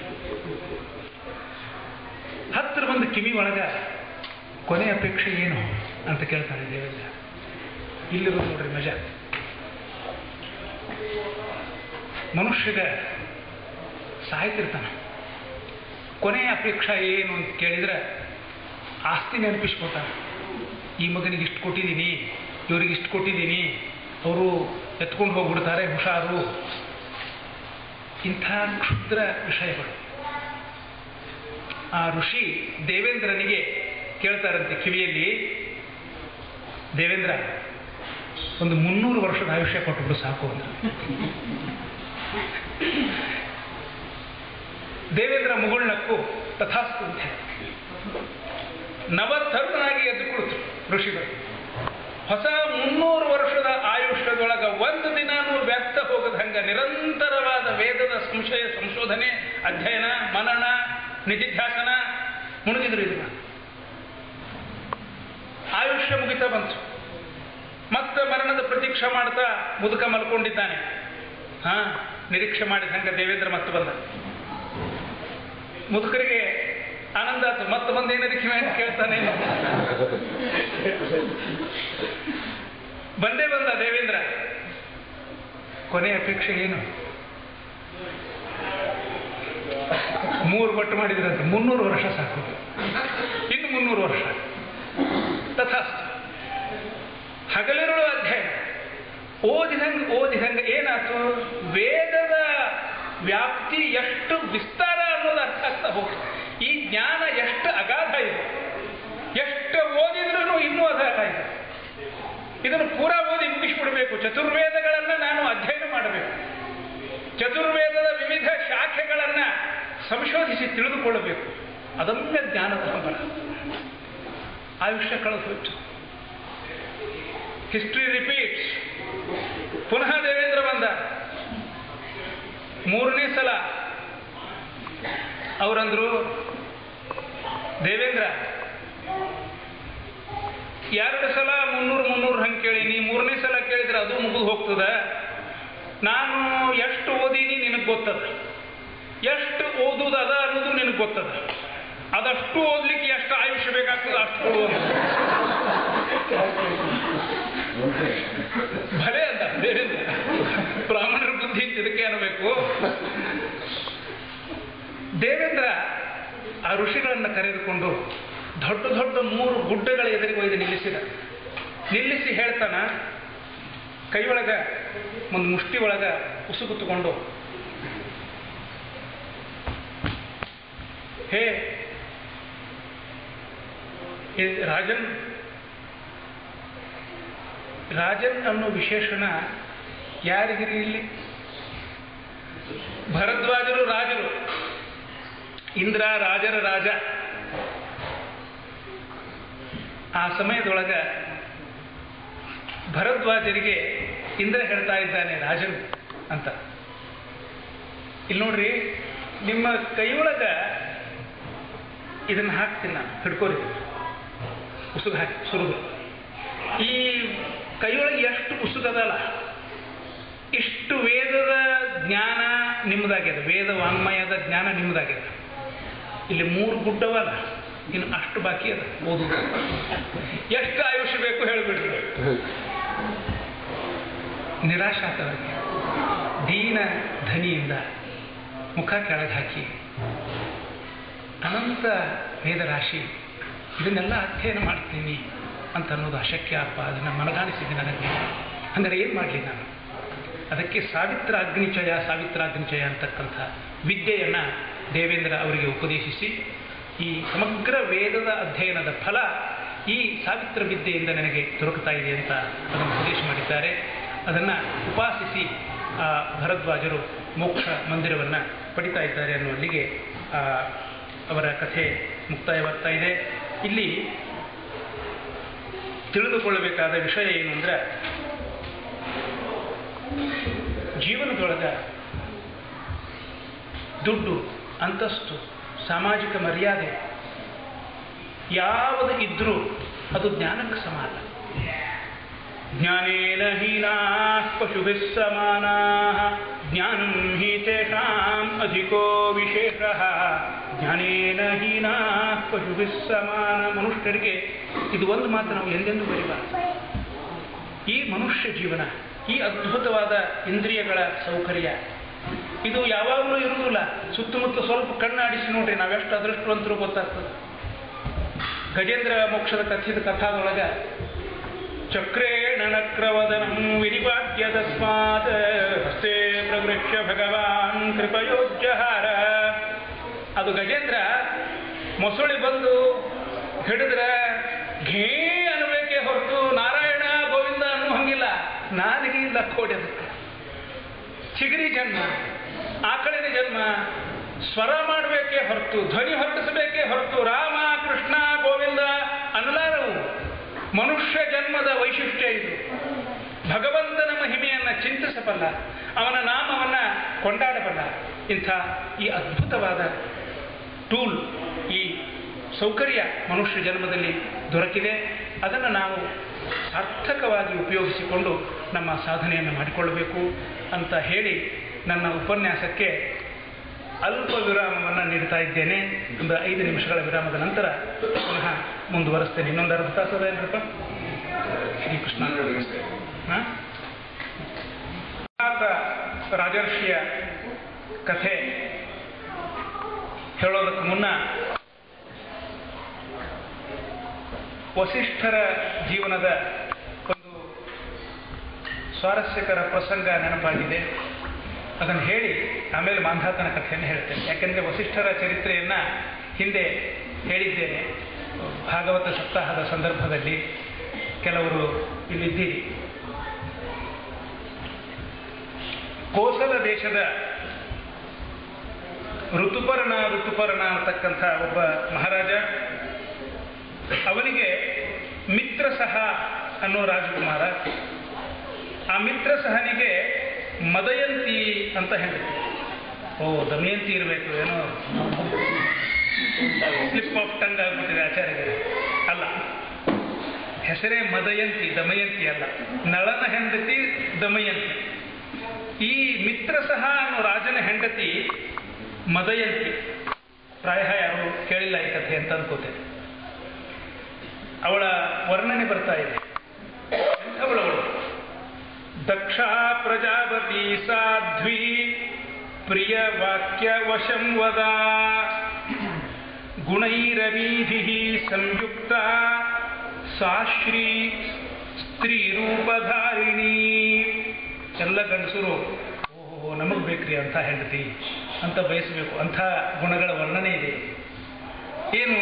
ಹತ್ತಿರ ಬಂದು ಕಿವಿ ಒಳಗ ಕೊನೆ ಅಪೇಕ್ಷೆ ಏನು ಅಂತ ಕೇಳ್ತಾನೆ ದೇವೇಂದ್ರ ಇಲ್ಲಿರೋದು ನೋಡ್ರಿ ಮಜಾ ಮನುಷ್ಯಗ ಸಾಯ್ತಿರ್ತಾನೆ ಕೊನೆಯ ಅಪೇಕ್ಷೆ ಏನು ಅಂತ ಕೇಳಿದ್ರೆ ಆಸ್ತಿ ನೆನಪಿಸ್ಕೊತಾನೆ ಈ ಮಗನಿಗೆ ಇಷ್ಟು ಕೊಟ್ಟಿದ್ದೀನಿ ಇವ್ರಿಗೆ ಇಷ್ಟು ಕೊಟ್ಟಿದ್ದೀನಿ ಅವರು ಎತ್ಕೊಂಡು ಹೋಗ್ಬಿಡ್ತಾರೆ ಹುಷಾರು ಇಂಥ ಕ್ಷುದ್ರ ವಿಷಯಗಳು ಆ ಋಷಿ ದೇವೇಂದ್ರನಿಗೆ ಕೇಳ್ತಾರಂತೆ ಕಿವಿಯಲ್ಲಿ ದೇವೇಂದ್ರ ಒಂದು ಮುನ್ನೂರು ವರ್ಷದ ಆಯುಷ್ಯ ಕೊಟ್ಬಿಡು ಸಾಕು ಅಂತ ದೇವೇಂದ್ರ ಮುಗುಳ್ನಕ್ಕು ತಥಾಸ್ತು ಅಂತ ಹೇಳಿ ನವತರುಣನಾಗಿ ಎದ್ದು ಕುಳಿತು ಋಷಿಗಳು ಹೊಸ ಮುನ್ನೂರು ವರ್ಷದ ಆಯುಷ್ಯದೊಳಗ ಒಂದು ದಿನಾನೂ ವ್ಯರ್ಥ ಹೋಗದ ಹಂಗ ನಿರಂತರವಾದ ವೇದದ ಸಂಶಯ ಸಂಶೋಧನೆ ಅಧ್ಯಯನ ಮನನ ನಿಧಿಧ್ಯಾಸನ ಮುಳುಗಿದ್ರು ಇದನ್ನ ಆಯುಷ್ಯ ಮುಗಿತಾ ಬಂತು ಮತ್ತೆ ಮರಣದ ಪ್ರತೀಕ್ಷೆ ಮಾಡ್ತಾ ಮುದುಕ ಮಲ್ಕೊಂಡಿದ್ದಾನೆ ಹಾ ನಿರೀಕ್ಷೆ ಮಾಡಿದ ಹಂಗ ದೇವೇಂದ್ರ ಮತ್ತೆ ಬಂದ ಮುದುಕರಿಗೆ ಆನಂದ ಆಯ್ತು ಮತ್ತೆ ಬಂದು ಏನದಕ್ಕೆ ಅಂತ ಕೇಳ್ತಾನೆ ಬಂದೇ ಬಂದ ದೇವೇಂದ್ರ ಕೊನೆ ಅಪೇಕ್ಷೆ ಏನು ಮೂರು ಬಟ್ಟು ಮಾಡಿದ್ರಂತೆ ಮುನ್ನೂರು ವರ್ಷ ಸಾಕು ಇನ್ನು ಮುನ್ನೂರು ವರ್ಷ ತಥಾಸ್ತು ಹಗಲಿರುಳು ಅಧ್ಯಯನ ಓದಿದಂಗೆ ಓದಿದಂಗೆ ಏನಾಯ್ತು ವೇದದ ವ್ಯಾಪ್ತಿ ಎಷ್ಟು ವಿಸ್ತಾರ ಅನ್ನೋದು ಅರ್ಥ ಆಗ್ತಾ ಹೋಗ್ತು ಈ ಜ್ಞಾನ ಎಷ್ಟು ಅಗಾಧ ಇದೆ ಎಷ್ಟು ಓದಿದ್ರೂ ಇನ್ನೂ ಅಗಾಧ ಇದೆ ಇದನ್ನು ಪೂರಾ ಓದಿ ಮುಗಿಸ್ಬಿಡ್ಬೇಕು ಚತುರ್ವೇದಗಳನ್ನ ನಾನು ಅಧ್ಯಯನ ಮಾಡಬೇಕು ಚತುರ್ವೇದದ ವಿವಿಧ ಶಾಖೆಗಳನ್ನ ಸಂಶೋಧಿಸಿ ತಿಳಿದುಕೊಳ್ಳಬೇಕು ಅದಮ್ಯ ಜ್ಞಾನದ ಹಂಬಲ ಆಯುಷ್ಯ ಕಳೆದು ಹೋಯ್ತು ಹಿಸ್ಟ್ರಿ ರಿಪೀಟ್ಸ್ ಪುನಃ ದೇವೇಂದ್ರ ಬಂದ ಮೂರನೇ ಸಲ ಅವರಂದ್ರು ದೇವೇಂದ್ರ ಎರಡು ಸಲ ಮುನ್ನೂರು ಮುನ್ನೂರು ಹಂಗೆ ಕೇಳೀನಿ ಮೂರನೇ ಸಲ ಕೇಳಿದ್ರೆ ಅದು ಮುಗಿದು ಹೋಗ್ತದ ನಾನು ಎಷ್ಟು ಓದೀನಿ ನಿನಗೆ ಗೊತ್ತದ ಎಷ್ಟು ಓದುದು ಅದ ಅನ್ನೋದು ನಿನಗೆ ಗೊತ್ತದ ಅದಷ್ಟು ಓದ್ಲಿಕ್ಕೆ ಎಷ್ಟು ಆಯುಷ್ಯ ಬೇಕಾಗ್ತದೆ ಅಷ್ಟು ಕೊಡು ಅಂದ. ಭಲೆ ಅಂತ ದೇವೇಂದ್ರ ಬ್ರಾಹ್ಮಣರ ಬುದ್ಧಿ ಅಂತ ಇದಕ್ಕೆ ಅನ್ನಬೇಕು ದೇವೇಂದ್ರ ಆ ಋಷಿಗಳನ್ನು ಕರೆದುಕೊಂಡು ದೊಡ್ಡ ದೊಡ್ಡ ಮೂರು ಗುಡ್ಡಗಳ ಎದುರಿಗೆ ಒಯ್ದು ನಿಲ್ಲಿಸಿದ ನಿಲ್ಲಿಸಿ ಹೇಳ್ತಾನ ಕೈ ಒಳಗ ಒಂದು ಮುಷ್ಟಿ ಒಳಗ ಉಸುಗುತ್ತುಕೊಂಡು ಹೇ ಈ ರಾಜನ್ ರಾಜನ್ ಅನ್ನೋ ವಿಶೇಷಣ ಯಾರಿಗಿರಿ ಇಲ್ಲಿ ಭರದ್ವಾಜರು ರಾಜರು ಇಂದ್ರ ರಾಜರ ರಾಜ ಆ ಸಮಯದೊಳಗ ಭರದ್ವಾಜರಿಗೆ ಇಂದ್ರ ಹೇಳ್ತಾ ಇದ್ದಾನೆ ರಾಜನು ಅಂತ ಇಲ್ಲಿ ನೋಡ್ರಿ ನಿಮ್ಮ ಕೈಯೊಳಗ ಇದನ್ನ ಹಾಕ್ತೀನಿ ನಾನು ಹಿಡ್ಕೋರಿ ಉಸುಗು ಹಾಕಿ ಸುರುಗು ಈ ಕೈಯೊಳಗೆ ಎಷ್ಟು ಉಸುಗದಲ್ಲ ಇಷ್ಟು ವೇದದ ಜ್ಞಾನ ನಿಮ್ಮದಾಗ್ಯದ ವೇದ ವಾಂಗ್ಮಯದ ಜ್ಞಾನ ನಿಮ್ಮದಾಗ್ಯದ ಇಲ್ಲಿ ಮೂರು ಗುಡ್ಡವಲ್ಲ ಇನ್ನು ಅಷ್ಟು ಬಾಕಿ ಅದ ಓದುದು ಎಷ್ಟು ಆಯುಷ್ಯ ಬೇಕು ಹೇಳ್ಬಿಡ್ರಿ ನಿರಾಶ ಆತವರಿಗೆ ದೀನ ಧನಿಯಿಂದ ಮುಖ ಕೆಳಗೆ ಹಾಕಿ ಅನಂತ ವೇದರಾಶಿ ಇದನ್ನೆಲ್ಲ ಅಧ್ಯಯನ ಮಾಡ್ತೀನಿ ಅಂತ ಅನ್ನೋದು ಅಶಕ್ಯ ಅಪ್ಪ ಅದನ್ನು ಮನಗಾಣಿಸಿದೆ ನನಗೆ ಅಂದರೆ ಏನು ಮಾಡಲಿ ನಾನು ಅದಕ್ಕೆ ಸಾವಿತ್ರ ಅಗ್ನಿಚಯ ಸಾವಿತ್ರ ಅಗ್ನಿಚಯ ಅಂತಕ್ಕಂಥ ವಿದ್ಯೆಯನ್ನು ದೇವೇಂದ್ರ ಅವರಿಗೆ ಉಪದೇಶಿಸಿ ಈ ಸಮಗ್ರ ವೇದದ ಅಧ್ಯಯನದ ಫಲ ಈ ಸಾವಿತ್ರ ವಿದ್ಯೆಯಿಂದ ನನಗೆ ದೊರಕುತ್ತಾ ಇದೆ ಅಂತ ಅದನ್ನು ಉಪದೇಶ ಮಾಡಿದ್ದಾರೆ ಅದನ್ನು ಉಪಾಸಿಸಿ ಆ ಭರದ್ವಾಜರು ಮೋಕ್ಷ ಮಂದಿರವನ್ನು ಪಡಿತಾ ಇದ್ದಾರೆ ಅನ್ನುವಲ್ಲಿಗೆ ಆ, ಅವರ ಕಥೆ ಮುಕ್ತಾಯವಾಗ್ತಾ ಇದೆ ಇಲ್ಲಿ ತಿಳಿದುಕೊಳ್ಳಬೇಕಾದ ವಿಷಯ ಏನು ಅಂದರೆ ಜೀವನದೊಳಗ ದುಡ್ಡು ಅಂತಸ್ತು ಸಾಮಾಜಿಕ ಮರ್ಯಾದೆ ಯಾವುದು ಇದ್ರೂ ಅದು ಜ್ಞಾನಕ್ಕೆ ಸಮಾನ ಜ್ಞಾನೇನ ಹೀನಾ ಪಶುಭಿಃ ಸಮಾನಾ ಜ್ಞಾನಂ ಹಿ ತೇಷಾಂ ಅಧಿಕೋ ವಿಶೇಷ ಜ್ಞಾನೇನ ಹೀನಾ ಪಶುಭಿಃ ಸಮಾನ ಮನುಷ್ಯರಿಗೆ ಇದು ಒಂದು ಮಾತು ನಾವು ಎಂದೆಂದೂ ಬರಿಬಾರದು ಈ ಮನುಷ್ಯ ಜೀವನ ಈ ಅದ್ಭುತವಾದ ಇಂದ್ರಿಯಗಳ ಸೌಕರ್ಯ ಇದು ಯಾವಾಗಲೂ ಇರುವುದಿಲ್ಲ ಸುತ್ತಮುತ್ತ ಸ್ವಲ್ಪ ಕಣ್ಣಾಡಿಸಿ ನೋಡ್ರಿ ನಾವೆಷ್ಟು ಅದೃಷ್ಟವಂತರು ಗೊತ್ತಾಗ್ತದೆ ಗಜೇಂದ್ರ ಮೋಕ್ಷದ ಕಥಿತ ಕಥಾದೊಳಗ ಚಕ್ರೇಣ ನಕ್ರವದನಂ ವಿನಿಪಾಟ್ಯ ತಸ್ಮಾತ್ ಹಸ್ತೆ ಪ್ರಗೃಹ್ಯ ಭಗವಾನ್ ಕೃಪಯೋಜ್ಯಹಾರ ಅದು ಗಜೇಂದ್ರ ಮೊಸಳಿ ಬಂದು ಹಿಡಿದ್ರೆ ಘೇ ಅನ್ನಬೇಕೇ ಹೊರತು ನಾರಾಯಣ ಗೋವಿಂದ ಅನ್ನೋ ಹಂಗಿಲ್ಲ ನಾಲಿಗೆ ಇಲ್ಲ ಕೋಡಿ ಅದಕ್ಕೆ ಚಿಗರಿ ಜನ್ಮ ಆಕಳಿನ ಜನ್ಮ ಸ್ವರ ಮಾಡಬೇಕೇ ಹೊರತು ಧ್ವನಿ ಹೊರಡಿಸಬೇಕೇ ಹೊರತು ರಾಮ ಕೃಷ್ಣ ಗೋವಿಂದ ಅನ್ನಲಾರವು ಮನುಷ್ಯ ಜನ್ಮದ ವೈಶಿಷ್ಟ್ಯ ಇದು ಭಗವಂತನ ಮಹಿಮೆಯನ್ನು ಚಿಂತಿಸಬಲ್ಲ ಅವನ ನಾಮವನ್ನು ಕೊಂಡಾಡಬಲ್ಲ ಇಂಥ ಈ ಅದ್ಭುತವಾದ ಟೂಲ್ ಈ ಸೌಕರ್ಯ ಮನುಷ್ಯ ಜನ್ಮದಲ್ಲಿ ದೊರಕಿದೆ ಅದನ್ನು ನಾವು ಸಾರ್ಥಕವಾಗಿ ಉಪಯೋಗಿಸಿಕೊಂಡು ನಮ್ಮ ಸಾಧನೆಯನ್ನು ಮಾಡಿಕೊಳ್ಳಬೇಕು ಅಂತ ಹೇಳಿ ನನ್ನ ಉಪನ್ಯಾಸಕ್ಕೆ ಅಲ್ಪ ವಿರಾಮವನ್ನು ನೀಡ್ತಾ ಇದ್ದೇನೆ ಒಂದು ಐದು ನಿಮಿಷಗಳ ವಿರಾಮದ ನಂತರ ಪುನಃ ಮುಂದುವರಿಸ್ತೇನೆ ಇನ್ನೊಂದು ಅರ್ಧ ತಾಸದ ಏನ್ರಪ್ಪ ಶ್ರೀಕೃಷ್ಣ ಹಾ? ಆತ ರಾಜರ್ಷಿಯ ಕಥೆ ಹೇಳೋದಕ್ಕೆ ಮುನ್ನ ವಸಿಷ್ಠರ ಜೀವನದ ಒಂದು ಸ್ವಾರಸ್ಯಕರ ಪ್ರಸಂಗ ನೆನಪಾಗಿದೆ ಅದನ್ನು ಹೇಳಿ ಆಮೇಲೆ ಮಾಂಧಾತನ ಕಥೆಯನ್ನು ಹೇಳ್ತೇನೆ ಯಾಕೆಂದರೆ ವಸಿಷ್ಠರ ಚರಿತ್ರೆಯನ್ನು ಹಿಂದೆ ಹೇಳಿದ್ದೇನೆ ಭಾಗವತ ಸಪ್ತಾಹದ ಸಂದರ್ಭದಲ್ಲಿ ಕೆಲವರು ಇಲ್ಲಿದ್ದೀರಿ ಕೋಸಲ ದೇಶದ ಋತುಪರ್ಣ ಋತುಪರ್ಣ ಅಂತಕ್ಕಂಥ ಒಬ್ಬ ಮಹಾರಾಜ ಅವನಿಗೆ ಮಿತ್ರಸಹ ಅನ್ನೋ ರಾಜಕುಮಾರ ಆ ಮಿತ್ರಸಹನಿಗೆ ಮದಯಂತಿ ಅಂತ ಹೆಂಡತಿ ಓ ದಮಯಂತಿ ಇರಬೇಕು ಏನೋ ಸ್ಲಿಪ್ ಆಫ್ ಟಂಗ್ ಆಗ್ಬಿಟ್ಟಿದೆ ಆಚಾರ್ಯರಿಗೆ ಅಲ್ಲ ಹೆಸರೇ ಮದಯಂತಿ ದಮಯಂತಿ ಅಲ್ಲ ನಳನ ಹೆಂಡತಿ ದಮಯಂತಿ ಈ ಮಿತ್ರಸಹ ಅನ್ನೋ ರಾಜನ ಹೆಂಡತಿ ಮದಯಂತಿ ಪ್ರಾಯ ಯಾರು ಕೇಳಿಲ್ಲ ಈ ಕಥೆ ಅಂತ ಅನ್ಕೋತೇನೆ ಅವಳ ವರ್ಣನೆ ಬರ್ತಾ ಇದೆ ಎಂಥವಳವಳು ದಕ್ಷ ಪ್ರಜಾಪತಿ ಸಾಧ್ವಿ ಪ್ರಿಯ ವಾಕ್ಯ ವಶಂ ವದ ಗುಣೈರವೀಧಿ ಸಂಯುಕ್ತ ಸಾಶ್ರೀ ಸ್ತ್ರೀ ರೂಪಧಾರಿಣಿ ಎಲ್ಲ ಗಂಡಸರು ಓಹೋ ನಮಗ್ ಬೇಕ್ರಿ ಅಂತ ಹೆಂಡತಿ ಅಂತ ಬಯಸಬೇಕು ಅಂಥ ಗುಣಗಳ ವರ್ಣನೆ ಇದೆ ಏನು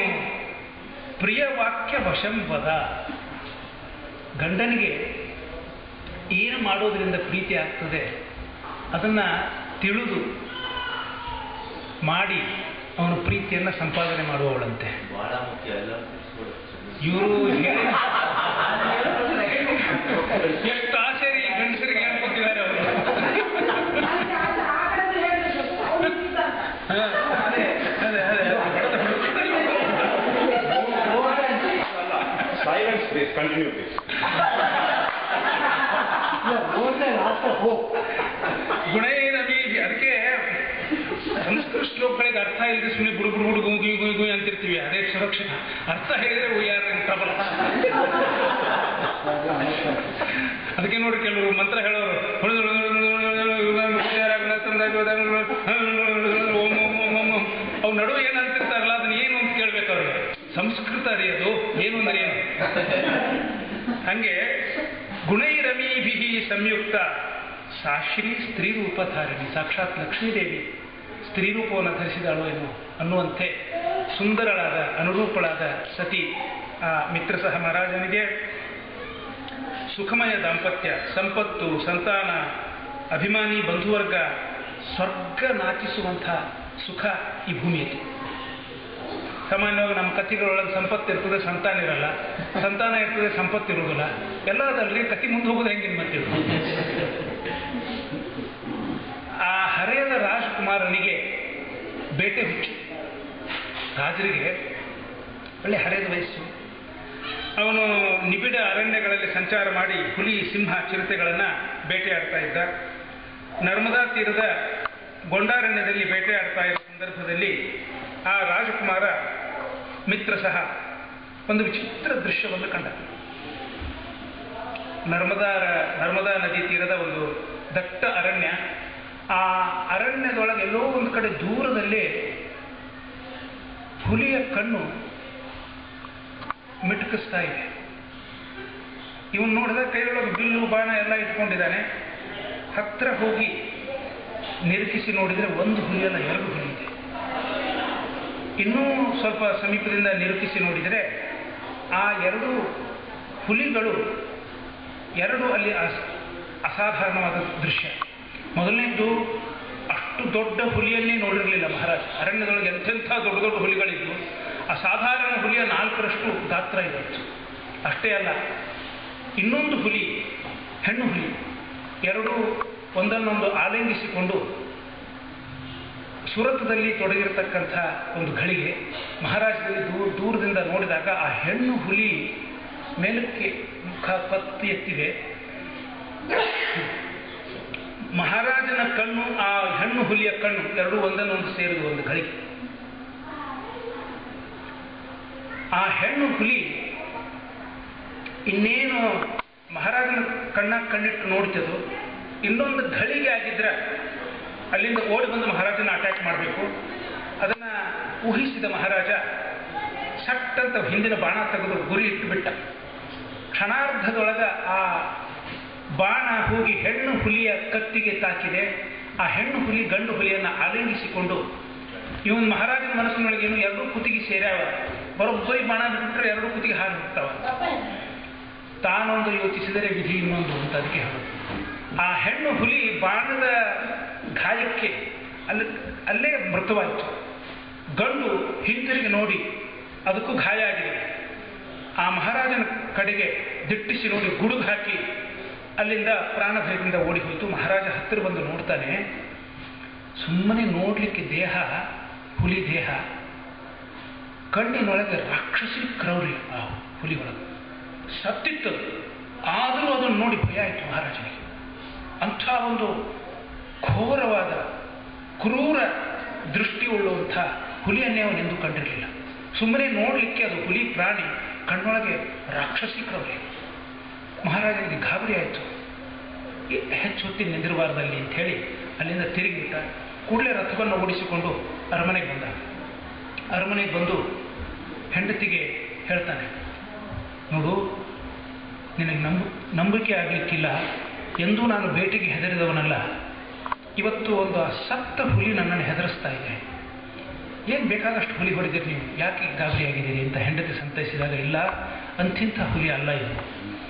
ಪ್ರಿಯ ವಾಕ್ಯ ವಶಂ ವದ ಗಂಡನಿಗೆ ಏನು ಮಾಡೋದ್ರಿಂದ ಪ್ರೀತಿ ಆಗ್ತದೆ ಅದನ್ನ ತಿಳಿದು ಮಾಡಿ ಅವನು ಪ್ರೀತಿಯನ್ನ ಸಂಪಾದನೆ ಮಾಡುವವಳಂತೆ ಬಹಳ ಮುಖ್ಯ ಎಲ್ಲ ತಿಳಿಸ್ಕೊಡು. ಇವರು ಎಷ್ಟು ಆಸೆ ರೀ ಗಂಡಸರಿಗೆ ಹೇಳ್ಕೊತಿದ್ದಾರೆ ಅವರು ಹಾ, ಅದೇ ಅದೇ ಅದೇ Silence please, continue please. ಓದ್ತಾ ಲಾಸ್ಟ್ ಹೋಪ್ ಗುಣೈರವಿ ಅದಕ್ಕೆ ಸಂಸ್ಕೃತ ಶ್ಲೋಕಗಳಿಗೆ ಅರ್ಥ ಇಲ್ಲದೆ ಸುಮ್ಮನೆ ಬುಡು ಬುಡು ಬುಡು ಗುಯ್ ಗುಯ್ ಗುಯ್ ಗುಯ್ ಅಂತಿರ್ತೀವಿ ಅದೇ ಸುರಕ್ಷಿತ ಅರ್ಥ ಹೇಳಿದ್ರೆ ವಿ ಆರ್ ಇನ್ ಟ್ರಬಲ್ ಅದಕ್ಕೆ ನೋಡಿ ಕೆಲವರು ಮಂತ್ರ ಹೇಳೋರು ಓಂ ಓಂ ಓಂ ಓಂ ಓಂ. ಅವ್ ನಡುವೆ ಏನು ಅಂತಿರ್ತಾರಲ್ಲ ಅದನ್ನ ಏನು ಅಂತ ಕೇಳ್ಬೇಕು ಅವ್ರಿಗೆ ಸಂಸ್ಕೃತ ರೀ ಅದು ಏನು ಅಂದ್ರೆ ಏನು ಹಂಗೆ ಗುಣೈರಮೀಭಿ ಸಂಯುಕ್ತ ಸಾಶ್ರೀ ಸ್ತ್ರೀ ರೂಪಧಾರಿಣಿ ಸಾಕ್ಷಾತ್ ಲಕ್ಷ್ಮೀದೇವಿ ಸ್ತ್ರೀ ರೂಪವನ್ನು ಧರಿಸಿದಾಳು ಏನು ಅನ್ನುವಂತೆ ಸುಂದರಳಾದ ಅನುರೂಪಳಾದ ಸತಿ ಆ ಮಿತ್ರ ಸಹ ಮಹಾರಾಜನಿಗೆ ಸುಖಮಯ ದಾಂಪತ್ಯ ಸಂಪತ್ತು ಸಂತಾನ ಅಭಿಮಾನಿ ಬಂಧುವರ್ಗ ಸ್ವರ್ಗ ನಾಚಿಸುವಂಥ ಸುಖ ಈ ಭೂಮಿಯಲ್ಲಿ ಸಾಮಾನ್ಯವಾಗಿ ನಮ್ಮ ಕತ್ತಿಗಳೊಳಗೆ ಸಂಪತ್ತು ಇರ್ತದೆ ಸಂತಾನ ಇರಲ್ಲ ಸಂತಾನ ಇರ್ತದೆ ಸಂಪತ್ತು ಇರುವುದಿಲ್ಲ ಎಲ್ಲದಲ್ರಿ ಕತ್ತಿ ಮುಂದೆ ಹೋಗೋದು ಹೆಂಗಿನ ಮತ್ತೆ ಆ ಹರೆಯದ ರಾಜಕುಮಾರನಿಗೆ ಬೇಟೆ ಹುಚ್ಚು ರಾಜರಿಗೆ ಒಳ್ಳೆ ಹರೆಯದ ವಯಸ್ಸು ಅವನು ನಿಬಿಡ ಅರಣ್ಯಗಳಲ್ಲಿ ಸಂಚಾರ ಮಾಡಿ ಹುಲಿ ಸಿಂಹ ಚಿರತೆಗಳನ್ನು ಬೇಟೆಯಾಡ್ತಾ ಇದ್ದ ನರ್ಮದಾ ತೀರದ ಗೊಂಡಾರಣ್ಯದಲ್ಲಿ ಬೇಟೆಯಾಡ್ತಾ ಇರೋ ಸಂದರ್ಭದಲ್ಲಿ ಆ ರಾಜಕುಮಾರ ಮಿತ್ರ ಸಹ ಒಂದು ವಿಚಿತ್ರ ದೃಶ್ಯವನ್ನು ಕಂಡ ನರ್ಮದಾ ನರ್ಮದಾ ನದಿ ತೀರದ ಒಂದು ದಟ್ಟ ಅರಣ್ಯ ಆ ಅರಣ್ಯದೊಳಗೆ ಎಲ್ಲೋ ಒಂದು ಕಡೆ ದೂರದಲ್ಲಿ ಹುಲಿಯ ಕಣ್ಣು ಮಿಟುಕಿಸ್ತಾ ಇದೆ ಇವನು ನೋಡಿದ ಕೈಯೊಳಗೆ ಬಿಲ್ಲು ಬಾಣ ಎಲ್ಲ ಇಟ್ಕೊಂಡಿದ್ದಾನೆ ಹತ್ರ ಹೋಗಿ ನಿರುಕಿಸಿ ನೋಡಿದರೆ ಒಂದು ಹುಲಿಯಲ್ಲ ಎರಡು ಹುಲಿ ಇದೆ ಇನ್ನೂ ಸ್ವಲ್ಪ ಸಮೀಪದಿಂದ ನಿರೂಪಿಸಿ ನೋಡಿದರೆ ಆ ಎರಡು ಹುಲಿಗಳು ಎರಡು ಅಲ್ಲಿ ಅಸ್- ಅಸಾಧಾರಣವಾದ ದೃಶ್ಯ ಮೊದಲನೇದ್ದು ಅಷ್ಟು ದೊಡ್ಡ ಹುಲಿಯನ್ನೇ ನೋಡಿರಲಿಲ್ಲ ಮಹಾರಾಜ ಅರಣ್ಯದೊಳಗೆ ಎಂತೆಂಥ ದೊಡ್ಡ ದೊಡ್ಡ ಹುಲಿಗಳಿದ್ವು ಆ ಸಾಧಾರಣ ಹುಲಿಯ ನಾಲ್ಕರಷ್ಟು ಗಾತ್ರ ಇತ್ತು ಅಷ್ಟೇ ಅಲ್ಲ ಇನ್ನೊಂದು ಹುಲಿ ಹೆಣ್ಣು ಹುಲಿ ಎರಡು ಒಂದನ್ನೊಂದು ಆಲಿಂಗಿಸಿಕೊಂಡು ಸುರತದಲ್ಲಿ ತೊಡಗಿರತಕ್ಕಂಥ ಒಂದು ಘಳಿಗೆ ಮಹಾರಾಜರಲ್ಲಿ ದೂರ ದೂರದಿಂದ ನೋಡಿದಾಗ ಆ ಹೆಣ್ಣು ಹುಲಿ ಮೇಲಕ್ಕೆ ಮುಖ ಕತ್ತಿ ಎತ್ತಿದೆ ಮಹಾರಾಜನ ಕಣ್ಣು ಆ ಹೆಣ್ಣು ಹುಲಿಯ ಕಣ್ಣು ಎರಡೂ ಒಂದನ್ನೊಂದು ಸೇರಿದ ಒಂದು ಘಳಿಗೆ ಆ ಹೆಣ್ಣು ಹುಲಿ ಇನ್ನೇನು ಮಹಾರಾಜನ ಕಣ್ಣ ಕಣ್ಣಿಟ್ಟು ನೋಡ್ತಿದ್ದು ಇನ್ನೊಂದು ಘಳಿಗೆ ಆಗಿದ್ರೆ ಅಲ್ಲಿಂದ ಓಡಿ ಬಂದು ಮಹಾರಾಜನ ಅಟ್ಯಾಕ್ ಮಾಡಬೇಕು ಅದನ್ನ ಊಹಿಸಿದ ಮಹಾರಾಜ ಸಟ್ ಅಂತ ಹಿಂದಿನ ಬಾಣ ತೆಗೆದು ಗುರಿ ಇಟ್ಟುಬಿಟ್ಟ ಕ್ಷಣಾರ್ಧದೊಳಗ ಆ ಬಾಣ ಹೋಗಿ ಹೆಣ್ಣು ಹುಲಿಯ ಕತ್ತಿಗೆ ತಾಕಿದೆ ಆ ಹೆಣ್ಣು ಹುಲಿ ಗಂಡು ಹುಲಿಯನ್ನು ಆಲಿಂಗಿಸಿಕೊಂಡು ಇವನ್ ಮಹಾರಾಜನ ಮನಸ್ಸಿನೊಳಗೆ ಏನು ಎರಡೂ ಕುತ್ತಿಗೆ ಸೇರ್ಯಾವ ಬರೋಬ್ಬರಿ ಬಾಣ ಬಿಟ್ಬಿಟ್ರೆ ಎರಡೂ ಕುತ್ತಿಗೆ ಹಾರಿ ಹೋಗ್ತಾವ ತಾನೊಂದು ಯೋಚಿಸಿದರೆ ವಿಧಿ ಇನ್ನೊಂದು ಅಂತ ಅದಕ್ಕೆ ಹೇಳೋದು ಆ ಹೆಣ್ಣು ಹುಲಿ ಬಾಣದ ಗಾಯಕ್ಕೆ ಅಲ್ಲಿ ಅಲ್ಲೇ ಮೃತವಾಯಿತು ಗಂಡು ಹಿಂತಿರುಗಿ ನೋಡಿ ಅದಕ್ಕೂ ಗಾಯ ಆಗಿದೆ ಆ ಮಹಾರಾಜನ ಕಡೆಗೆ ದಿಟ್ಟಿಸಿ ನೋಡಿ ಗುಡುಗು ಹಾಕಿ ಅಲ್ಲಿಂದ ಪ್ರಾಣಭಯದಿಂದ ಓಡಿ ಹೋಯಿತು ಮಹಾರಾಜ ಹತ್ತಿರ ಬಂದು ನೋಡ್ತಾನೆ ಸುಮ್ಮನೆ ನೋಡಲಿಕ್ಕೆ ದೇಹ ಹುಲಿ ದೇಹ ಕಣ್ಣಿನೊಳಗೆ ರಾಕ್ಷಸಿ ಕ್ರೌರ್ಯ ಆ ಹುಲಿ ಒಳಗೆ ಸತ್ತಿತ್ತು ಆದರೂ ಅದನ್ನು ನೋಡಿ ಭಯ ಆಯಿತು ಮಹಾರಾಜನಿಗೆ ಅಂಥ ಒಂದು ಘೋರವಾದ ಕ್ರೂರ ದೃಷ್ಟಿ ಉಳ್ಳುವಂಥ ಹುಲಿಯನ್ನೇ ಅವನೆಂದು ಕಂಡಿರಲಿಲ್ಲ ಸುಮ್ಮನೆ ನೋಡಲಿಕ್ಕೆ ಅದು ಹುಲಿ ಪ್ರಾಣಿ ಕಣ್ಣೊಳಗೆ ರಾಕ್ಷಸಿ ಕ್ರೌರ್ಯ ಮಹಾರಾಜನಿಗೆ ಗಾಬರಿ ಆಯಿತು ಹೆಚ್ಚು ಹೊತ್ತಿನ ನಿಂದಿರಬಾರ್ದಲ್ಲಿ ಅಂತ ಹೇಳಿ ಅಲ್ಲಿಂದ ತಿರುಗಿಬಿಟ್ಟ ಕೂಡಲೇ ರಥವನ್ನು ಓಡಿಸಿಕೊಂಡು ಅರಮನೆಗೆ ಬಂದ ಅರಮನೆಗೆ ಬಂದು ಹೆಂಡತಿಗೆ ಹೇಳ್ತಾನೆ ನೋಡು ನಿನಗೆ ನಂಬ ನಂಬಿಕೆ ಆಗಲಿಕ್ಕಿಲ್ಲ ಎಂದೂ ನಾನು ಬೇಟೆಗೆ ಹೆದರಿದವನಲ್ಲ ಇವತ್ತು ಒಂದು ಆ ಸತ್ತ ಹುಲಿ ನನ್ನನ್ನು ಹೆದರಿಸ್ತಾ ಇದೆ ಏನು ಬೇಕಾದಷ್ಟು ಹುಲಿ ಹೊಡೆದಿರಿ ನೀವು ಯಾಕೆ ಗಾಬರಿ ಆಗಿದ್ದೀರಿ ಅಂತ ಹೆಂಡತಿ ಸಂತೈಸಿದಾಗ ಇಲ್ಲ ಅಂಥಿಂಥ ಹುಲಿ ಅಲ್ಲ ಇದು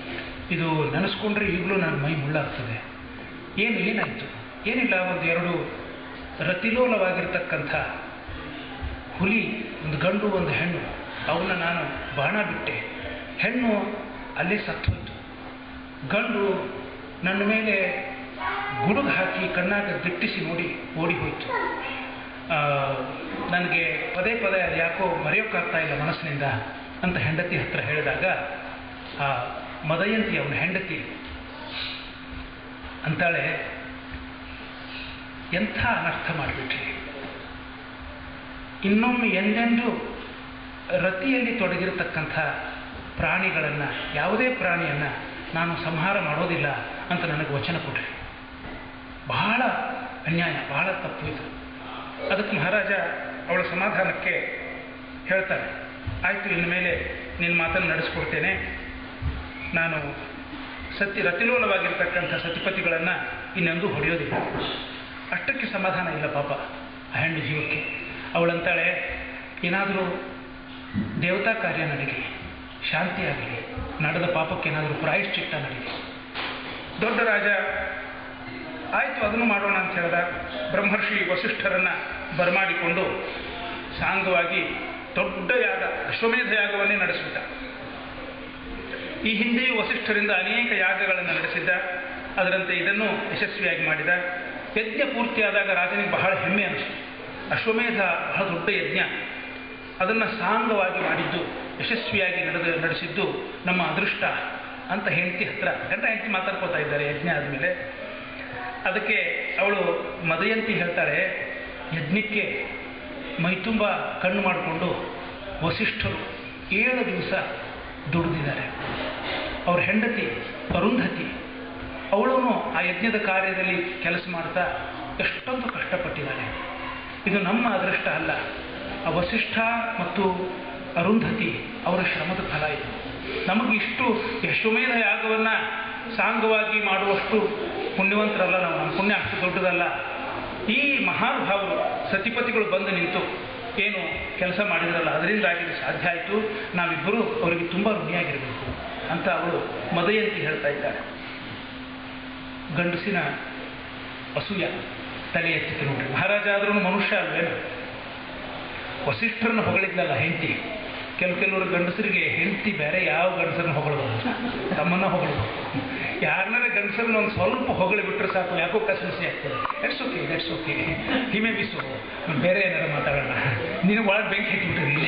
ಇದು ನೆನೆಸ್ಕೊಂಡ್ರೆ ಈಗಲೂ ನನ್ನ ಮೈ ಮುಳ್ಳಾಗ್ತದೆ ಏನು ಏನಾಯಿತು ಏನಿಲ್ಲ ಒಂದು ಎರಡು ರತಿಲೋಲವಾಗಿರ್ತಕ್ಕಂಥ ಹುಲಿ ಒಂದು ಗಂಡು ಒಂದು ಹೆಣ್ಣು ಅವನ್ನ ನಾನು ಬಾಣ ಬಿಟ್ಟೆ ಹೆಣ್ಣು ಅಲ್ಲೇ ಸತ್ತೋಯ್ತು ಗಂಡು ನನ್ನ ಮೇಲೆ ಗುಡುಗು ಹಾಕಿ ಕಣ್ಣಾಗ ದಿಟ್ಟಿಸಿ ನೋಡಿ ಓಡಿ ಹೋಯಿತು ನನಗೆ ಪದೇ ಪದೇ ಅದು ಯಾಕೋ ಮರೆಯೋಕ್ಕಾಗ್ತಾ ಇಲ್ಲ ಮನಸ್ಸಿನಿಂದ ಅಂತ ಹೆಂಡತಿ ಹತ್ರ ಹೇಳಿದಾಗ ಆ ಮದಯಂತಿ ಅವನ ಹೆಂಡತಿ ಅಂತಾಳೆ ಎಂಥ ಅನರ್ಥ ಮಾಡಿಬಿಟ್ರಿ ಇನ್ನೊಮ್ಮೆ ಎಂದೆಂದೂ ರತಿಯಲ್ಲಿ ತೊಡಗಿರತಕ್ಕಂಥ ಪ್ರಾಣಿಗಳನ್ನು ಯಾವುದೇ ಪ್ರಾಣಿಯನ್ನು ನಾನು ಸಂಹಾರ ಮಾಡೋದಿಲ್ಲ ಅಂತ ನನಗೆ ವಚನ ಕೊಡ್ರಿ ಬಹಳ ಅನ್ಯಾಯ ಬಹಳ ತಪ್ಪು ಇದು ಅದಕ್ಕೆ ಮಹಾರಾಜ ಅವಳ ಸಮಾಧಾನಕ್ಕೆ ಹೇಳ್ತಾರೆ ಆಯಿತು ಇನ್ನು ಮೇಲೆ ನಿನ್ನ ಮಾತನ್ನು ನಡೆಸ್ಕೊಡ್ತೇನೆ ನಾನು ಸತ್ಯ ರತಿಲೋಲವಾಗಿರ್ತಕ್ಕಂಥ ಸತಿಪತಿಗಳನ್ನು ಇನ್ನೆಂದೂ ಹೊಡೆಯೋದಿಲ್ಲ ಅಷ್ಟಕ್ಕೆ ಸಮಾಧಾನ ಇಲ್ಲ ಪಾಪ ಆ ಹೆಣ್ಣು ಜೀವಕ್ಕೆ ಅವಳಂತಾಳೆ ಏನಾದರೂ ದೇವತಾ ಕಾರ್ಯ ನಡೀಲಿ ಶಾಂತಿಯಾಗಲಿ ನಡೆದ ಪಾಪಕ್ಕೆ ಏನಾದರೂ ಪ್ರಾಯಶ್ಚಿತ್ತ ನಡೀಲಿ ದೊಡ್ಡ ರಾಜ ಆಯಿತು ಅದನ್ನು ಮಾಡೋಣ ಅಂತ ಹೇಳಿದ ಬ್ರಹ್ಮರ್ಷಿ ವಸಿಷ್ಠರನ್ನು ಬರಮಾಡಿಕೊಂಡು ಸಾಂಗವಾಗಿ ದೊಡ್ಡ ಯಾಗ ಅಶ್ವಮೇಧ ಯಾಗವನ್ನೇ ನಡೆಸಿಬಿಟ್ಟ ಈ ಹಿಂದೆಯೂ ವಸಿಷ್ಠರಿಂದ ಅನೇಕ ಯಾಗಗಳನ್ನು ನಡೆಸಿದ್ದ ಅದರಂತೆ ಇದನ್ನು ಯಶಸ್ವಿಯಾಗಿ ಮಾಡಿದ ಯಜ್ಞ ಪೂರ್ತಿಯಾದಾಗ ರಾಜನಿಗೆ ಬಹಳ ಹೆಮ್ಮೆ ಅನಿಸ್ತು ಅಶ್ವಮೇಧ ಬಹಳ ದೊಡ್ಡ ಯಜ್ಞ ಅದನ್ನು ಸಾಂಗವಾಗಿ ಮಾಡಿದ್ದು ಯಶಸ್ವಿಯಾಗಿ ನಡೆದ ನಡೆಸಿದ್ದು ನಮ್ಮ ಅದೃಷ್ಟ ಅಂತ ಹೆಂಡತಿ ಹತ್ರ ಗಂಡ ಹೆಂಡತಿ ಮಾತಾಡ್ಕೋತಾ ಇದ್ದಾರೆ ಯಜ್ಞ ಆದಮೇಲೆ ಅದಕ್ಕೆ ಅವಳು ಮದಯಂತಿ ಹೇಳ್ತಾಳೆ ಯಜ್ಞಕ್ಕೆ ಮೈತುಂಬ ಕಣ್ಣು ಮಾಡಿಕೊಂಡು ವಸಿಷ್ಠರು ಏಳು ದಿವಸ ದುಡಿದಿದ್ದಾರೆ ಅವ್ರ ಹೆಂಡತಿ ಅರುಂಧತಿ ಅವಳು ಆ ಯಜ್ಞದ ಕಾರ್ಯದಲ್ಲಿ ಕೆಲಸ ಮಾಡ್ತಾ ಎಷ್ಟೊಂದು ಕಷ್ಟಪಟ್ಟಿದ್ದಾಳೆ ಇದು ನಮ್ಮ ಅದೃಷ್ಟ ಅಲ್ಲ ಆ ವಸಿಷ್ಠ ಮತ್ತು ಅರುಂಧತಿ ಅವರ ಶ್ರಮದ ಫಲ ಇದು ನಮಗಿಷ್ಟು ಯಶ್ವಮೇಧ ಯಾಗವನ್ನು ಸಾಂಗವಾಗಿ ಮಾಡುವಷ್ಟು ಪುಣ್ಯವಂತರಲ್ಲ ನಾವು ನಮ್ಮ ಪುಣ್ಯ ಅಷ್ಟು ದೊಡ್ಡದಲ್ಲ ಈ ಮಹಾನುಭಾವರು ಸತಿಪತಿಗಳು ಬಂದು ನಿಂತು ಏನು ಕೆಲಸ ಮಾಡಿದ್ರಲ್ಲ ಅದರಿಂದಾಗಿ ಇದು ಸಾಧ್ಯ ಆಯಿತು ನಾವಿಬ್ಬರು ಅವರಿಗೆ ತುಂಬ ಋಣಿಯಾಗಿರಬೇಕು ಅಂತ ಅವಳು ಮದಯಂತಿ ಹೇಳ್ತಾ ಇದ್ದಾಳೆ ಗಂಡಸಿನ ಅಸೂಯ ತಲೆ ಎತ್ತಿತು ನೋಡ್ರಿ ಮಹಾರಾಜ ಆದ್ರೂ ಮನುಷ್ಯ ಅಲ್ವೇನು ವಸಿಷ್ಠರನ್ನು ಹೊಗಳಿದ್ಲಲ್ಲ ಹೆಂಡತಿ ಕೆಲವು ಕೆಲವರು ಗಂಡಸರಿಗೆ ಹೆಂಡತಿ ಬೇರೆ ಯಾವ ಗಂಡಸರನ್ನ ಹೊಗಳಬಹುದು ತಮ್ಮನ್ನ ಹೊಗಳಬಹುದು ಯಾರನ್ನಾರ ಗಂಡಸರನ್ನ ಒಂದು ಸ್ವಲ್ಪ ಹೊಗಳಿ ಬಿಟ್ಟರೆ ಸಾಕು ಯಾಕೋ ಕಸಮಿಸಿ ಆಗ್ತದೆ ದಟ್ಸ್ ಓಕೆ ದಟ್ಸ್ ಓಕೆ ಹಿಮೆ ಬಿಸು ಬೇರೆ ಏನಾರ ಮಾತಾಡೋಣ ನೀನು ಒಳಗೆ ಬೆಂಕಿ ಹಾಕಿಬಿಟ್ಟಿರಿ ಇಲ್ಲಿ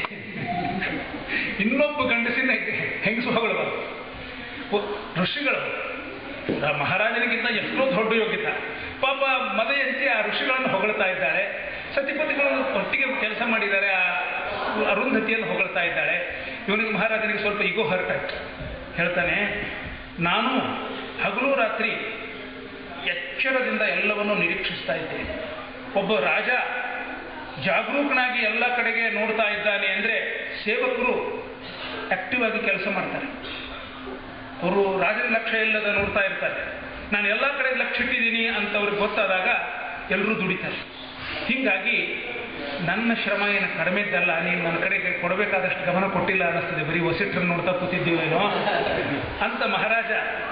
ಇನ್ನೊಬ್ಬ ಗಂಡಸಿನ ಹೆಂಗಸು ಹೊಗಳಬಾರ್ದು ಒ- ಋಷಿಗಳು ಆ ಮಹಾರಾಜನಿಗಿಂತ ಎಷ್ಟೋ ದೊಡ್ಡ ಯೋಗ್ಯತ ಪಾಪ ಮದಯಂತಿ ಆ ಋಷಿಗಳನ್ನು ಹೊಗಳ್ತಾ ಇದ್ದಾಳೆ ಸತಿಪತಿಗಳು ಒಟ್ಟಿಗೆ ಕೆಲಸ ಮಾಡಿದ್ದಾರೆ ಆ ಅರುಂಧತಿಯನ್ನು ಹೊಗಳ್ತಾ ಇದ್ದಾಳೆ ಇವನಿಗೆ ಮಹಾರಾಜನಿಗೆ ಸ್ವಲ್ಪ ಈಗೋ ಹರ್ಟ್ ಆಯ್ತು ಹೇಳ್ತಾನೆ ನಾನು ಹಗಲು ರಾತ್ರಿ ಎಚ್ಚರದಿಂದ ಎಲ್ಲವನ್ನೂ ನಿರೀಕ್ಷಿಸ್ತಾ ಇದ್ದೆ ಒಬ್ಬ ರಾಜ ಜಾಗರೂಕನಾಗಿ ಎಲ್ಲ ಕಡೆಗೆ ನೋಡ್ತಾ ಇದ್ದಾನೆ ಅಂದರೆ ಸೇವಕರು ಆಕ್ಟಿವ್ ಆಗಿ ಕೆಲಸ ಮಾಡ್ತಾರೆ ಅವರು ರಾಜನ ಲಕ್ಷ್ಯ ಇಲ್ಲದ ನೋಡ್ತಾ ಇರ್ತಾರೆ ನಾನು ಎಲ್ಲ ಕಡೆ ಲಕ್ಷ್ಯ ಇಟ್ಟಿದ್ದೀನಿ ಅಂತ ಅವ್ರಿಗೆ ಗೊತ್ತಾದಾಗ ಎಲ್ಲರೂ ದುಡಿತಾರೆ ಹೀಗಾಗಿ ನನ್ನ ಶ್ರಮ ಏನು ಕಡಿಮೆ ಇದ್ದಲ್ಲ ನೀನು ನನ್ನ ಕಡೆಗೆ ಕೊಡಬೇಕಾದಷ್ಟು ಗಮನ ಕೊಟ್ಟಿಲ್ಲ ಅನ್ನಿಸ್ತದೆ ಬರೀ ವಸಿಷ್ಠರನ್ನು ನೋಡ್ತಾ ಕೂತಿದ್ದೀವೇನೋ ಅಂತ ಮಹಾರಾಜ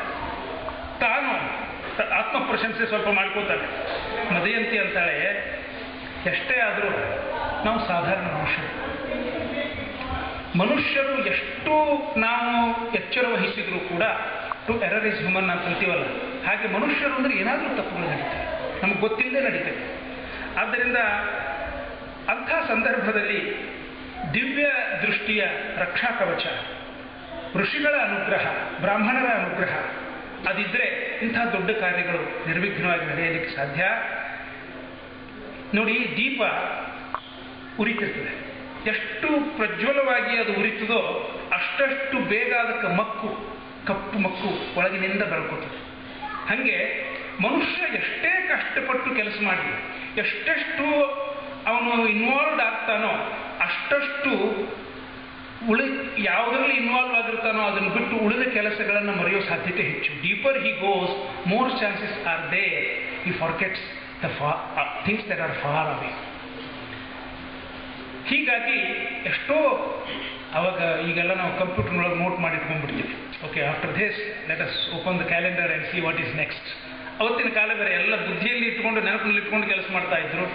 ತಾನು ತ- ಆತ್ಮ ಪ್ರಶಂಸೆ ಸ್ವಲ್ಪ ಮಾಡ್ಕೋತಾನೆ ಮದಯಂತಿ ಅಂತಾಳೆ ಎಷ್ಟೇ ಆದರೂ ನಾವು ಸಾಧಾರಣ ಮನುಷ್ಯರು ಮನುಷ್ಯರು ಎಷ್ಟು ನಾವು ಎಚ್ಚರ ವಹಿಸಿದ್ರು ಕೂಡ ಟು ಎರರ್ ಇಸ್ ಹ್ಯೂಮನ್ ಅಂತ ಅಂತೀವಲ್ಲ ಹಾಗೆ ಮನುಷ್ಯರು ಅಂದ್ರೆ ಏನಾದರೂ ತಪ್ಪುಗಳು ನಡೀತವೆ ನಮಗೆ ಗೊತ್ತಿಲ್ಲದೆ ನಡೀತವೆ ಆದ್ದರಿಂದ ಅಂಥ ಸಂದರ್ಭದಲ್ಲಿ ದಿವ್ಯ ದೃಷ್ಟಿಯ ರಕ್ಷಾ ಕವಚ ಋಷಿಗಳ ಅನುಗ್ರಹ ಬ್ರಾಹ್ಮಣರ ಅನುಗ್ರಹ ಅದಿದ್ದರೆ ಇಂಥ ದೊಡ್ಡ ಕಾರ್ಯಗಳು ನಿರ್ವಿಘ್ನವಾಗಿ ನಡೆಯಲಿಕ್ಕೆ ಸಾಧ್ಯ ನೋಡಿ ದೀಪ ಉರಿತಿರ್ತದೆ ಎಷ್ಟು ಪ್ರಜ್ವಲವಾಗಿ ಅದು ಉರಿತದೋ ಅಷ್ಟಷ್ಟು ಬೇಗ ಅದಕ್ಕೆ ಮಕ್ಕು ಕಪ್ಪು ಮಕ್ಕು ಒಳಗಿನಿಂದ ಬೆಳ್ಕೋತದೆ ಹಾಗೆ ಮನುಷ್ಯ ಎಷ್ಟೇ ಕಷ್ಟಪಟ್ಟು ಕೆಲಸ ಮಾಡಲಿ ಎಷ್ಟೆಷ್ಟು ಅವನು ಇನ್ವಾಲ್ವ್ಡ್ ಆಗ್ತಾನೋ ಅಷ್ಟಷ್ಟು ಉಳಿ ಯಾವುದರಲ್ಲಿ ಇನ್ವಾಲ್ವ್ ಆಗಿರ್ತಾನೋ ಅದನ್ನು ಬಿಟ್ಟು ಉಳಿದ ಕೆಲಸಗಳನ್ನು ಮರೆಯೋ ಸಾಧ್ಯತೆ ಹೆಚ್ಚು deeper he goes more chances are they he forgets the far things that are far away ಹೀಗಾಗಿ ಎಷ್ಟೋ ಅವಾಗ ಈಗೆಲ್ಲ ನಾವು ಕಂಪ್ಯೂಟರ್ನೊಳಗೆ ನೋಟ್ ಮಾಡಿ ಇಟ್ಕೊಂಡ್ಬಿಡ್ತೀವಿ okay after this let us open the calendar and see what is next ಅವತ್ತಿನ ಕಾಲ ಬೇರೆ ಎಲ್ಲ ಬುದ್ಧಿಯಲ್ಲಿ ಇಟ್ಕೊಂಡು ನೆನಪಿನಲ್ಲಿ ಇಟ್ಕೊಂಡು ಕೆಲಸ ಮಾಡ್ತಾ ಇದ್ರು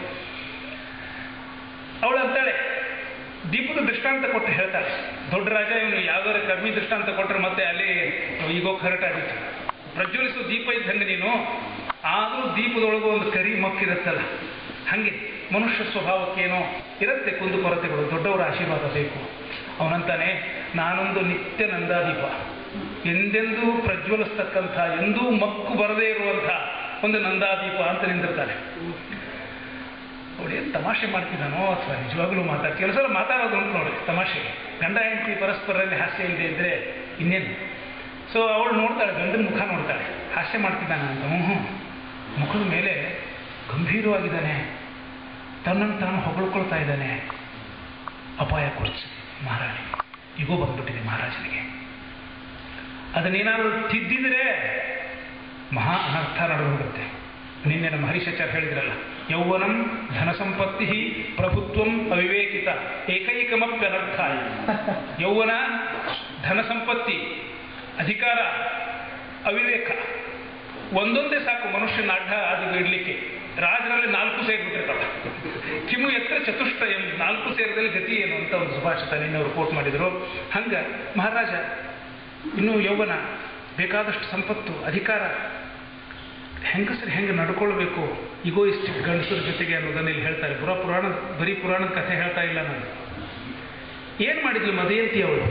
ಅವಳು ಅಂತಾಳೆ ದೀಪದ ದೃಷ್ಟಾಂತ ಕೊಟ್ಟು ಹೇಳ್ತಾಳೆ ದೊಡ್ಡ ರಾಜ ಇವನು ಯಾವ್ದಾದ್ರು ಕಮ್ಮಿ ದೃಷ್ಟಾಂತ ಕೊಟ್ಟರೆ ಮತ್ತೆ ಅಲ್ಲಿ ಈಗೋಕ್ ಹೊರಟಾಗಿತ್ತು ಪ್ರಜ್ವಲಿಸೋ ದೀಪ ಇದ್ದಂಗೆ ನೀನು ಆದರೂ ದೀಪದೊಳಗೂ ಒಂದು ಕರಿ ಮಕ್ಕಿರುತ್ತಲ್ಲ ಹಾಗೆ ಮನುಷ್ಯ ಸ್ವಭಾವಕ್ಕೇನೋ ಇರುತ್ತೆ ಕುಂದು ಕೊರತೆಗಳು ದೊಡ್ಡವರ ಆಶೀರ್ವಾದ ಬೇಕು ಅವನಂತಾನೆ ನಾನೊಂದು ನಿತ್ಯ ನಂದಾದೀಪ ಎಂದೆಂದೂ ಪ್ರಜ್ವಲಿಸ್ತಕ್ಕಂಥ ಎಂದೂ ಮಕ್ಕು ಬರದೇ ಇರುವಂಥ ಒಂದು ನಂದಾದೀಪ ಅಂತ ನಿಂತಿರ್ತಾನೆ ಅವಳು ಏನು ತಮಾಷೆ ಮಾಡ್ತಿದ್ದಾನೋ ಅಥವಾ ನಿಜವಾಗ್ಲೂ ಮಾತಾಡ್ ಕೆಲವು ಸಲ ಮಾತಾಡೋದು ಉಂಟು ನೋಡಿ ತಮಾಷೆ ಗಂಡ ಹೆಂಡತಿ ಪರಸ್ಪರರಲ್ಲಿ ಹಾಸ್ಯ ಇಲ್ಲದೆ ಇದ್ದರೆ ಇನ್ನೇನು ಸೊ ಅವಳು ನೋಡ್ತಾಳೆ ಗಂಡನ ಮುಖ ನೋಡ್ತಾಳೆ ಹಾಸ್ಯ ಮಾಡ್ತಿದ್ದಾನೆ ಅಂತ ಹ್ಞೂ ಹ್ಞೂ ಮುಖದ ಮೇಲೆ ಗಂಭೀರವಾಗಿದ್ದಾನೆ ತನ್ನನ್ನು ತಾನು ಹೊಗಳ್ಕೊಳ್ತಾ ಇದ್ದಾನೆ ಅಪಾಯ ಕುರ್ಚಿ ಮಹಾರಾಣಿ ಈಗೂ ಬಂದ್ಬಿಟ್ಟಿದೆ ಮಹಾರಾಜನಿಗೆ ಅದನ್ನೇನಾದರೂ ತಿದ್ದಿದರೆ ಮಹಾ ಅನರ್ಥ ನಡೆದೋಗುತ್ತೆ ನಿನ್ನೆ ನಮ್ಮ ಹರಿಶಾಚಾರ್ಯ ಹೇಳಿದ್ರಲ್ಲ ಯೌವನಂ ಧನ ಸಂಪತ್ತಿ ಪ್ರಭುತ್ವಂ ಅವಿವೇಕಿತ ಏಕೈಕಮಪ್ಯನರ್ಥ ಯೌವನ ಧನ ಸಂಪತ್ತಿ ಅಧಿಕಾರ ಅವಿವೇಕ ಒಂದೊಂದೇ ಸಾಕು ಮನುಷ್ಯನ ಅಡ್ಡ ಅದು ಇಡಲಿಕ್ಕೆ ರಾಜರಲ್ಲಿ ನಾಲ್ಕು ಸೇರಿಬಿಟ್ಟಿರ್ತಾವೆ ಕಿಮು ಎತ್ತರ ಚತುಷ್ಟಯಂ ನಾಲ್ಕು ಸೇರದಲ್ಲಿ ಗತಿ ಏನು ಅಂತ ಒಂದು ಸುಭಾಷಿತ ನಿನ್ನೆ ಅವರು ಕೋಟ್ ಮಾಡಿದರು ಹಂಗ ಮಹಾರಾಜ ಇನ್ನೂ ಯೌವನ ಬೇಕಾದಷ್ಟು ಸಂಪತ್ತು ಅಧಿಕಾರ ಹೆಂಗಸರು ಹೆಂಗೆ ನಡ್ಕೊಳ್ಬೇಕು ಇಗೋಯಿಸ್ಟಿಕ್ ಗಂಡಸರ ಜೊತೆಗೆ ಅನ್ನೋದನ್ನ ಇಲ್ಲಿ ಹೇಳ್ತಾರೆ ಪುರ ಪುರಾಣ ಬರೀ ಪುರಾಣದ ಕಥೆ ಹೇಳ್ತಾ ಇಲ್ಲ ನಾನು ಏನು ಮಾಡಿದ್ಲು ಮದಯಂತಿ ಅವಳು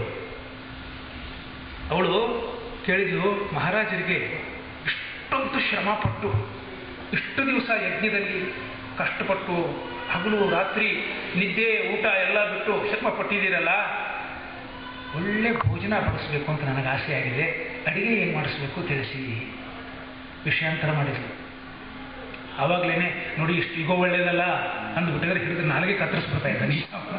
ಅವಳು ಕೇಳಿದ್ಲು ಮಹಾರಾಜರಿಗೆ ಇಷ್ಟೊಂದು ಶ್ರಮ ಪಟ್ಟು ಇಷ್ಟು ದಿವಸ ಯಜ್ಞದಲ್ಲಿ ಕಷ್ಟಪಟ್ಟು ಹಗಲು ರಾತ್ರಿ ನಿದ್ದೆ ಊಟ ಎಲ್ಲ ಬಿಟ್ಟು ಶ್ರಮ ಪಟ್ಟಿದ್ದೀರಲ್ಲ ಒಳ್ಳೆ ಭೋಜನ ಬಡಿಸ್ಬೇಕು ಅಂತ ನನಗೆ ಆಸೆ ಆಗಿದೆ ಅಡಿಗೆ ಏನು ಮಾಡಿಸ್ಬೇಕು ತಿಳಿಸಿ ವಿಷಯಾಂತರ ಮಾಡಿದ್ರು ಆವಾಗಲೇ ನೋಡಿ ಇಷ್ಟು ಈಗೋ ಒಳ್ಳೇದಲ್ಲ ಅಂದ್ಬಿಟ್ಟಿದ್ರೆ ಹಿಡಿದು ನಾಲಿಗೆ ಕತ್ತರಿಸ್ಬಿಡ್ತಾ ಇದ್ದಾನೆ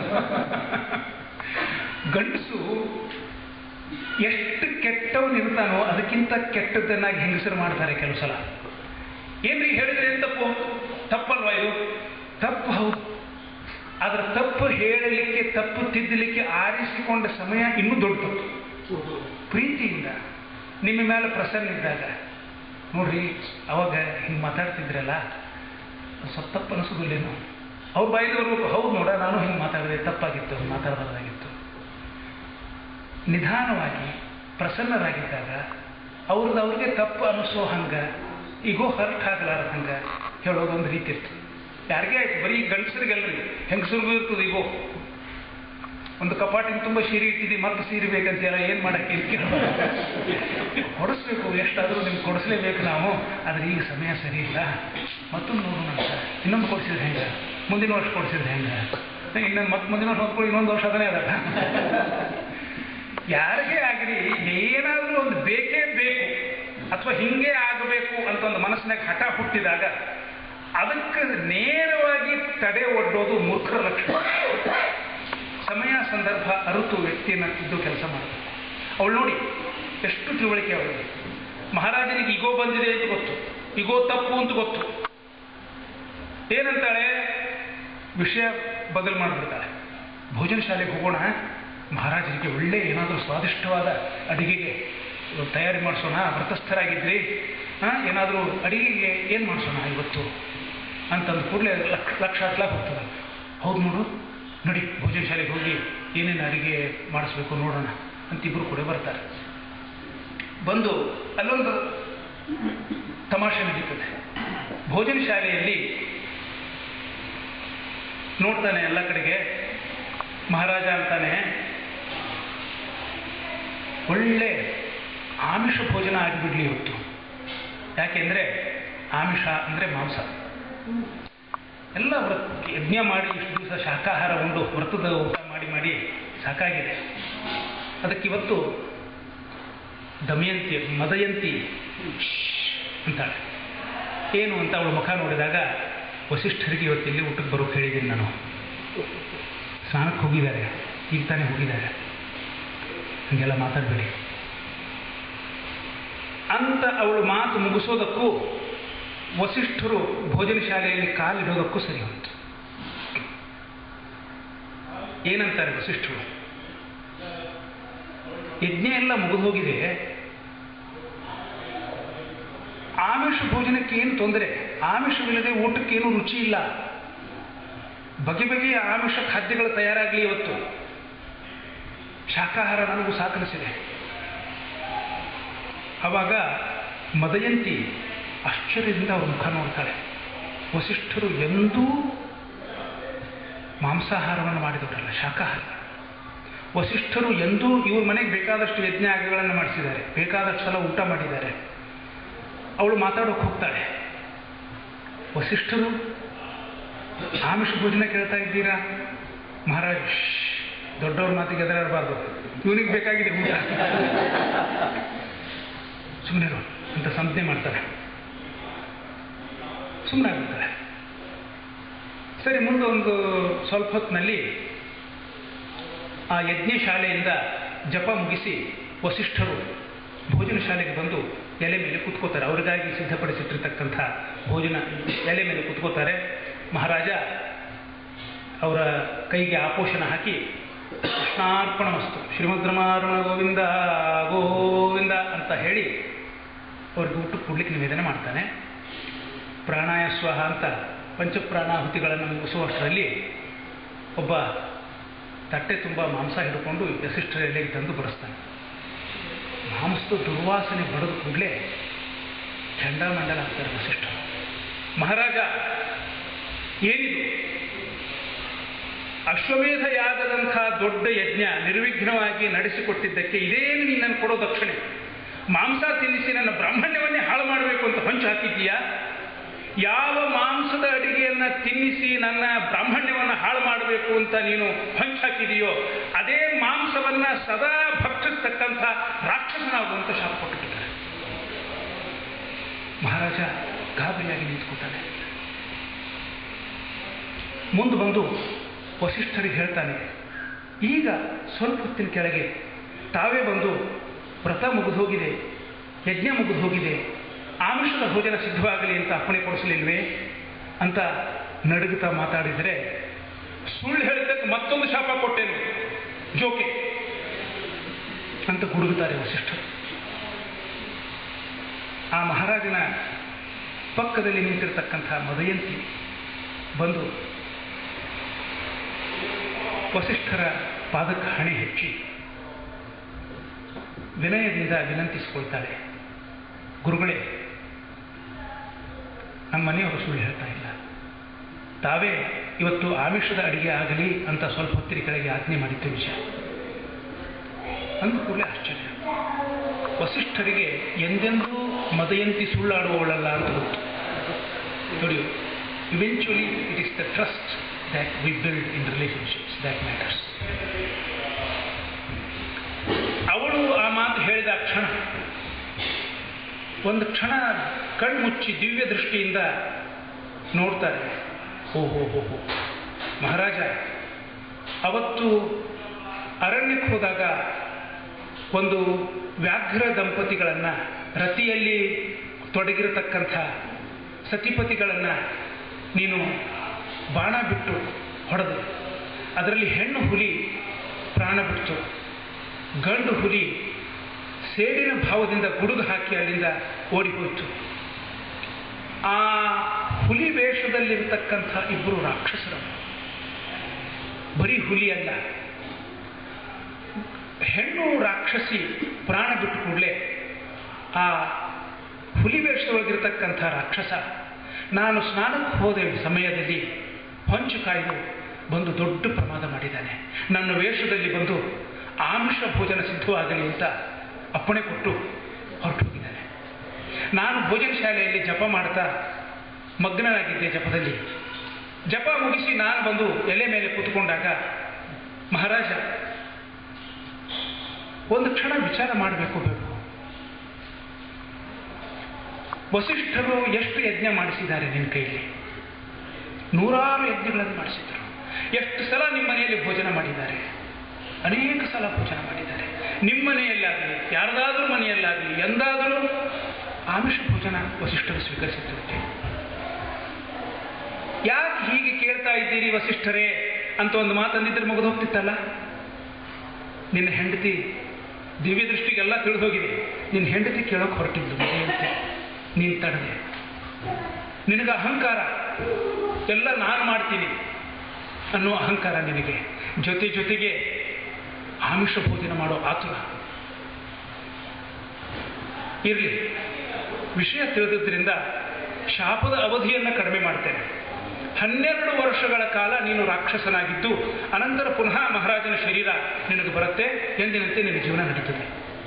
ಗಂಡಸು ಎಷ್ಟು ಕೆಟ್ಟವನಿರ್ತಾನೋ ಅದಕ್ಕಿಂತ ಕೆಟ್ಟದ್ದನ್ನಾಗಿ ಹೆಂಗಸರು ಮಾಡ್ತಾರೆ ಕೆಲವು ಸಲ ಏನ್ರಿ ಹೇಳಿದ್ರೆ ಏನ್ ತಪ್ಪು ತಪ್ಪಲ್ವಾ ಇದು ತಪ್ಪು ಹೌದು ಅದರ ತಪ್ಪು ಹೇಳಲಿಕ್ಕೆ ತಪ್ಪು ತಿದ್ದಲಿಕ್ಕೆ ಆರಿಸಿಕೊಂಡ ಸಮಯ ಇನ್ನೂ ದೊಡ್ಡ ತಪ್ಪು ಪ್ರೀತಿಯಿಂದ ನಿಮ್ಮ ಮೇಲೆ ಪ್ರಸನ್ನ ಇದ್ದಾಗ ನೋಡ್ರಿ ಅವಾಗ ಹಿಂಗೆ ಮಾತಾಡ್ತಿದ್ರಲ್ಲ ಸ್ವಲ್ಪ ತಪ್ಪು ಅನಿಸೋದಿಲ್ಲೇನು ಅವ್ರ ಬಾಯಲ್ಲಿ ಬರ್ಬೇಕು ಹೌದು ನೋಡ ನಾನು ಹಿಂಗೆ ಮಾತಾಡಿದೆ ತಪ್ಪಾಗಿತ್ತು ಮಾತಾಡಬಾರ್ದಾಗಿತ್ತು ನಿಧಾನವಾಗಿ ಪ್ರಸನ್ನರಾಗಿದ್ದಾಗ ಅವ್ರದ್ದು ಅವ್ರಿಗೆ ತಪ್ಪು ಅನಿಸೋ ಹಂಗೆ ಈಗೋ ಹರ್ಟ್ ಆಗ್ಲಾರ ಹಂಗೆ ಹೇಳೋದೊಂದು ರೀತಿ ಇರ್ತದೆ ಯಾರಿಗೇ ಆಯ್ತು ಬರೀ ಗಂಡಸರಿಗೆಲ್ರಿ ಹೆಂಗಸರಿಗೂ ಇರ್ತದೆ ಈಗೋ ಒಂದು ಕಪಾಟಿನ ತುಂಬ ಸೀರೆ ಇಟ್ಟಿದ್ದಿ ಮತ್ತೆ ಸೀರೆ ಬೇಕಂತೀರ ಏನು ಮಾಡಕ್ಕೆ ಅಂತ ಕೇಳೋದು ಕೊಡಿಸ್ಬೇಕು ಎಷ್ಟಾದರೂ ನಿಮ್ಗೆ ಕೊಡಿಸ್ಲೇಬೇಕು ನಾವು ಆದರೆ ಈಗ ಸಮಯ ಸರಿ ಇಲ್ಲ ಮತ್ತೊಂದು ನೋಡೋಣ ಅಂತ ಇನ್ನೊಂದು ಕೊಡಿಸಿದ್ರೆ ಹೆಂಗೆ ಮುಂದಿನ ವರ್ಷ ಕೊಡಿಸಿದ್ರೆ ಹೆಂಗೆ ಇನ್ನೊಂದು ಮತ್ತೆ ಮುಂದಿನ ವರ್ಷ ಹೊತ್ಕೊಳ್ಳಿ ಇನ್ನೊಂದು ವರ್ಷ ಅದನ್ನೇ ಅದಲ್ಲ ಯಾರಿಗೇ ಆಗಲಿ ಏನಾದರೂ ಒಂದು ಬೇಕೇ ಬೇಕು ಅಥವಾ ಹಿಂಗೆ ಆಗಬೇಕು ಅಂತ ಒಂದು ಮನಸ್ಸಿನಾಗ ಹಠ ಹುಟ್ಟಿದಾಗ ಅದಕ್ಕೆ ನೇರವಾಗಿ ತಡೆ ಒಡ್ಡೋದು ಮೂರ್ಖರ ಲಕ್ಷಣ ಸಮಯ ಸಂದರ್ಭ ಅರಿತು ವ್ಯಕ್ತಿಯನ್ನು ಇದ್ದು ಕೆಲಸ ಮಾಡಬೇಕು ಅವಳು ನೋಡಿ ಎಷ್ಟು ತಿಳುವಳಿಕೆ ಅವಳಿಗೆ ಮಹಾರಾಜನಿಗೆ ಈಗೋ ಬಂದಿದೆ ಅಂತ ಗೊತ್ತು ಈಗೋ ತಪ್ಪು ಅಂತ ಗೊತ್ತು ಏನಂತಾಳೆ ವಿಷಯ ಬದಲು ಮಾಡಿಬಿಡ್ತಾಳೆ ಭೋಜನ ಶಾಲೆಗೆ ಹೋಗೋಣ ಮಹಾರಾಜರಿಗೆ ಒಳ್ಳೆ ಏನಾದರೂ ಸ್ವಾದಿಷ್ಟವಾದ ಅಡಿಗೆಗೆ ತಯಾರಿ ಮಾಡಿಸೋಣ ವ್ರತಸ್ಥರಾಗಿದ್ರಿ ಹಾಂ ಏನಾದರೂ ಅಡಿಗೆಗೆ ಏನು ಮಾಡಿಸೋಣ ಇವತ್ತು ಅಂತಂದು ಕೂಡಲೇ ಲಕ್ಷ ಲಕ್ಷಾತ್ಲಾಗ ಹೋಗ್ತದೆ ಹೌದು ನೋಡು ನೋಡಿ ಭೋಜನ ಶಾಲೆಗೆ ಹೋಗಿ ಏನೇನು ಅಡಿಗೆ ಮಾಡಿಸ್ಬೇಕು ನೋಡೋಣ ಅಂತ ಇಬ್ಬರು ಕೂಡ ಬರ್ತಾರೆ ಬಂದು ಅಲ್ಲೊಂದು ತಮಾಷೆ ನಡೀತದೆ ಭೋಜನ ಶಾಲೆಯಲ್ಲಿ ನೋಡ್ತಾನೆ ಎಲ್ಲ ಕಡೆಗೆ ಮಹಾರಾಜ ಅಂತಾನೆ ಒಳ್ಳೆ ಆಮಿಷ ಭೋಜನ ಆಗಿಬಿಡ್ಲಿ ಇವತ್ತು ಯಾಕೆಂದರೆ ಆಮಿಷ ಅಂದರೆ ಮಾಂಸ ಎಲ್ಲ ವ್ರತ ಯಜ್ಞ ಮಾಡಿ ಇಷ್ಟು ದಿವಸ ಶಾಕಾಹಾರ ಉಂಡು ವ್ರತದ ಊಟ ಮಾಡಿ ಮಾಡಿ ಸಾಕಾಗಿದೆ ಅದಕ್ಕಿವತ್ತು ದಮಯಂತಿ ಮದಯಂತಿ ಅಂತಾಳೆ ಏನು ಅಂತ ಅವಳು ಮುಖ ನೋಡಿದಾಗ ವಸಿಷ್ಠರಿಗೆ ಇವತ್ತು ಇಲ್ಲಿ ಊಟಕ್ಕೆ ಬರೋಕೆ ಹೇಳಿದ್ದೀನಿ ನಾನು ಸ್ನಾನಕ್ಕೆ ಹೋಗಿದ್ದಾರೆ ಈಗ ತಾನೇ ಹೋಗಿದ್ದಾರೆ ಹೀಗೆಲ್ಲ ಮಾತಾಡಬೇಡಿ ಅಂತ ಅವಳು ಮಾತು ಮುಗಿಸೋದಕ್ಕೂ ವಸಿಷ್ಠರು ಭೋಜನ ಶಾಲೆಯಲ್ಲಿ ಕಾಲಿಡೋದಕ್ಕೂ ಸರಿ ಹೋಯಿತು ಏನಂತಾರೆ ವಸಿಷ್ಠರು ಯಜ್ಞ ಎಲ್ಲ ಮುಗಿದು ಹೋಗಿದೆ ಆಮಿಷ ಭೋಜನಕ್ಕೆ ಏನು ತೊಂದರೆ ಆಮಿಷವಿಲ್ಲದೆ ಊಟಕ್ಕೇನು ರುಚಿ ಇಲ್ಲ ಬಗೆ ಬಗೆಯ ಆಮಿಷ ಖಾದ್ಯಗಳು ತಯಾರಾಗಲಿ ಇವತ್ತು ಶಾಕಾಹಾರ ನನಗೂ ಸಾಕನಿಸಿದೆ ಆವಾಗ ಮದಯಂತಿ ಆಶ್ಚರ್ಯದಿಂದ ಅವ್ರ ಮುಖ ನೋಡ್ತಾಳೆ ವಸಿಷ್ಠರು ಎಂದೂ ಮಾಂಸಾಹಾರವನ್ನು ಮಾಡಿದವರಲ್ಲ ಶಾಕಾಹಾರ ವಸಿಷ್ಠರು ಎಂದೂ ಇವ್ರ ಮನೆಗೆ ಬೇಕಾದಷ್ಟು ಯಜ್ಞ ಯಾಗಗಳನ್ನು ಮಾಡಿಸಿದ್ದಾರೆ ಬೇಕಾದಷ್ಟು ಸಲ ಊಟ ಮಾಡಿದ್ದಾರೆ ಅವಳು ಮಾತಾಡೋಕೆ ಹೋಗ್ತಾಳೆ ವಸಿಷ್ಠರು ಆಮಿಷ ಭೋಜನ ಕೇಳ್ತಾ ಇದ್ದೀರಾ ಮಹಾರಾಜ್ ಶ್ಶ್, ದೊಡ್ಡವ್ರ ಮಾತಿಗೆ ಎದುರಾಡಬಾರ್ದು ಇವನಿಗೆ ಬೇಕಾಗಿದೆ ಊಟ ಸುಮ್ಮನೆ ಅಂತ ಸಂಜ್ಞೆ ಮಾಡ್ತಾರೆ ಸುಮ್ಮನೆ ಆಗ್ಬಿಡ್ತಾರೆ ಸರಿ ಮುಂದೆ ಒಂದು ಸ್ವಲ್ಪ ಹೊತ್ತಿನಲ್ಲಿ ಆ ಯಜ್ಞ ಶಾಲೆಯಿಂದ ಜಪ ಮುಗಿಸಿ ವಸಿಷ್ಠರು ಭೋಜನ ಶಾಲೆಗೆ ಬಂದು ಎಲೆ ಮೇಲೆ ಕುತ್ಕೋತಾರೆ ಅವ್ರಿಗಾಗಿ ಸಿದ್ಧಪಡಿಸಿಟ್ಟಿರ್ತಕ್ಕಂಥ ಭೋಜನ ಎಲೆ ಮೇಲೆ ಕುತ್ಕೋತಾರೆ ಮಹಾರಾಜ ಅವರ ಕೈಗೆ ಆಪೋಷಣ ಹಾಕಿ ಕೃಷ್ಣಾರ್ಪಣ ವಸ್ತು ಶ್ರೀಮದ್ರಮಾರುಣ ಗೋವಿಂದ ಗೋವಿಂದ ಅಂತ ಹೇಳಿ ಅವ್ರಿಗೆ ಊಟಕ್ಕೆ ಕೊಡ್ಲಿಕ್ಕೆ ನಿವೇದನೆ ಮಾಡ್ತಾನೆ ಪ್ರಾಣಾಯ ಸ್ವಹ ಅಂತ ಪಂಚಪ್ರಾಣಾಹುತಿಗಳನ್ನು ಮುಗಿಸುವಷ್ಟರಲ್ಲಿ ಒಬ್ಬ ತಟ್ಟೆ ತುಂಬ ಮಾಂಸ ಹಿಡ್ಕೊಂಡು ವಸಿಷ್ಠರ ಎಲೆಗೆ ತಂದು ಬರೆಸ್ತಾನೆ ಮಾಂಸದ ದುರ್ವಾಸನೆ ಬಡದ ಕೂಡಲೇ ಚಂಡಾಮಂಡಲ ಆಗ್ತಾರೆ ವಸಿಷ್ಠರು ಮಹಾರಾಜ ಏನಿದು ಅಶ್ವಮೇಧ ಯಾಗದಂಥ ದೊಡ್ಡ ಯಜ್ಞ ನಿರ್ವಿಘ್ನವಾಗಿ ನಡೆಸಿಕೊಟ್ಟಿದ್ದಕ್ಕೆ ಇದೇನು ನೀನು ಕೊಡೋ ದಕ್ಷಿಣೆ ಮಾಂಸ ತಿನ್ನಿಸಿ ನನ್ನ ಬ್ರಾಹ್ಮಣ್ಯವನ್ನೇ ಹಾಳು ಮಾಡಬೇಕು ಅಂತ ಹೊಂಚು ಹಾಕಿದ್ದೀಯಾ ಯಾವ ಮಾಂಸದ ಅಡಿಗೆಯನ್ನ ತಿನ್ನಿಸಿ ನನ್ನ ಬ್ರಾಹ್ಮಣ್ಯವನ್ನು ಹಾಳು ಮಾಡಬೇಕು ಅಂತ ನೀನು ಹೊಂಚು ಹಾಕಿದೆಯೋ ಅದೇ ಮಾಂಸವನ್ನ ಸದಾ ಭಕ್ಷಿಸ್ತಕ್ಕಂಥ ರಾಕ್ಷಸನಾಗು ಅಂತ ಶಾಪ ಕೊಟ್ಟಿದ್ದಾರೆ ಮಹಾರಾಜ ಗಾಬರಿಯಾಗಿ ನಿಂತ್ಕೊತಾನೆ ಮುಂದೆ ಬಂದು ವಸಿಷ್ಠರಿಗೆ ಹೇಳ್ತಾನೆ ಈಗ ಸ್ವಲ್ಪ ಹೊತ್ತಿನ ಕೆಳಗೆ ತಾವೇ ಬಂದು ವ್ರತ ಮುಗಿದು ಹೋಗಿದೆ ಯಜ್ಞ ಮುಗಿದು ಹೋಗಿದೆ ಆಮಿಷದ ಭೋಜನ ಸಿದ್ಧವಾಗಲಿ ಅಂತ ಅಪ್ಪಣೆ ಕೊಡಿಸಲಿಲ್ವೇ ಅಂತ ನಡುಗುತ್ತಾ ಮಾತಾಡಿದರೆ ಸುಳ್ಳು ಹೇಳಿದ್ದಕ್ಕೆ ಮತ್ತೊಂದು ಶಾಪ ಕೊಟ್ಟೇನು ಜೋಕೆ ಅಂತ ಗುಡುಗುತ್ತಾರೆ ವಸಿಷ್ಠರು ಆ ಮಹಾರಾಜನ ಪಕ್ಕದಲ್ಲಿ ನಿಂತಿರ್ತಕ್ಕಂಥ ಮದಯಂತಿ ಬಂದು ವಸಿಷ್ಠರ ಪಾದಕ್ಕೆ ಹಣೆ ಹೆಚ್ಚಿ ವಿನಯದಿಂದ ವಿನಂತಿಸಿಕೊಳ್ತಾಳೆ ಗುರುಗಳೇ ನಮ್ಮ ಮನೆಯವರು ಸುಳ್ಳು ಹೇಳ್ತಾ ಇಲ್ಲ ತಾವೇ ಇವತ್ತು ಆಮಿಷದ ಅಡಿಗೆ ಆಗಲಿ ಅಂತ ಸ್ವಲ್ಪ ಹೊತ್ತಿನ ಕೆಳಗೆ ಆಜ್ಞೆ ಮಾಡಿದ್ದು ವಿಷಯ ಅಂದ ಕೂಡಲೇ ಆಶ್ಚರ್ಯ ವಸಿಷ್ಠರಿಗೆ ಎಂದೆಂದೂ ಮದಯಂತಿ ಸುಳ್ಳಾಡುವವಳಲ್ಲ ಅಂತ ಗೊತ್ತು ನೋಡಿ eventually it is the trust that we build in relationships that matters ಅವಳು ಆ ಮಾತು ಹೇಳಿದ ಕ್ಷಣ ಒಂದು ಕ್ಷಣ ಕಣ್ಮುಚ್ಚಿ ದಿವ್ಯ ದೃಷ್ಟಿಯಿಂದ ನೋಡ್ತಾರೆ ಓ ಹೋ ಹೋ ಹೋ ಮಹಾರಾಜ ಅವತ್ತು ಅರಣ್ಯಕ್ಕೆ ಹೋದಾಗ ಒಂದು ವ್ಯಾಘ್ರ ದಂಪತಿಗಳನ್ನು ರತಿಯಲ್ಲಿ ತೊಡಗಿರತಕ್ಕಂಥ ಸತಿಪತಿಗಳನ್ನು ನೀನು ಬಾಣ ಬಿಟ್ಟು ಹೊಡೆದು ಅದರಲ್ಲಿ ಹೆಣ್ಣು ಹುಲಿ ಪ್ರಾಣ ಬಿಡ್ತು ಗಂಡು ಹುಲಿ ಸೇಡಿನ ಭಾವದಿಂದ ಗುಡುಗು ಹಾಕಿ ಅಲ್ಲಿಂದ ಓಡಿ ಹೋಯಿತು ಆ ಹುಲಿ ವೇಷದಲ್ಲಿರ್ತಕ್ಕಂಥ ಇಬ್ಬರು ರಾಕ್ಷಸರು ಬರೀ ಹುಲಿ ಅಲ್ಲ ಹೆಣ್ಣು ರಾಕ್ಷಸಿ ಪ್ರಾಣ ಬಿಟ್ಟು ಕೂಡಲೇ ಆ ಹುಲಿ ವೇಷದೊಳಗಿರ್ತಕ್ಕಂಥ ರಾಕ್ಷಸ ನಾನು ಸ್ನಾನಕ್ಕೆ ಹೋದ ಸಮಯದಲ್ಲಿ ಹೊಂಚು ಕಾಯ್ದು ಬಂದು ದೊಡ್ಡ ಪ್ರಮಾದ ಮಾಡಿದ್ದಾನೆ ನನ್ನ ವೇಷದಲ್ಲಿ ಬಂದು ಆಮಿಷ ಭೋಜನ ಸಿದ್ಧವಾಗಲಿ ಅಂತ ಅಪ್ಪಣೆ ಕೊಟ್ಟು ಹೊರಟು ಹೋಗಿದ್ದಾನೆ ನಾನು ಭೋಜನ ಶಾಲೆಯಲ್ಲಿ ಜಪ ಮಾಡ್ತಾ ಮಗ್ನನಾಗಿದ್ದೆ ಜಪದಲ್ಲಿ ಜಪ ಮುಗಿಸಿ ನಾನು ಬಂದು ಎಲೆ ಮೇಲೆ ಕೂತ್ಕೊಂಡಾಗ ಮಹಾರಾಜ ಒಂದು ಕ್ಷಣ ವಿಚಾರ ಮಾಡಬೇಕು ಬೇಕು ವಸಿಷ್ಠರು ಎಷ್ಟು ಯಜ್ಞ ಮಾಡಿಸಿದ್ದಾರೆ ನಿನ್ನ ಕೈಯಲ್ಲಿ ನೂರಾರು ಯಜ್ಞಗಳನ್ನು ಮಾಡಿಸಿದರು ಎಷ್ಟು ಸಲ ನಿಮ್ಮ ಮನೆಯಲ್ಲಿ ಭೋಜನ ಮಾಡಿದ್ದಾರೆ ಅನೇಕ ಸಲ ಭೋಜನ ಮಾಡಿದ್ದಾರೆ ನಿಮ್ಮ ಮನೆಯಲ್ಲಾಗಲಿ ಯಾರದಾದ್ರೂ ಮನೆಯಲ್ಲಾಗಲಿ ಎಂದಾದರೂ ಆಮಿಷ ಭೋಜನ ವಸಿಷ್ಠರು ಸ್ವೀಕರಿಸಿದ್ದಂತೆ ಯಾಕೆ ಹೀಗೆ ಕೇಳ್ತಾ ಇದ್ದೀರಿ ವಸಿಷ್ಠರೇ ಅಂತ ಒಂದು ಮಾತಂದಿದ್ರೆ ಮುಗಿದು ಹೋಗ್ತಿತ್ತಲ್ಲ ನಿನ್ನ ಹೆಂಡತಿ ದಿವ್ಯ ದೃಷ್ಟಿಗೆಲ್ಲ ತಿಳಿದು ಹೋಗಿದೆ ನಿನ್ನ ಹೆಂಡತಿ ಕೇಳೋಕೆ ಹೊರಟಿದ್ದು ಮದುವೆಯಂತೆ ನೀನು ತಡೆದೆ ನಿನಗೆ ಅಹಂಕಾರ ಎಲ್ಲ ನಾನು ಮಾಡ್ತೀನಿ ಅನ್ನೋ ಅಹಂಕಾರ ನಿನಗೆ ಜೊತೆ ಜೊತೆಗೆ ಆಮಿಷ ಭೋಜನ ಮಾಡೋ ಆತುರ ಇರಲಿ ವಿಷಯ ತಿಳಿದಿದ್ದರಿಂದ ಶಾಪದ ಅವಧಿಯನ್ನು ಕಡಿಮೆ ಮಾಡ್ತೇನೆ ಹನ್ನೆರಡು ವರ್ಷಗಳ ಕಾಲ ನೀನು ರಾಕ್ಷಸನಾಗಿದ್ದು ಅನಂತರ ಪುನಃ ಮಹಾರಾಜನ ಶರೀರ ನಿನಗೆ ಬರುತ್ತೆ ಎಂದಿನಂತೆ ನಿನ್ನ ಜೀವನ ನಡೀತದೆ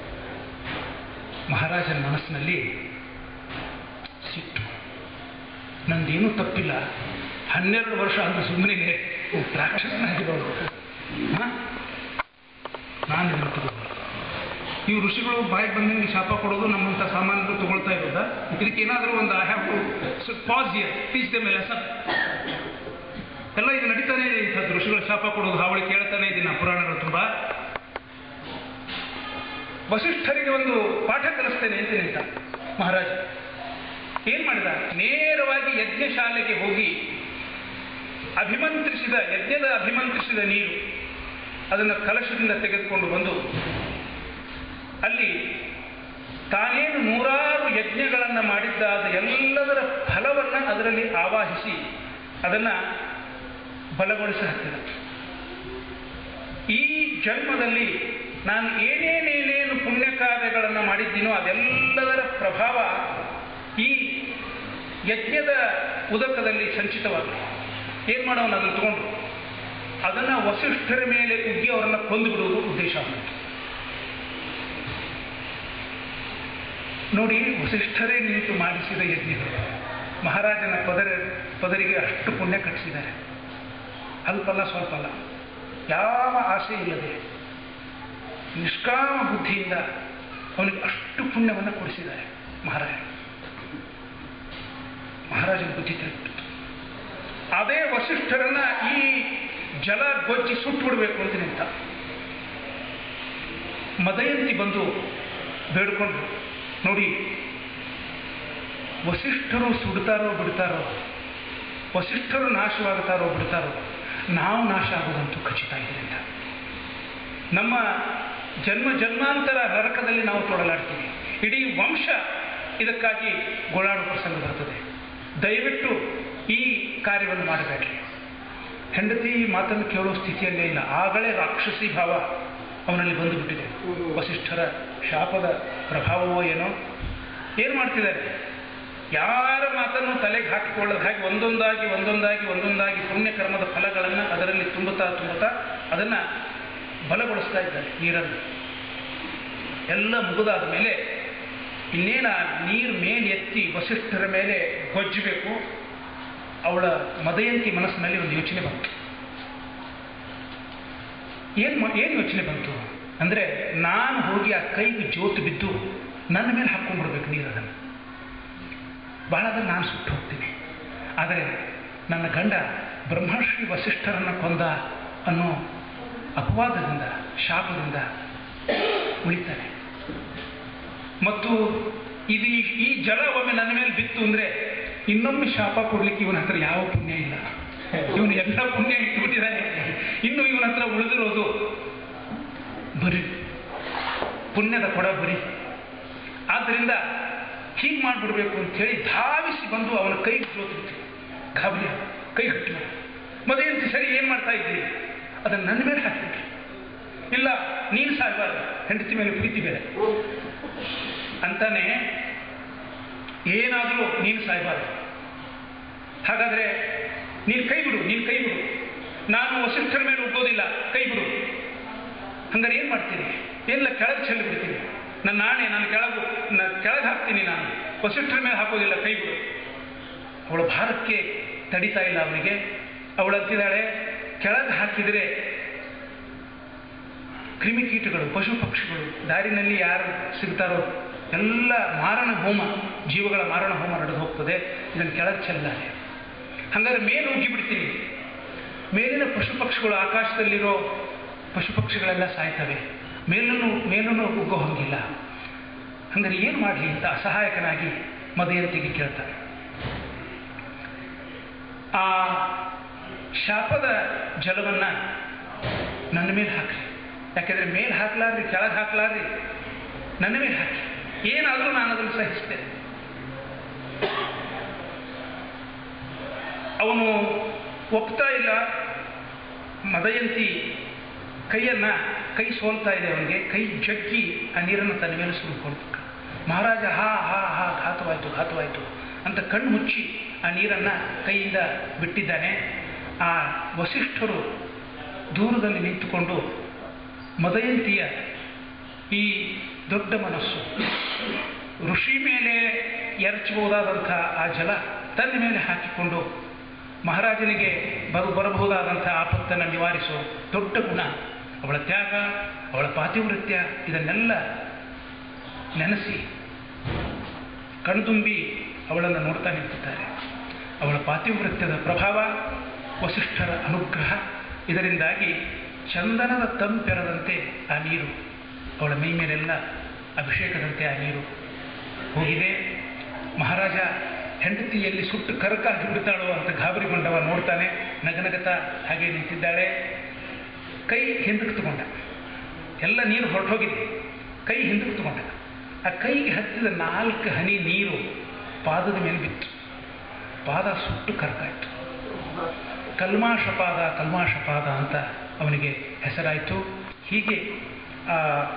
ಮಹಾರಾಜನ ಮನಸ್ಸಿನಲ್ಲಿ ಸಿಟ್ಟು ನಂದೇನೂ ತಪ್ಪಿಲ್ಲ ಹನ್ನೆರಡು ವರ್ಷ ಅಂದ್ರೆ ಸುಮ್ಮನೆ ರಾಕ್ಷಸನಾಗಿರೋದು ಹಾ? ನಾನು ಇದನ್ನು ತಗೋಬಾರ್ದು ಈ ಋಷಿಗಳು ಬಾಯಿಗೆ ಬಂದಂಗೆ ಶಾಪ ಕೊಡೋದು ನಮ್ಮಂಥ ಸಾಮಾನ್ಯರು ತಗೊಳ್ತಾ ಇರೋದಾ ಇದಕ್ಕೆ ಏನಾದರೂ ಒಂದು I have to pass year teach them a lesson ಎಲ್ಲ ಇದು ನಡೀತಾನೆ ಇದೆ ಇಂಥದ್ದು ಋಷಿಗಳ ಶಾಪ ಕೊಡೋದು ಹಾವಳಿ ಕೇಳ್ತಾನೆ ಇದ್ದೀನಿ ನಾ ಪುರಾಣಗಳು ತುಂಬ ವಸಿಷ್ಠರಿಗೆ ಒಂದು ಪಾಠ ಕಲಿಸ್ತೇನೆ ಅಂತ ನಿಂತ ಮಹಾರಾಜ ಏನ್ ಮಾಡಿದ ನೇರವಾಗಿ ಯಜ್ಞಶಾಲೆಗೆ ಹೋಗಿ ಅಭಿಮಂತ್ರಿಸಿದ ಯಜ್ಞದ ಅಭಿಮಂತ್ರಿಸಿದ ನೀರು ಅದನ್ನು ಕಲಶದಿಂದ ತೆಗೆದುಕೊಂಡು ಬಂದು ಅಲ್ಲಿ ತಾನೇನು ನೂರಾರು ಯಜ್ಞಗಳನ್ನು ಮಾಡಿದ್ದಾದ ಎಲ್ಲದರ ಫಲವನ್ನು ಅದರಲ್ಲಿ ಆವಾಹಿಸಿ ಅದನ್ನು ಬಲಗೊಳಿಸಿ ಹಾಕಿದ ಈ ಜನ್ಮದಲ್ಲಿ ನಾನು ಏನೇನೇನೇನು ಪುಣ್ಯ ಕಾರ್ಯಗಳನ್ನು ಮಾಡಿದ್ದೀನೋ ಅದೆಲ್ಲದರ ಪ್ರಭಾವ ಈ ಯಜ್ಞದ ಉದಕದಲ್ಲಿ ಸಂಚಿತವಾಗಿದೆ ಏನು ಮಾಡೋನು ಅದನ್ನು ತಗೊಂಡು ಅದನ್ನು ವಸಿಷ್ಠರ ಮೇಲೆ ಉಗ್ಗಿ ಅವರನ್ನು ಕೊಂದು ಬಿಡುವುದು ಉದ್ದೇಶ ಅವನಿಗೆ ನೋಡಿ ವಸಿಷ್ಠರೇ ನಿಂತು ಮಾಡಿಸಿದ ಯಜ್ಞಗಳು ಮಹಾರಾಜನ ಪದರ ಪದರಿಗೆ ಅಷ್ಟು ಪುಣ್ಯ ಕಟ್ಟಿಸಿದ್ದಾರೆ ಅಲ್ಪಲ್ಲ ಸ್ವಲ್ಪ ಅಲ್ಲ ಯಾವ ಆಸೆ ಇಲ್ಲದೆ ನಿಷ್ಕಾಮ ಬುದ್ಧಿಯಿಂದ ಅವನಿಗೆ ಅಷ್ಟು ಪುಣ್ಯವನ್ನು ಕೊಡಿಸಿದ್ದಾರೆ ಮಹಾರಾಜ ಮಹಾರಾಜನ ಬುದ್ಧಿ ತಿರುಗಿಬಿಟ್ಟು ಅದೇ ವಸಿಷ್ಠರನ್ನ ಈ ಜಲ ಗೊಜ್ಜಿ ಸುಟ್ಟು ಬಿಡಬೇಕು ಅಂತ ನಿಂತ ಮದಯಂತಿ ಬಂದು ಬೇಡ್ಕೊಂಡ್ರು ನೋಡಿ ವಸಿಷ್ಠರು ಸುಡ್ತಾರೋ ಬಿಡ್ತಾರೋ ವಸಿಷ್ಠರು ನಾಶವಾಗುತ್ತಾರೋ ಬಿಡ್ತಾರೋ ನಾವು ನಾಶ ಆಗೋದಂತೂ ಖಚಿತ ಇದೆ ಅಂತ ನಮ್ಮ ಜನ್ಮ ಜನ್ಮಾಂತರ ನರಕದಲ್ಲಿ ನಾವು ತೊಡಲಾಡ್ತೀವಿ ಇಡೀ ವಂಶ ಇದಕ್ಕಾಗಿ ಗೋಳಾಡುವ ಪ್ರಸಂಗ ಬರ್ತದೆ ದಯವಿಟ್ಟು ಈ ಕಾರ್ಯವನ್ನು ಮಾಡಬೇಡ್ರಿ ಹೆಂಡತಿ ಮಾತನ್ನು ಕೇಳೋ ಸ್ಥಿತಿಯಲ್ಲೇ ಇಲ್ಲ ಆಗಲೇ ರಾಕ್ಷಸಿ ಭಾವ ಅವನಲ್ಲಿ ಬಂದುಬಿಟ್ಟಿದೆ ವಸಿಷ್ಠರ ಶಾಪದ ಪ್ರಭಾವವೋ ಏನೋ ಏನು ಮಾಡ್ತಿದ್ದಾರೆ ಯಾರ ಮಾತನ್ನು ತಲೆಗೆ ಹಾಕಿಕೊಳ್ಳದ ಹಾಗೆ ಒಂದೊಂದಾಗಿ ಒಂದೊಂದಾಗಿ ಒಂದೊಂದಾಗಿ ಪುಣ್ಯ ಕರ್ಮದ ಫಲಗಳನ್ನು ಅದರಲ್ಲಿ ತುಂಬುತ್ತಾ ತುಂಬುತ್ತಾ ಅದನ್ನು ಬಲಗೊಳಿಸ್ತಾ ಇದ್ದಾರೆ ನೀರನ್ನು ಎಲ್ಲ ಮುಗಿದಾದ ಮೇಲೆ ಇನ್ನೇನ ನೀರು ಮೇಲೆ ಎತ್ತಿ ವಸಿಷ್ಠರ ಮೇಲೆ ಗೊಜ್ಜಬೇಕು ಅವಳ ಮದಯಂತಿ ಮನಸ್ಸಿನಲ್ಲಿ ಒಂದು ಯೋಚನೆ ಬಂತು ಏನು ಏನು ಯೋಚನೆ ಬಂತು ಅಂದರೆ ನಾನು ಹೋಗಿ ಆ ಕೈಗೆ ಜೋತು ಬಿದ್ದು ನನ್ನ ಮೇಲೆ ಹಾಕ್ಕೊಂಡ್ಬಿಡ್ಬೇಕು ನೀರು ಅದನ್ನು ಭಾಳ ಅದನ್ನು ನಾನು ಸುಟ್ಟು ಹೋಗ್ತೀನಿ ಆದರೆ ನನ್ನ ಗಂಡ ಬ್ರಹ್ಮರ್ಷಿ ವಸಿಷ್ಠರನ್ನು ಕೊಂದ ಅನ್ನೋ ಅಪವಾದದಿಂದ ಶಾಪದಿಂದ ಉಳಿತಾನೆ ಮತ್ತು ಇದು ಈ- ಈ ಜಲ ಒಮ್ಮೆ ನನ್ನ ಮೇಲೆ ಬಿತ್ತು ಅಂದರೆ ಇನ್ನೊಮ್ಮೆ ಶಾಪ ಕೊಡ್ಲಿಕ್ಕೆ ಇವನ ಹತ್ರ ಯಾವ ಪುಣ್ಯ ಇಲ್ಲ ಇವನು ಎಲ್ಲ ಪುಣ್ಯ ಇಟ್ಬಿಟ್ಟಿದ್ದಾನೆ ಇನ್ನು ಇವನ ಹತ್ರ ಉಳಿದಿರೋದು ಬರೀ ಪುಣ್ಯದ ಕೊಡ ಬರೀ ಆದ್ದರಿಂದ ಹೀಗೆ ಮಾಡಿಬಿಡ್ಬೇಕು ಅಂತೇಳಿ ಧಾವಿಸಿ ಬಂದು ಅವನ ಕೈ ಜೋತಿಬಿಟ್ಟು ಗಾಬರಿ ಆದ. ಕೈ ಕಟ್ಟಿದ ಮದುವೆಂತ ಸರಿ ಏನು ಮಾಡ್ತಾ ಇದ್ದೀರಿ ಅದನ್ನು ನನ್ನ ಮೇಲೆ ಹಾಕಿಬಿಟ್ರಿ ಇಲ್ಲ ನೀನು ಸಾಯಬಾರ್ದು ಹೆಂಡತಿ ಮೇಲೆ ಪ್ರೀತಿ ಬೇರೆ ಅಂತಾನೆ ಏನಾದರೂ ನೀನು ಸಾಯಬಾರ್ದು ಹಾಗಾದರೆ ನೀನು ಕೈ ಬಿಡು ನೀನು ಕೈ ಬಿಡು ನಾನು ವಸಿಷ್ಠರ ಮೇಲೆ ಉಗ್ಗೋದಿಲ್ಲ ಕೈ ಬಿಡು ಹಂಗಾರೆ ಏನು ಮಾಡ್ತೀನಿ ಎಲ್ಲ ಕೆಳಗೆ ಚೆಲ್ಲಿ ಬಿಡ್ತೀನಿ ನನ್ನ ನಾಣೆ ನಾನು ಕೆಳಗು ನಾನು ಕೆಳಗೆ ಹಾಕ್ತೀನಿ ನಾನು ವಸಿಷ್ಠರ ಮೇಲೆ ಹಾಕೋದಿಲ್ಲ ಕೈ ಬಿಡು ಅವಳ ಭಾರಕ್ಕೆ ತಡಿತಾ ಇಲ್ಲ ಅವನಿಗೆ ಅವಳು ಅಂತಿದ್ದಾಳೆ ಕೆಳಗೆ ಹಾಕಿದರೆ ಕ್ರಿಮಿಕೀಟಗಳು ಪಶು ಪಕ್ಷಿಗಳು ದಾರಿನಲ್ಲಿ ಯಾರು ಸಿಗ್ತಾರೋ ಎಲ್ಲ ಮಾರಣ ಹೋಮ ಜೀವಗಳ ಮಾರಣ ಹೋಮ ನಡೆದು ಹೋಗ್ತದೆ ಇದನ್ನು ಕೆಳಗೆ ಚೆಲ್ಲಾರೆ ಹಾಗಾದ್ರೆ ಮೇಲೆ ಉಗ್ಗಿ ಬಿಡ್ತೀನಿ ಮೇಲಿನ ಪಶು ಪಕ್ಷಿಗಳು ಆಕಾಶದಲ್ಲಿರೋ ಪಶು ಪಕ್ಷಿಗಳೆಲ್ಲ ಸಾಯ್ತವೆ ಮೇಲನ್ನು ಮೇಲನ್ನು ಉಗ್ಗೋ ಹಂಗಿಲ್ಲ ಹಂಗಾರೆ ಏನು ಮಾಡಲಿ ಅಂತ ಅಸಹಾಯಕನಾಗಿ ಮದಯಂತಿಗೆ ಕೇಳ್ತಾರೆ ಆ ಶಾಪದ ಜಲವನ್ನು ನನ್ನ ಮೇಲೆ ಹಾಕ್ರಿ ಯಾಕೆಂದರೆ ಮೇಲೆ ಹಾಕ್ಲಾರ್ರಿ ಕೆಳಗೆ ಹಾಕ್ಲಾರ್ರಿ ನನ್ನ ಮೇಲೆ ಹಾಕಿ ಏನಾದರೂ ನಾನು ಅದನ್ನು ಸಹಿಸ್ತೇನೆ ಅವನು ಒಪ್ತಾ ಇಲ್ಲ ಮದಯಂತಿ ಕೈಯನ್ನ ಕೈ ಸೋಲ್ತಾ ಇದೆ ಅವನಿಗೆ ಕೈ ಜಗ್ಗಿ ಆ ನೀರನ್ನು ತನ್ನ ಮೇಲೆ ಸುರಿಕೊಂಡು ಮಹಾರಾಜ ಹಾ ಹಾ ಹಾ ಘಾತವಾಯಿತು ಘಾತವಾಯಿತು ಅಂತ ಕಣ್ಣು ಮುಚ್ಚಿ ಆ ನೀರನ್ನು ಕೈಯಿಂದ ಬಿಟ್ಟಿದ್ದಾನೆ ಆ ವಸಿಷ್ಠರು ದೂರದಲ್ಲಿ ನಿಂತುಕೊಂಡು ಮದಯಂತಿಯ ಈ ದೊಡ್ಡ ಮನಸ್ಸು ಋಷಿ ಮೇಲೆ ಎರಚಬಹುದಾದಂಥ ಆ ಜಲ ತನ್ನ ಮೇಲೆ ಹಾಕಿಕೊಂಡು ಮಹಾರಾಜನಿಗೆ ಬರು ಬರಬಹುದಾದಂಥ ಆಪತ್ತನ್ನು ನಿವಾರಿಸೋ ದೊಡ್ಡ ಗುಣ ಅವಳ ತ್ಯಾಗ ಅವಳ ಪಾತಿವೃತ್ಯ ಇದನ್ನೆಲ್ಲ ನೆನೆಸಿ ಕಣ್ತುಂಬಿ ಅವಳನ್ನು ನೋಡ್ತಾ ನಿಂತಿದ್ದಾರೆ ಅವಳ ಪಾತಿವೃತ್ಯದ ಪ್ರಭಾವ ವಸಿಷ್ಠರ ಅನುಗ್ರಹ ಇದರಿಂದಾಗಿ ಚಂದನದ ತಂಪೆರದಂತೆ ಆ ನೀರು ಅವಳ ಮೈ ಮೇಲೆಲ್ಲ ಅಭಿಷೇಕದಂತೆ ಆ ನೀರು ಹೋಗಿದೆ ಮಹಾರಾಜ ಹೆಂಡತಿಯಲ್ಲಿ ಸುಟ್ಟು ಕರಕಾಗಿ ಬಿಡ್ತಾಳೋ ಅಂತ ಗಾಬರಿಗೊಂಡವ ನೋಡ್ತಾನೆ ನಗನಗತ ಹಾಗೆ ನಿಂತಿದ್ದಾಳೆ ಕೈ ಹಿಂದಕ್ಕೆ ತಗೊಂಡ ಎಲ್ಲ ನೀರು ಹೊರಟೋಗಿದೆ ಕೈ ಹಿಂದಕ್ಕೆ ತಗೊಂಡ ಆ ಕೈಗೆ ಹತ್ತಿದ ನಾಲ್ಕು ಹನಿ ನೀರು ಪಾದದ ಮೇಲೆ ಬಿತ್ತು ಪಾದ ಸುಟ್ಟು ಕರ್ಕಾಯ್ತು ಕಲ್ಮಾಶ ಪಾದ ಕಲ್ಮಾಶ ಪಾದ ಅಂತ ಅವನಿಗೆ ಹೆಸರಾಯಿತು ಹೀಗೆ ಆ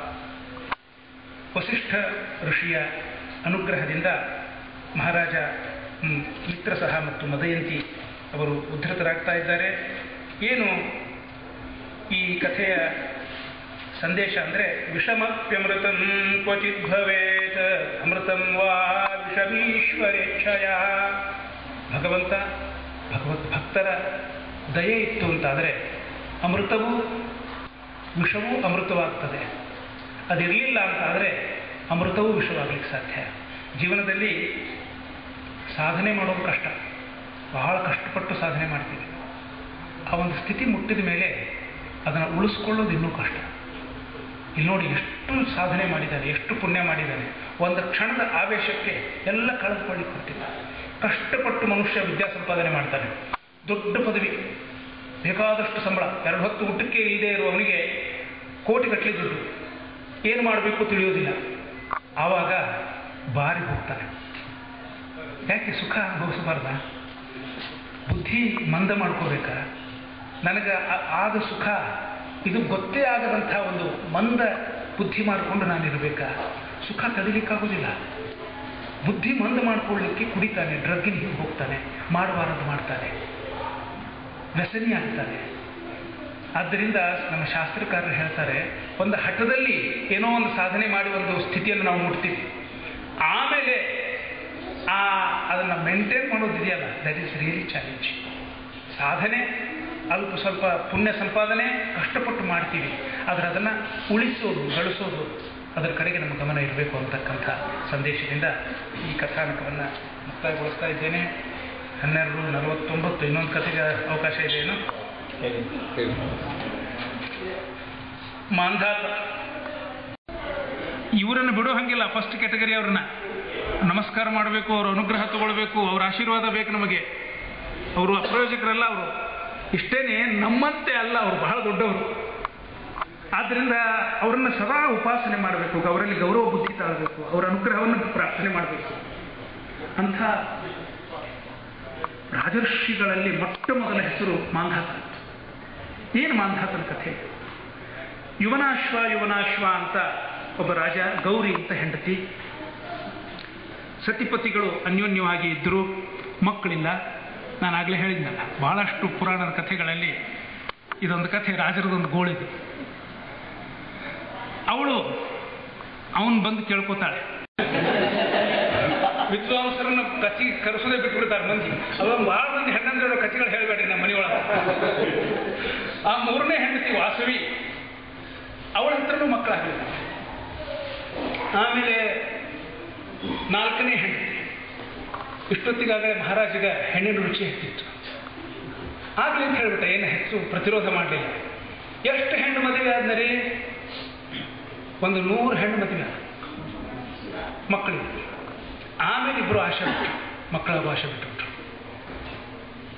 ವಸಿಷ್ಠ ಋಷಿಯ ಅನುಗ್ರಹದಿಂದ ಮಹಾರಾಜ ಹ್ಮ್, ಮಿತ್ರಸಹ ಮತ್ತು ಮದಯಂತಿ ಅವರು ಉದ್ಧತರಾಗ್ತಾ ಇದ್ದಾರೆ ಏನು ಈ ಕಥೆಯ ಸಂದೇಶ ಅಂದರೆ ವಿಷಮಪ್ಯಮೃತಂ ಕ್ವಚಿತ್ ಭವೇತ್ ಅಮೃತಂ ವಾ ವಿಷಮೀಶ್ವರೇಚ್ಛಯ ಭಗವಂತ ಭಗವತ್ ಭಕ್ತರ ದಯೆ ಇತ್ತು ಅಂತಾದರೆ ಅಮೃತವೂ ವಿಷವೂ ಅಮೃತವಾಗ್ತದೆ ಅದಿರಲಿಲ್ಲ ಅಂತಾದರೆ ಅಮೃತವೂ ವಿಷವಾಗಲಿಕ್ಕೆ ಸಾಧ್ಯ ಜೀವನದಲ್ಲಿ ಸಾಧನೆ ಮಾಡೋದು ಕಷ್ಟ ಬಹಳ ಕಷ್ಟಪಟ್ಟು ಸಾಧನೆ ಮಾಡ್ತೀವಿ ಆ ಒಂದು ಸ್ಥಿತಿ ಮುಟ್ಟಿದ ಮೇಲೆ ಅದನ್ನು ಉಳಿಸ್ಕೊಳ್ಳೋದು ಇನ್ನೂ ಕಷ್ಟ ಇಲ್ಲಿ ನೋಡಿ ಎಷ್ಟು ಸಾಧನೆ ಮಾಡಿದ್ದಾನೆ ಎಷ್ಟು ಪುಣ್ಯ ಮಾಡಿದ್ದಾನೆ ಒಂದು ಕ್ಷಣದ ಆವೇಶಕ್ಕೆ ಎಲ್ಲ ಕಳೆದುಕೊಳ್ಳಿಕ್ಕೆ ಕೊಟ್ಟಿಲ್ಲ ಕಷ್ಟಪಟ್ಟು ಮನುಷ್ಯ ವಿದ್ಯಾ ಸಂಪಾದನೆ ಮಾಡ್ತಾನೆ ದೊಡ್ಡ ಪದವಿ ಬೇಕಾದಷ್ಟು ಸಂಬಳ ಎರಡು ಹೊತ್ತು ಊಟಕ್ಕೆ ಇಲ್ಲದೆ ಇರುವವನಿಗೆ ಕೋಟಿಗಟ್ಟಲೆ ದುಡ್ಡು ಏನು ಮಾಡಬೇಕು ತಿಳಿಯೋದಿಲ್ಲ ಆವಾಗ ಬಾರಿ ಹೋಗ್ತಾನೆ ಯಾಕೆ ಸುಖ ಅನುಭವಿಸಬಾರ್ದ ಬುದ್ಧಿ ಮಂದ ಮಾಡ್ಕೋಬೇಕಾ ನನಗೆ ಆ- ಆದ ಸುಖ ಇದು ಗೊತ್ತೇ ಆಗದಂಥ ಒಂದು ಮಂದ ಬುದ್ಧಿ ಮಾಡಿಕೊಂಡು ನಾನಿರಬೇಕಾ ಸುಖ ತಡಿಲಿಕ್ಕಾಗೋದಿಲ್ಲ ಬುದ್ಧಿ ಮಂದ ಮಾಡ್ಕೊಳ್ಳಿಕ್ಕೆ ಕುಡಿತಾನೆ ಡ್ರಗ್ಗಿನ ಹೋಗ್ತಾನೆ ಮಾಡಬಾರದು ಮಾಡ್ತಾನೆ ವ್ಯಸನಿ ಆಗ್ತಾನೆ ಆದ್ದರಿಂದ ನಮ್ಮ ಶಾಸ್ತ್ರಕಾರರು ಹೇಳ್ತಾರೆ ಒಂದು ಹಠದಲ್ಲಿ ಏನೋ ಒಂದು ಸಾಧನೆ ಮಾಡಿ ಒಂದು ಸ್ಥಿತಿಯನ್ನು ನಾವು ಮುಟ್ತೀವಿ ಆಮೇಲೆ ಆ ಅದನ್ನು ಮೇಂಟೈನ್ ಮಾಡೋದಿದೆಯಲ್ಲ ದಟ್ ಈಸ್ ರಿಯಲಿ ಚಾಲೆಂಜ್ ಸಾಧನೆ ಅಲ್ಪ ಸ್ವಲ್ಪ ಪುಣ್ಯ ಸಂಪಾದನೆ ಕಷ್ಟಪಟ್ಟು ಮಾಡ್ತೀವಿ ಆದರೆ ಅದನ್ನು ಉಳಿಸೋದು ಗಳಿಸೋದು ಅದರ ಕಡೆಗೆ ನಮ್ಮ ಗಮನ ಇರಬೇಕು ಅಂತಕ್ಕಂಥ ಸಂದೇಶದಿಂದ ಈ ಕಥಾನಕವನ್ನು ಮುಕ್ತಾಯಗೊಳಿಸ್ತಾ ಇದ್ದೇನೆ ಹನ್ನೆರಡು ನಲವತ್ತೊಂಬತ್ತು ಇನ್ನೊಂದು ಕಥೆಗೆ ಅವಕಾಶ ಇದೆ ಏನು ಮಾಂಧಾತ ಇವರನ್ನು ಬಿಡೋ ಹಂಗಿಲ್ಲ ಫಸ್ಟ್ ಕ್ಯಾಟಗರಿ ಅವ್ರನ್ನ ನಮಸ್ಕಾರ ಮಾಡಬೇಕು ಅವ್ರ ಅನುಗ್ರಹ ತಗೊಳ್ಬೇಕು ಅವ್ರ ಆಶೀರ್ವಾದ ಬೇಕು ನಮಗೆ ಅವರು ಅಪ್ರಯೋಜಕರಲ್ಲ ಅವರು ಇಷ್ಟೇನೆ ನಮ್ಮಂತೆ ಅಲ್ಲ ಅವರು ಬಹಳ ದೊಡ್ಡವರು ಆದ್ದರಿಂದ ಅವರನ್ನು ಸದಾ ಉಪಾಸನೆ ಮಾಡಬೇಕು ಅವರಲ್ಲಿ ಗೌರವ ಬುದ್ಧಿ ತಾಳಬೇಕು ಅವರ ಅನುಗ್ರಹವನ್ನು ಪ್ರಾರ್ಥನೆ ಮಾಡಬೇಕು ಅಂಥ ರಾಜರ್ಷಿಗಳಲ್ಲಿ ಮೊಟ್ಟ ಮೊದಲ ಹೆಸರು ಮಾಂಧಾತ ಏನು ಮಾಂಧಾತನ ಕಥೆ ಯುವನಾಶ್ವ ಯುವನಾಶ್ವ ಅಂತ ಒಬ್ಬ ರಾಜ ಗೌರಿ ಅಂತ ಹೆಂಡತಿ ಸತಿಪತಿಗಳು ಅನ್ಯೋನ್ಯವಾಗಿ ಇದ್ದರು ಮಕ್ಕಳಿಲ್ಲ ನಾನು ಆಗಲೇ ಹೇಳಿದ್ನಲ್ಲ ಬಹಳಷ್ಟು ಪುರಾಣದ ಕಥೆಗಳಲ್ಲಿ ಇದೊಂದು ಕಥೆ ರಾಜರದೊಂದು ಗೋಳಿದು ಅವಳು ಅವನು ಬಂದು ಕೇಳ್ಕೊತಾಳೆ ವಿದ್ವಾಂಸರನ್ನ ಕಚಿ ಕರೆಸೋದೇ ಬಿಟ್ಬಿಡ್ತಾರೆ ಮಂದಿ ಅವಾಗ ಭಾಳ ಮಂದಿ ಹೆಣ್ಣಂದ್ರೆ ಕಥೆಗಳು ಹೇಳಬೇಡ್ರಿ ನಮ್ಮ ಮನೆಯೊಳಗೆ ಆ ಮೂರನೇ ಹೆಂಡತಿ ವಾಸವಿ ಅವಳ ಹತ್ರನೂ ಮಕ್ಕಳಾಗಲಿಲ್ಲ ಆಮೇಲೆ ನಾಲ್ಕನೇ ಹೆಂಡತಿ ಇಷ್ಟೊತ್ತಿಗಾಗಲೇ ಮಹಾರಾಜಿಗ ಹೆಣ್ಣಿನ ರುಚಿ ಹೆಚ್ಚಿತ್ತು ಆಗಲಿ ಅಂತ ಹೇಳ್ಬಿಟ್ಟೆ ಏನು ಹೆಚ್ಚು ಪ್ರತಿರೋಧ ಮಾಡಲಿಲ್ಲ ಎಷ್ಟು ಹೆಣ್ಣು ಮದುವೆ ಆದ್ಮೇಲೆ ಒಂದು ನೂರು ಹೆಣ್ಣು ಮದುವೆ ಆದ. ಮಕ್ಕಳಿಗೆ ಆಮೇಲೆ ಇಬ್ಬರು ಆಶೆ ಬಿಟ್ಟರು ಮಕ್ಕಳಾಗೂ ಆಶೆ ಬಿಟ್ಟುಬಿಟ್ರು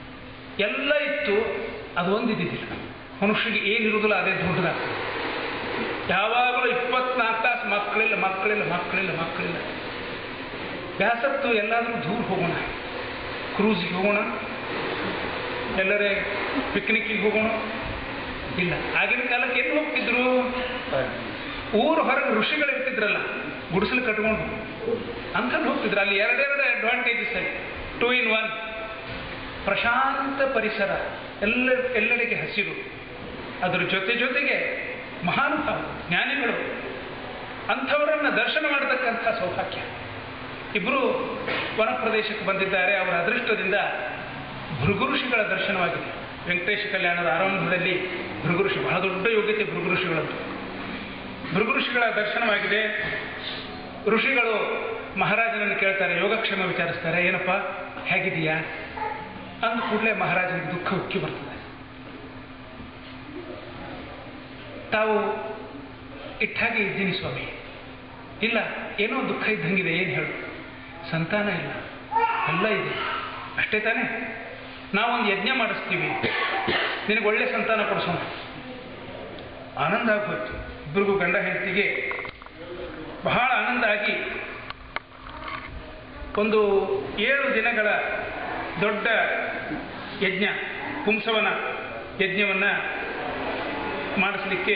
ಎಲ್ಲ ಇತ್ತು ಅದು ಒಂದು ಇದ್ದಿದ್ದಿಲ್ಲ ಮನುಷ್ಯರಿಗೆ ಏನಿರುವುದಿಲ್ಲ ಅದೇ ದೊಡ್ಡದಾಗ್ತದೆ ಯಾವಾಗಲೂ ಇಪ್ಪತ್ನಾಲ್ಕು ತಾಸು ಮಕ್ಕಳಿಲ್ಲ ಮಕ್ಕಳಿಲ್ಲ ಮಕ್ಕಳಿಲ್ಲ ಮಕ್ಕಳಿಲ್ಲ ಬ್ಯಾಸತ್ತು ಎಲ್ಲಾದರೂ ದೂರ ಹೋಗೋಣ ಕ್ರೂಸಿಗೆ ಹೋಗೋಣ ಎಲ್ಲರೇ ಪಿಕ್ನಿಕ್ಕಿಗೆ ಹೋಗೋಣ ಇಲ್ಲ ಆಗಿನ ಕಾಲಕ್ಕೆ ಎಲ್ಲಿ ಹೋಗ್ತಿದ್ರು ಊರು ಹೊರಗೆ ಋಷಿಗಳು ಇರ್ತಿದ್ರಲ್ಲ ಗುಡಿಸಲು ಕಟ್ಕೊಂಡು ಅಂಥದ್ದು ಹೋಗ್ತಿದ್ರು ಅಲ್ಲಿ ಎರಡೆರಡು ಅಡ್ವಾಂಟೇಜಸ್ ಆಗಿ ಟೂ ಇನ್ ಒನ್ ಪ್ರಶಾಂತ ಪರಿಸರ ಎಲ್ಲ ಎಲ್ಲೆಡೆಗೆ ಹಸಿರು ಅದರ ಜೊತೆ ಜೊತೆಗೆ ಮಹಾನುಭಾವ ಜ್ಞಾನಿಗಳು ಅಂಥವರನ್ನು ದರ್ಶನ ಮಾಡತಕ್ಕಂಥ ಸೌಭಾಗ್ಯ ಇಬ್ಬರು ವನ ಪ್ರದೇಶಕ್ಕೆ ಬಂದಿದ್ದಾರೆ ಅವರ ಅದೃಷ್ಟದಿಂದ ಭೃಗುಋಷಿಗಳ ದರ್ಶನವಾಗಿದೆ ವೆಂಕಟೇಶ ಕಲ್ಯಾಣದ ಆರಂಭದಲ್ಲಿ ಭೃಗುಋಷಿ ಬಹಳ ದೊಡ್ಡ ಯೋಗ್ಯತೆ ಭೃಗುಋಷಿಗಳಂತೂ ಭೃಗುಋಷಿಗಳ ದರ್ಶನವಾಗಿದೆ ಋಷಿಗಳು ಮಹಾರಾಜನನ್ನು ಕೇಳ್ತಾರೆ ಯೋಗಕ್ಷೇಮ ವಿಚಾರಿಸ್ತಾರೆ ಏನಪ್ಪ ಹೇಗಿದೆಯಾ ಅಂದ ಕೂಡಲೇ ಮಹಾರಾಜನಿಗೆ ದುಃಖ ಉಕ್ಕಿ ಬರ್ತದೆ ತಾವು ಇಟ್ಟಾಗೆ ಇದ್ದೀನಿ ಸ್ವಾಮಿ ಇಲ್ಲ ಏನೋ ದುಃಖ ಇದ್ದಂಗಿದೆ ಏನು ಹೇಳು ಸಂತಾನ ಇಲ್ಲ ಎಲ್ಲ ಇದೆ ಅಷ್ಟೇ ತಾನೇ ನಾವೊಂದು ಯಜ್ಞ ಮಾಡಿಸ್ತೀವಿ ನಿನಗೆ ಒಳ್ಳೆ ಸಂತಾನ ಕೊಡಿಸೋಣ ಆನಂದ ಆಗೋಯ್ತು ಇಬ್ಬರಿಗೂ ಗಂಡ ಹೆಂಡತಿಗೆ ಬಹಳ ಆನಂದ ಆಗಿ ಒಂದು ಏಳು ದಿನಗಳ ದೊಡ್ಡ ಯಜ್ಞ ಪುಂಸವನ ಯಜ್ಞವನ್ನು ಮಾಡಿಸಲಿಕ್ಕೆ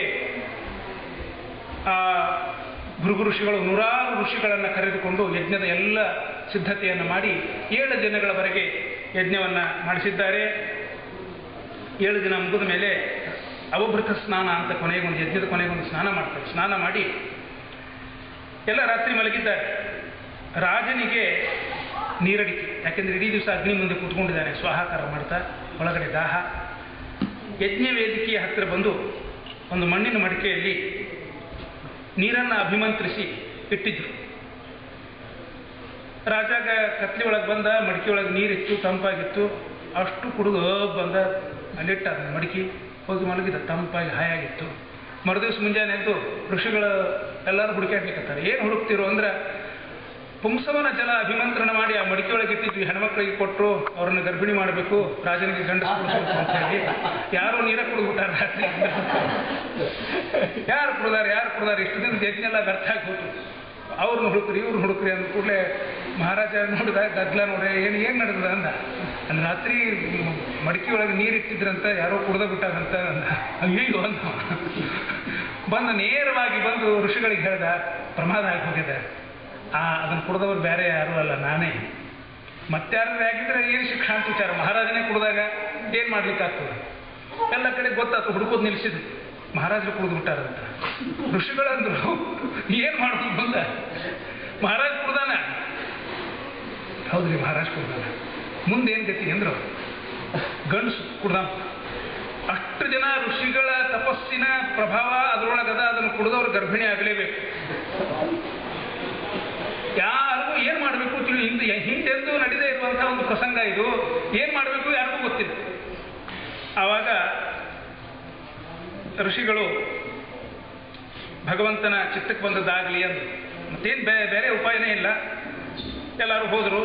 ಆ ಭೃಗು ಋಷಿಗಳು ನೂರಾರು ಋಷಿಗಳನ್ನು ಕರೆದುಕೊಂಡು ಯಜ್ಞದ ಎಲ್ಲ ಸಿದ್ಧತೆಯನ್ನು ಮಾಡಿ ಏಳು ದಿನಗಳವರೆಗೆ ಯಜ್ಞವನ್ನು ಮಾಡಿಸಿದ್ದಾರೆ ಏಳು ದಿನ ಮುಗಿದ ಮೇಲೆ ಅವಭೃತ ಸ್ನಾನ ಅಂತ ಕೊನೆಗೊಂದು ಯಜ್ಞದ ಕೊನೆಗೊಂದು ಸ್ನಾನ ಮಾಡ್ತಾರೆ ಸ್ನಾನ ಮಾಡಿ ಎಲ್ಲ ರಾತ್ರಿ ಮಲಗಿದ್ದಾರೆ ರಾಜನಿಗೆ ನೀರಡಿಕೆ ಯಾಕೆಂದ್ರೆ ಇಡೀ ದಿವಸ ಅಗ್ನಿ ಮುಂದೆ ಕೂತ್ಕೊಂಡಿದ್ದಾನೆ ಸ್ವಾಹಾಕಾರ ಮಾಡ್ತಾ ಒಳಗಡೆ ದಾಹ ಯಜ್ಞ ವೇದಿಕೆಯ ಹತ್ತಿರ ಬಂದು ಒಂದು ಮಣ್ಣಿನ ಮಡಿಕೆಯಲ್ಲಿ ನೀರನ್ನು ಅಭಿಮಂತ್ರಿಸಿ ಇಟ್ಟಿದ್ರು ರಾಜಾಗ ಕತ್ಲಿ ಒಳಗೆ ಬಂದ ಮಡಿಕೆ ಒಳಗೆ ನೀರಿತ್ತು ತಂಪಾಗಿತ್ತು ಅಷ್ಟು ಕುಡಿದು ಬಂದ ಅಲ್ಲಿಟ್ಟ ಅದನ್ನ ಮಡಿಕೆ ಹೋಗಿ ಮಲಗಿದ ತಂಪಾಗಿ ಹಾಯಾಗಿತ್ತು ಮರುದಿವ್ಸ ಮುಂಜಾನೆ ಎದ್ದು ಋಷಿಗಳು ಎಲ್ಲರೂ ಹುಡುಕಾಡ್ಲಿಕ್ಕತ್ತಾರೆ ಏನು ಹುಡುಕ್ತಿರೋ ಅಂದ್ರೆ ಪುಂಸವನ ಜಲ ಅಭಿಮಂತ್ರಣ ಮಾಡಿ ಆ ಮಡಿಕೆ ಒಳಗೆ ಇಟ್ಟಿದ್ವಿ ಹೆಣ್ಮಕ್ಳಿಗೆ ಕೊಟ್ಟರು ಅವ್ರನ್ನ ಗರ್ಭಿಣಿ ಮಾಡಬೇಕು ರಾಜನಿಗೆ ಗಂಡಸ ಕೊಡಿಸ್ಬೇಕು ಅಂತ ಹೇಳಿ ಯಾರು ನೀರ ಕುಡಿದ್ಬಿಟ್ಟಾರ ರಾತ್ರಿ ಯಾರು ಕುಡ್ದಾರ ಯಾರು ಕುಡ್ದಾರ ಇಷ್ಟು ದಿನ ಯಜ್ಞೆಲ್ಲ ವ್ಯರ್ಥ ಆಗಿ ಹೋತು ಅವ್ರನ್ನ ಹುಡುಕ್ರಿ ಇವ್ರನ್ನ ಹುಡುಕ್ರಿ ಅಂದ ಕೂಡಲೇ ಮಹಾರಾಜ ನೋಡಿದ ಗದ್ಲ ನೋಡ್ರಿ ಏನು ಏನು ನಡೆದ ಅಂದ ಅಲ್ಲಿ ರಾತ್ರಿ ಮಡಿಕೆ ಒಳಗೆ ನೀರು ಇಟ್ಟಿದ್ರಂತ ಯಾರೋ ಕುಡ್ದ ಬಿಟ್ಟಾರಂತ ಅಂದ ಅಯ್ಯೋ ಅಂದ ಬಂದ ನೇರವಾಗಿ ಬಂದು ಋಷಿಗಳಿಗೆ ಹೇಳ್ದ ಪ್ರಮಾದ ಆಗಿ ಹೋಗಿದೆ ಆ ಅದನ್ನು ಕುಡ್ದವ್ರು ಬೇರೆ ಯಾರೂ ಅಲ್ಲ ನಾನೇ ಮತ್ತಾರು ಆಗಿದ್ರೆ ಏನು ಶಿಕ್ಷಾ ಅಂತ ವಿಚಾರ ಮಹಾರಾಜನೇ ಕುಡ್ದಾಗ ಏನು ಮಾಡ್ಲಿಕ್ಕೆ ಆಗ್ತದೆ ಎಲ್ಲ ಕಡೆ ಗೊತ್ತಾಯ್ತು ಹುಡುಕೋದು ನಿಲ್ಲಿಸಿದ್ರು ಮಹಾರಾಜರು ಕುಡಿದು ಬಿಟ್ಟಾರಂತ ಋಷಿಗಳಂದ್ರು ಏನು ಮಾಡೋದು ಬಂದ ಮಹಾರಾಜ್ ಕುಡ್ದಾನ ಹೌದ್ರಿ ಮಹಾರಾಜ್ ಕುಡ್ದಾನ ಮುಂದೆ ಏನು ಗತಿ ಅಂದ್ರು ಗಂಡಸು ಕುಡ್ದ ಅಷ್ಟು ಜನ ಋಷಿಗಳ ತಪಸ್ಸಿನ ಪ್ರಭಾವ ಅದರೊಳಗದ ಅದನ್ನು ಕುಡಿದವ್ರು ಗರ್ಭಿಣಿ ಆಗಲೇಬೇಕು ಯಾರಿಗೂ ಏನು ಮಾಡಬೇಕು ತಿಳಿ ಹಿಂದೆ ಹಿಂದೆಂದೂ ನಡೆದೇ ಇರುವಂತಹ ಒಂದು ಪ್ರಸಂಗ ಇದು ಏನು ಮಾಡಬೇಕು ಯಾರಿಗೂ ಗೊತ್ತಿಲ್ಲ ಆವಾಗ ಋಷಿಗಳು ಭಗವಂತನ ಚಿತ್ತಕ್ಕೆ ಬಂದದ್ದಾಗಲಿ ಅಂದು ಮತ್ತೇನು ಬೇರೆ ಬೇರೆ ಉಪಾಯನೇ ಇಲ್ಲ ಎಲ್ಲರೂ ಹೋದರು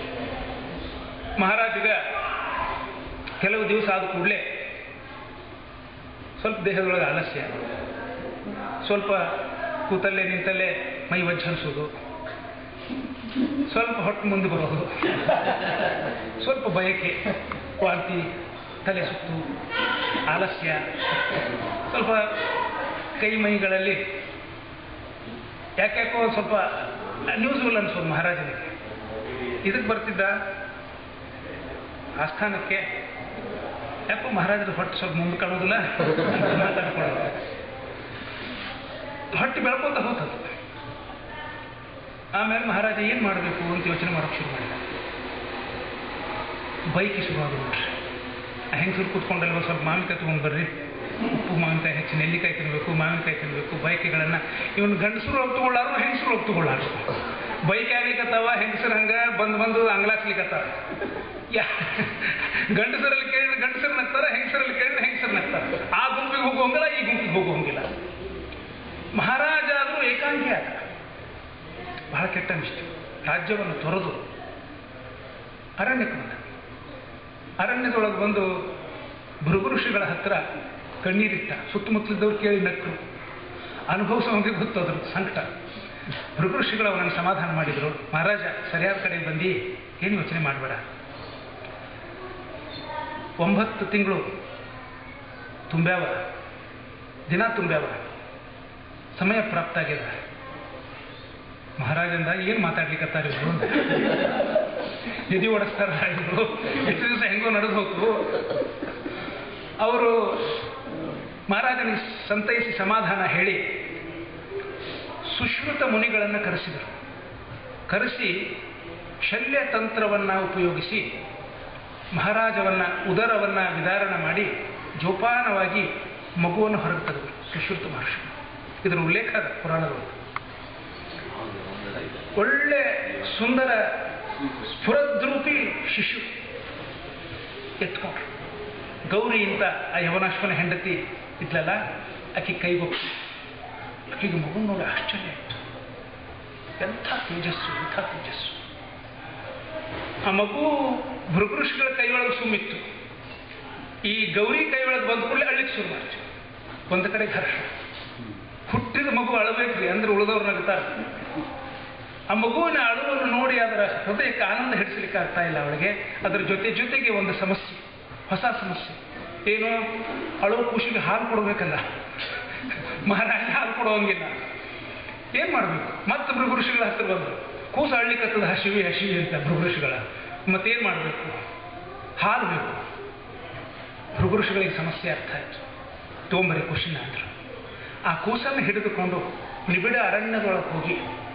ಮಹಾರಾಜಗ ಕೆಲವು ದಿವಸ ಆದ ಕೂಡಲೇ ಸ್ವಲ್ಪ ದೇಹದೊಳಗೆ ಆಲಸ್ಯ ಸ್ವಲ್ಪ ಕೂತಲ್ಲೇ ನಿಂತಲ್ಲೇ ಮೈ ವಜ್ಜನಿಸೋದು ಸ್ವಲ್ಪ ಹೊಟ್ಟು ಮುಂದೆ ಬರೋದು ಸ್ವಲ್ಪ ಬಯಕೆ ವಾಂತಿ ತಲೆ ಸುತ್ತು ಆಲಸ್ಯ ಸ್ವಲ್ಪ ಕೈ ಮೈಗಳಲ್ಲಿ ಯಾಕ್ಯಾಕೋ ಒಂದು ಸ್ವಲ್ಪ ನ್ಯೂಸ್ಫುಲ್ ಅನ್ಸೋದು ಮಹಾರಾಜನಿಗೆ ಇದಕ್ಕೆ ಬರ್ತಿದ್ದ ಆಸ್ಥಾನಕ್ಕೆ ಯಾಕೋ ಮಹಾರಾಜರ ಹೊಟ್ಟೆ ಸ್ವಲ್ಪ ಮುಂದೆ ಕಾಣೋದಿಲ್ಲ ಅಂತ ಮಾತಾಡ್ಕೊಳ್ಳೋದು ಹೊಟ್ಟೆ ಬೆಳ್ಕೋತ ಹೋತದು ಆಮೇಲೆ ಮಹಾರಾಜ ಏನು ಮಾಡಬೇಕು ಅಂತ ಯೋಚನೆ ಮಾಡೋಕೆ ಶುರು ಮಾಡಿದ ಬೈಕಿ ಶುರು ಆಗ್ಬಿಟ್ರಿ ಹೆಂಗಸರು ಕೂತ್ಕೊಂಡಲ್ಲಿ ಒಂದು ಸ್ವಲ್ಪ ಮಾವಿನಕಾಯಿ ತೊಗೊಂಡು ಬರ್ರಿ ಉಪ್ಪು ಮಾವಿನಕಾಯಿ ಹೆಚ್ಚು ನೆಲ್ಲಿಕಾಯಿ ತಿನ್ನಬೇಕು ಮಾವಿನಕಾಯಿ ತಿನ್ನಬೇಕು ಬೈಕಿಗಳನ್ನು ಇವನು ಗಂಡಸರು ಹೋಗಿ ತಗೊಳ್ಳಾರು ಹೆಂಗಸರು ಹೋಗಿ ತಗೊಳ್ಳಾರು ಬೈಕ್ ಆಗ್ಲಿಕ್ಕತ್ತಾವ ಹೆಂಗಸರು ಹಂಗೆ ಬಂದು ಬಂದು ಅಂಗ್ಲಾಕ್ಸ್ಲಿಕ್ಕತ್ತಾವ ಯಾ ಗಂಡಸರಲ್ಲಿ ಕೇಳಿದ್ರೆ ಗಂಡಸರು ನಗ್ತಾರ ಹೆಂಗಸರಲ್ಲಿ ಕೇಳಿದ್ರೆ ಹೆಂಗಸರು ನಗ್ತಾರ ಆ ಗುಂಪಿಗೆ ಹೋಗುವಂಗಿಲ್ಲ ಈ ಗುಂಪಿಗೆ ಹೋಗುವಂಗಿಲ್ಲ ಮಹಾರಾಜ ಆದರೂ ಏಕಾಂಗಿ ಆದ ಬಹಳ ಕೆಟ್ಟ ಅನಿಸ್ತು ರಾಜ್ಯವನ್ನು ತೊರೆದು ಅರಣ್ಯಕ್ಕೆ ಬಂದ ಅರಣ್ಯದೊಳಗೆ ಬಂದು ಭೃಗು ಋಷಿಗಳ ಹತ್ರ ಕಣ್ಣೀರಿಟ್ಟ ಸುತ್ತಮುತ್ತಲಿದ್ದವ್ರು ಕೇಳಿ ನಕ್ಕರು ಅನುಭವಿಸೋಂಗೆ ಗೊತ್ತು ಅದ್ರ ಸಂಕಟ ಭೃಗಋಷಿಗಳು ಅವನನ್ನು ಸಮಾಧಾನ ಮಾಡಿದರು ಮಹಾರಾಜ ಸರಿಯಾದ ಕಡೆ ಬಂದು ಏನು ಯೋಚನೆ ಮಾಡಬೇಡ ಒಂಬತ್ತು ತಿಂಗಳು ತುಂಬ್ಯಾವ ದಿನ ತುಂಬ್ಯಾವ ಸಮಯ ಪ್ರಾಪ್ತ ಆಗ್ಯದ ಮಹಾರಾಜಂದ ಏನು ಮಾತಾಡ್ಲಿಕ್ಕತ್ತಾರ ಇವರು ನಿಧಿ ಓಡಿಸ್ತಾರ ಇವರು ಎಷ್ಟು ದಿವಸ ಹೆಂಗೋ ನಡೆದು ಹೋಗ್ತು ಅವರು ಮಹಾರಾಜನಿಗೆ ಸಂತೈಸಿ ಸಮಾಧಾನ ಹೇಳಿ ಸುಶ್ರುತ ಮುನಿಗಳನ್ನು ಕರೆಸಿದರು ಕರೆಸಿ ಶಲ್ಯ ತಂತ್ರವನ್ನು ಉಪಯೋಗಿಸಿ ಮಹಾರಾಜವನ್ನ ಉದರವನ್ನು ವಿದಾರಣ ಮಾಡಿ ಜೋಪಾನವಾಗಿ ಮಗುವನ್ನು ಹೊರಗೆ ತೆಗೆದರು ಸುಶ್ರುತ ಮಹರ್ಷಿ ಇದರ ಉಲ್ಲೇಖ ಅದ ಪುರಾಣದೊಳಗೆ ಒಳ್ಳೆ ಸುಂದರ ಸ್ಫುರದ್ರೂಪಿ ಶಿಶು ಎತ್ಕೊಂಡ್ರು ಗೌರಿ ಅಂತ ಆ ಯವನಾಶ್ವನ ಹೆಂಡತಿ ಇದ್ಲಲ್ಲ ಆಕೆ ಕೈಗೊಪ್ಪಿ ಆಕೆಗೆ ಮಗು ನೋಡಿ ಆಶ್ಚರ್ಯ ಆಯಿತು ಎಂಥ ತೇಜಸ್ಸು ಎಂಥ ತೇಜಸ್ಸು ಆ ಮಗು ಭೃಗೃಷಿಗಳ ಕೈಯೊಳಗೆ ಸುಮ್ಮಿತ್ತು ಈ ಗೌರಿ ಕೈಯೊಳಗೆ ಬಂದ ಕೂಡಲೇ ಅಳ್ಳಿಕ್ಕೆ ಶುರು ಮಾಡ್ತು ಒಂದು ಕಡೆ ಹರ್ಷ ಹುಟ್ಟಿದ ಮಗು ಅಳಬೇಕ್ರಿ ಅಂದ್ರೆ ಉಳಿದವ್ರು ನಗ್ತಾರೆ ಆ ಮಗುವಿನ ಅಳುವನ್ನು ನೋಡಿ ಅದರ ಹೃದಯಕ್ಕೆ ಆನಂದ ಹಿಡಿಸಲಿಕ್ಕೆ ಆಗ್ತಾ ಇಲ್ಲ ಅವಳಿಗೆ ಅದರ ಜೊತೆ ಜೊತೆಗೆ ಒಂದು ಸಮಸ್ಯೆ ಹೊಸ ಸಮಸ್ಯೆ ಏನು ಅಳು ಖುಷಿಗೆ ಹಾಲು ಕೊಡಬೇಕಲ್ಲ ಮಹಾರಾಜ ಹಾಲು ಕೊಡುವಂಗಿಲ್ಲ ಏನ್ ಮಾಡಬೇಕು ಮತ್ತೆ ಭೃಗುರುಷಿಗಳ ಹತ್ರ ಬಂದರು ಕೂಸು ಅಳ್ಲಿಕ್ಕತ್ತದ ಹಸಿವಿ ಹಸಿವಿ ಅಂತ ಭೃಗುರುಷಿಗಳ ಮತ್ತೇನ್ ಮಾಡಬೇಕು ಹಾಲು ಬೇಕು ಭೃಗುರುಷಿಗಳಿಗೆ ಸಮಸ್ಯೆ ಅರ್ಥ ಆಯ್ತು ತೊಂಬರಿ ಖುಷಿನ ಅಂದ್ರು ಆ ಕೂಸನ್ನು ಹಿಡಿದುಕೊಂಡು ನಿಬಿಡ ಅರಣ್ಯದೊಳಗೆ ಹೋಗಿ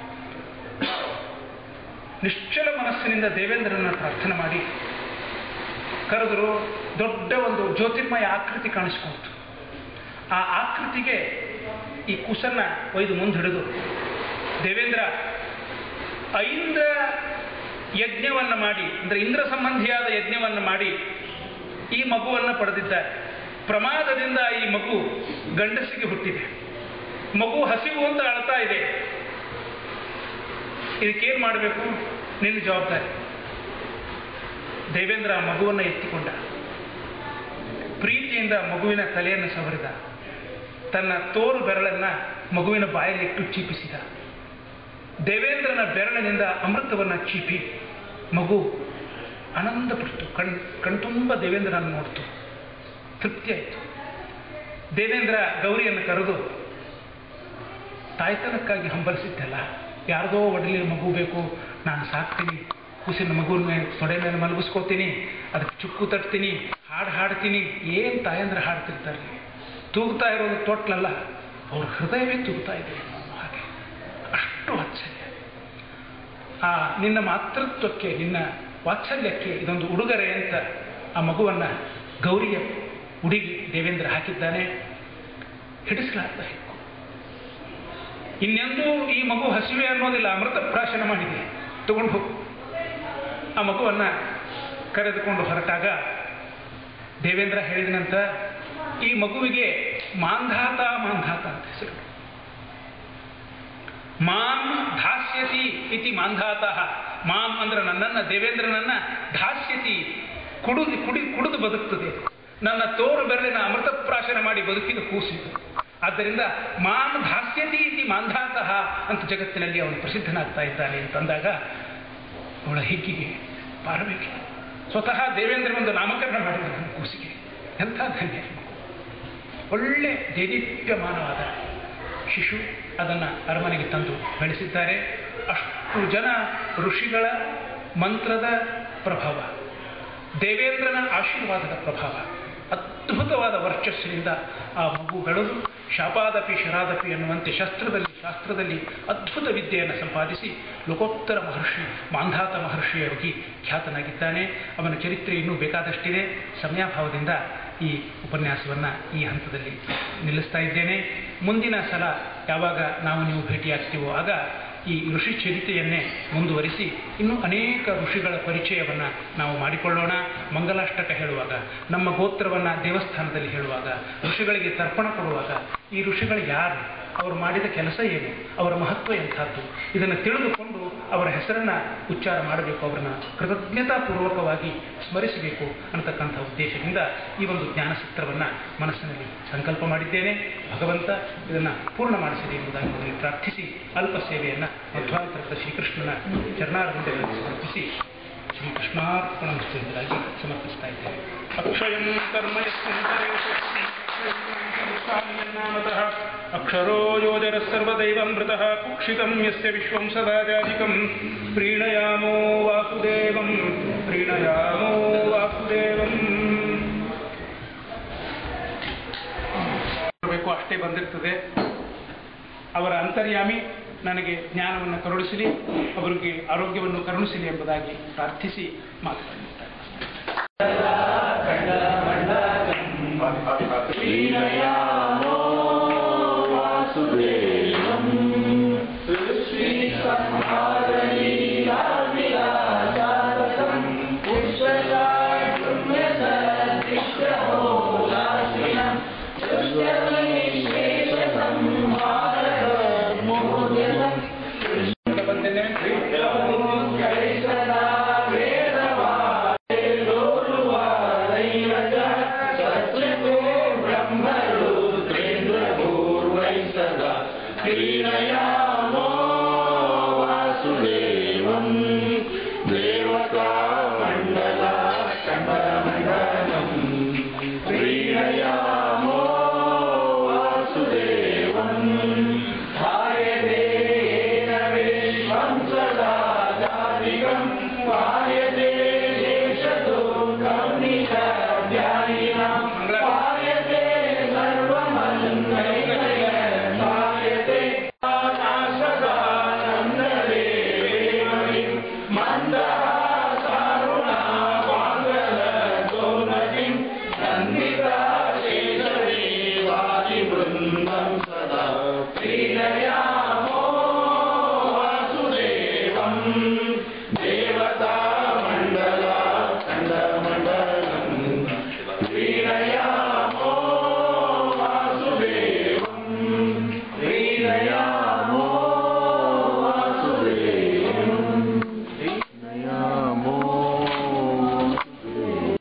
ನಿಶ್ಚಲ ಮನಸ್ಸಿನಿಂದ ದೇವೇಂದ್ರನ ಪ್ರಾರ್ಥನೆ ಮಾಡಿ ಕರೆದರು ದೊಡ್ಡ ಒಂದು ಜ್ಯೋತಿರ್ಮಯ ಆಕೃತಿ ಕಾಣಿಸ್ಕೊಳ್ತು ಆ ಆಕೃತಿಗೆ ಈ ಕೂಸನ್ನ ಒಯ್ದು ಮುಂದೆ ಹಿಡಿದು ದೇವೇಂದ್ರ ಐಂದ್ರ ಯಜ್ಞವನ್ನು ಮಾಡಿ ಅಂದರೆ ಇಂದ್ರ ಸಂಬಂಧಿಯಾದ ಯಜ್ಞವನ್ನು ಮಾಡಿ ಈ ಮಗುವನ್ನು ಪಡೆದಿದ್ದಾರೆ ಪ್ರಮಾದದಿಂದ ಈ ಮಗು ಗಂಡಸಿಗೆ ಹುಟ್ಟಿದೆ ಮಗು ಹಸಿವು ಅಂತ ಅಳ್ತಾ ಇದೆ ಇದಕ್ಕೇನು ಮಾಡಬೇಕು ನಿನ್ನ ಜವಾಬ್ದಾರಿ ದೇವೇಂದ್ರ ಆ ಮಗುವನ್ನು ಎತ್ತಿಕೊಂಡ ಪ್ರೀತಿಯಿಂದ ಮಗುವಿನ ತಲೆಯನ್ನು ಸವರಿದ ತನ್ನ ತೋರು ಬೆರಳನ್ನ ಮಗುವಿನ ಬಾಯಲ್ಲಿಟ್ಟು ಚೀಪಿಸಿದ ದೇವೇಂದ್ರನ ಬೆರಳಿನಿಂದ ಅಮೃತವನ್ನು ಚೀಪಿ ಮಗು ಆನಂದಪಟ್ಟು ಕಣ್ ಕಣ್ತುಂಬ ದೇವೇಂದ್ರನನ್ನು ನೋಡ್ತು ತೃಪ್ತಿ ಆಯಿತು ದೇವೇಂದ್ರ ಗೌರಿಯನ್ನು ಕರೆದು ತಾಯ್ತನಕ್ಕಾಗಿ ಹಂಬಲಿಸಿದ್ದೆಲ್ಲ ಯಾರ್ದೋ ಒಡಲಿ ಮಗು ಬೇಕು ನಾನು ಸಾಕ್ತೀನಿ ಕೂಸಿನ ಮಗುವಿನ ಮೇಲೆ ತೊಡೆ ಮೇಲೆ ಮಲಗಿಸ್ಕೋತೀನಿ ಅದಕ್ಕೆ ಚುಕ್ಕು ತಟ್ತೀನಿ ಹಾಡು ಹಾಡ್ತೀನಿ ಏನು ತಾಯಂದ್ರೆ ಹಾಡ್ತಿರ್ತಾರೆ ತೂಗ್ತಾ ಇರೋದು ತೊಟ್ಲಲ್ಲ ಅವ್ರ ಹೃದಯವೇ ತೂಗ್ತಾ ಇದೆ ಹಾಗೆ ಅಷ್ಟು ವಾತ್ಸಲ್ಯ ಆ ನಿನ್ನ ಮಾತೃತ್ವಕ್ಕೆ ನಿನ್ನ ವಾತ್ಸಲ್ಯಕ್ಕೆ ಇದೊಂದು ಉಡುಗೊರೆ ಅಂತ ಆ ಮಗುವನ್ನು ಗೌರಿಗೆ ಉಡುಗಿ ದೇವೇಂದ್ರ ಹಾಕಿದ್ದಾನೆ ಹಿಡಿಸಲಾರ್ದ ಹೆಕ್ಕು ಇನ್ನೆಂದೂ ಈ ಮಗು ಹಸಿವೆ ಅನ್ನೋದಿಲ್ಲ ಅಮೃತ ಪ್ರಾಶನ ಮಾಡಿದೆ ತಗೊಂಡು ಹೋಗು ಆ ಮಗುವನ್ನು ಕರೆದುಕೊಂಡು ಹೊರಟಾಗ ದೇವೇಂದ್ರ ಹೇಳಿದನಂತ ಈ ಮಗುವಿಗೆ ಮಾಂಧಾತ ಮಾಂಧಾತ ಅಂತ ಹೆಸರು ಮಾಂ ಧಾಸ್ಯತಿ ಇತಿ ಮಾಂಧಾತಃ ಮಾಂ ಅಂದ್ರೆ ನನ್ನನ್ನ ದೇವೇಂದ್ರನನ್ನ ಧಾಸ್ಯತಿ ಕುಡಿದು ಕುಡಿ ಕುಡಿದು ಬದುಕ್ತದೆ ನನ್ನ ತೋರು ಬೆರಳಿನ ಅಮೃತ ಪ್ರಾಶನ ಮಾಡಿ ಬದುಕಿದ ಕೂಸಿದು ಆದ್ದರಿಂದ ಮಾಂ ಧಾಸ್ಯತಿ ಇತಿ ಮಾಂಧಾತಃ ಅಂತ ಜಗತ್ತಿನಲ್ಲಿ ಅವನು ಪ್ರಸಿದ್ಧನಾಗ್ತಾ ಇದ್ದಾನೆ ಅಂತಂದಾಗ ಅವಳ ಹಿಗ್ಗಿಗೆ ಪಾರಬೇಕಿಲ್ಲ ಸ್ವತಃ ದೇವೇಂದ್ರ ಒಂದು ನಾಮಕರಣ ಮಾಡಿದ ನನ್ನ ಕೂಸಿಗೆ ಎಂಥ ಧನ್ಯ ಒಳ್ಳೆ ದೇದೀಪ್ಯಮಾನವಾದ ಶಿಶು ಅದನ್ನು ಅರಮನೆಗೆ ತಂದು ಬೆಳೆಸಿದ್ದಾರೆ ಅಷ್ಟು ಜನ ಋಷಿಗಳ ಮಂತ್ರದ ಪ್ರಭಾವ ದೇವೇಂದ್ರನ ಆಶೀರ್ವಾದದ ಪ್ರಭಾವ ಅದ್ಭುತವಾದ ವರ್ಚಸ್ಸಿನಿಂದ ಆ ಮಗು ಬೆಳೆದು ಶಾಪಾದಪಿ ಶರಾದಪಿ ಎನ್ನುವಂತೆ ಶಸ್ತ್ರದಲ್ಲಿ ಶಾಸ್ತ್ರದಲ್ಲಿ ಅದ್ಭುತ ವಿದ್ಯೆಯನ್ನು ಸಂಪಾದಿಸಿ ಲೋಕೋತ್ತರ ಮಹರ್ಷಿ ಮಾಂಧಾತ ಮಹರ್ಷಿಯಾಗಿ ಖ್ಯಾತನಾಗಿದ್ದಾನೆ ಅವನ ಚರಿತ್ರೆ ಇನ್ನೂ ಬೇಕಾದಷ್ಟಿದೆ ಸಮಯಾಭಾವದಿಂದ ಈ ಉಪನ್ಯಾಸವನ್ನು ಈ ಹಂತದಲ್ಲಿ ನಿಲ್ಲಿಸ್ತಾ ಇದ್ದೇನೆ ಮುಂದಿನ ಸಲ ಯಾವಾಗ ನಾವು ನೀವು ಭೇಟಿಯಾಗ್ತೀವೋ ಆಗ ಈ ಋಷಿ ಚರಿತೆಯನ್ನೇ ಮುಂದುವರಿಸಿ ಇನ್ನೂ ಅನೇಕ ಋಷಿಗಳ ಪರಿಚಯವನ್ನು ನಾವು ಮಾಡಿಕೊಳ್ಳೋಣ ಮಂಗಲಾಷ್ಟಕ ಹೇಳುವಾಗ ನಮ್ಮ ಗೋತ್ರವನ್ನು ದೇವಸ್ಥಾನದಲ್ಲಿ ಹೇಳುವಾಗ ಋಷಿಗಳಿಗೆ ತರ್ಪಣ ಕೊಡುವಾಗ ಈ ಋಷಿಗಳು ಯಾರು ಅವರು ಮಾಡಿದ ಕೆಲಸ ಏನು ಅವರ ಮಹತ್ವ ಎಂಥದ್ದು ಇದನ್ನು ತಿಳಿದುಕೊಂಡು ಅವರ ಹೆಸರನ್ನು ಉಚ್ಚಾರ ಮಾಡಬೇಕು ಅವರನ್ನು ಕೃತಜ್ಞತಾಪೂರ್ವಕವಾಗಿ ಸ್ಮರಿಸಬೇಕು ಅನ್ನತಕ್ಕಂಥ ಉದ್ದೇಶದಿಂದ ಈ ಒಂದು ಜ್ಞಾನಸೂತ್ರವನ್ನು ಮನಸ್ಸಿನಲ್ಲಿ ಸಂಕಲ್ಪ ಮಾಡಿದ್ದೇನೆ ಭಗವಂತ ಇದನ್ನು ಪೂರ್ಣ ಮಾಡಿಸಿದೆ ಎಂಬುದಾಗಿ ಮೊದಲು ಪ್ರಾರ್ಥಿಸಿ ಅಲ್ಪ ಸೇವೆಯನ್ನು ಮಧ್ವಾಂತರದ ಶ್ರೀಕೃಷ್ಣನ ಚರಣಾರವಿಂದಗಳಲ್ಲಿ ಸಮರ್ಪಿಸಿ ಶ್ರೀಕೃಷ್ಣಾರ್ಪಣ ಎಂಬುದಾಗಿ ಸಮರ್ಪಿಸ್ತಾ ಇದ್ದೇವೆ ಅಕ್ಷಯಂ ಕರ್ಮ ಯಸ್ಮಿನ್ನಾಮತಃ ಅಕ್ಷರೋ ಯೋಜರ ಸರ್ವದೈವಮೃತಃ ಕುಕ್ಷಿತಂ ಯಸ್ಯ ವಿಶ್ವಂ ಸದಾಜಾಧಿಕಂ ಪ್ರೀಣಯಾಮೋ ವಾಸುದೇವಂ ಪ್ರೀಣಯಾಮೋ ವಾಸುದೇವಂ ಬೇಕು ಅಷ್ಟೇ ಬಂದಿರ್ತದೆ ಅವರ ಅಂತರ್ಯಾಮಿ ನನಗೆ ಜ್ಞಾನವನ್ನು ಕರುಣಿಸಲಿ ಅವರಿಗೆ ಆರೋಗ್ಯವನ್ನು ಕರುಣಿಸಲಿ ಎಂಬುದಾಗಿ ಪ್ರಾರ್ಥಿಸಿ ಮಾತನಾಡುತ್ತಾರೆ लीलयामो वासुदेवम् सृष्टिसंहारलीलाविलासारकम् पुष्पकारुण्यसदृष्टहोदाशिनम् सृष्टविशेषसंहारमोदनम् सदा वेदवादेलोलुवादैरज सत्यतो ब्रह्मरुद्रेन्द्रपूर्वै सदा क्रीडयामो वासुदेवम् देवतामण्डला कण्डमण्डलम् क्रीडयामो वासुदेवम् ध्यायते येन विश्वं सदा जातिकम् पायते देशदुर्गं निषद्यायिनाम् पायते सर्वमङ्गलय पायते नाशदानन्ददेवेमणिम् मन्दहासारुणा वाङ्गलगोमतिम् सन्निधा शेषदेवादिवृन्दं सदा क्रीडयामो वासुदेवम् देवतामण्डला खण्डमण्डलम् क्रीडयामो वासुदेवम् क्रीडयामो वासुदेवम् क्रीडयामो वासुदेवम्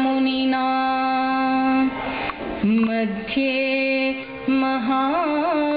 मुनिना मध्ये महामुनिना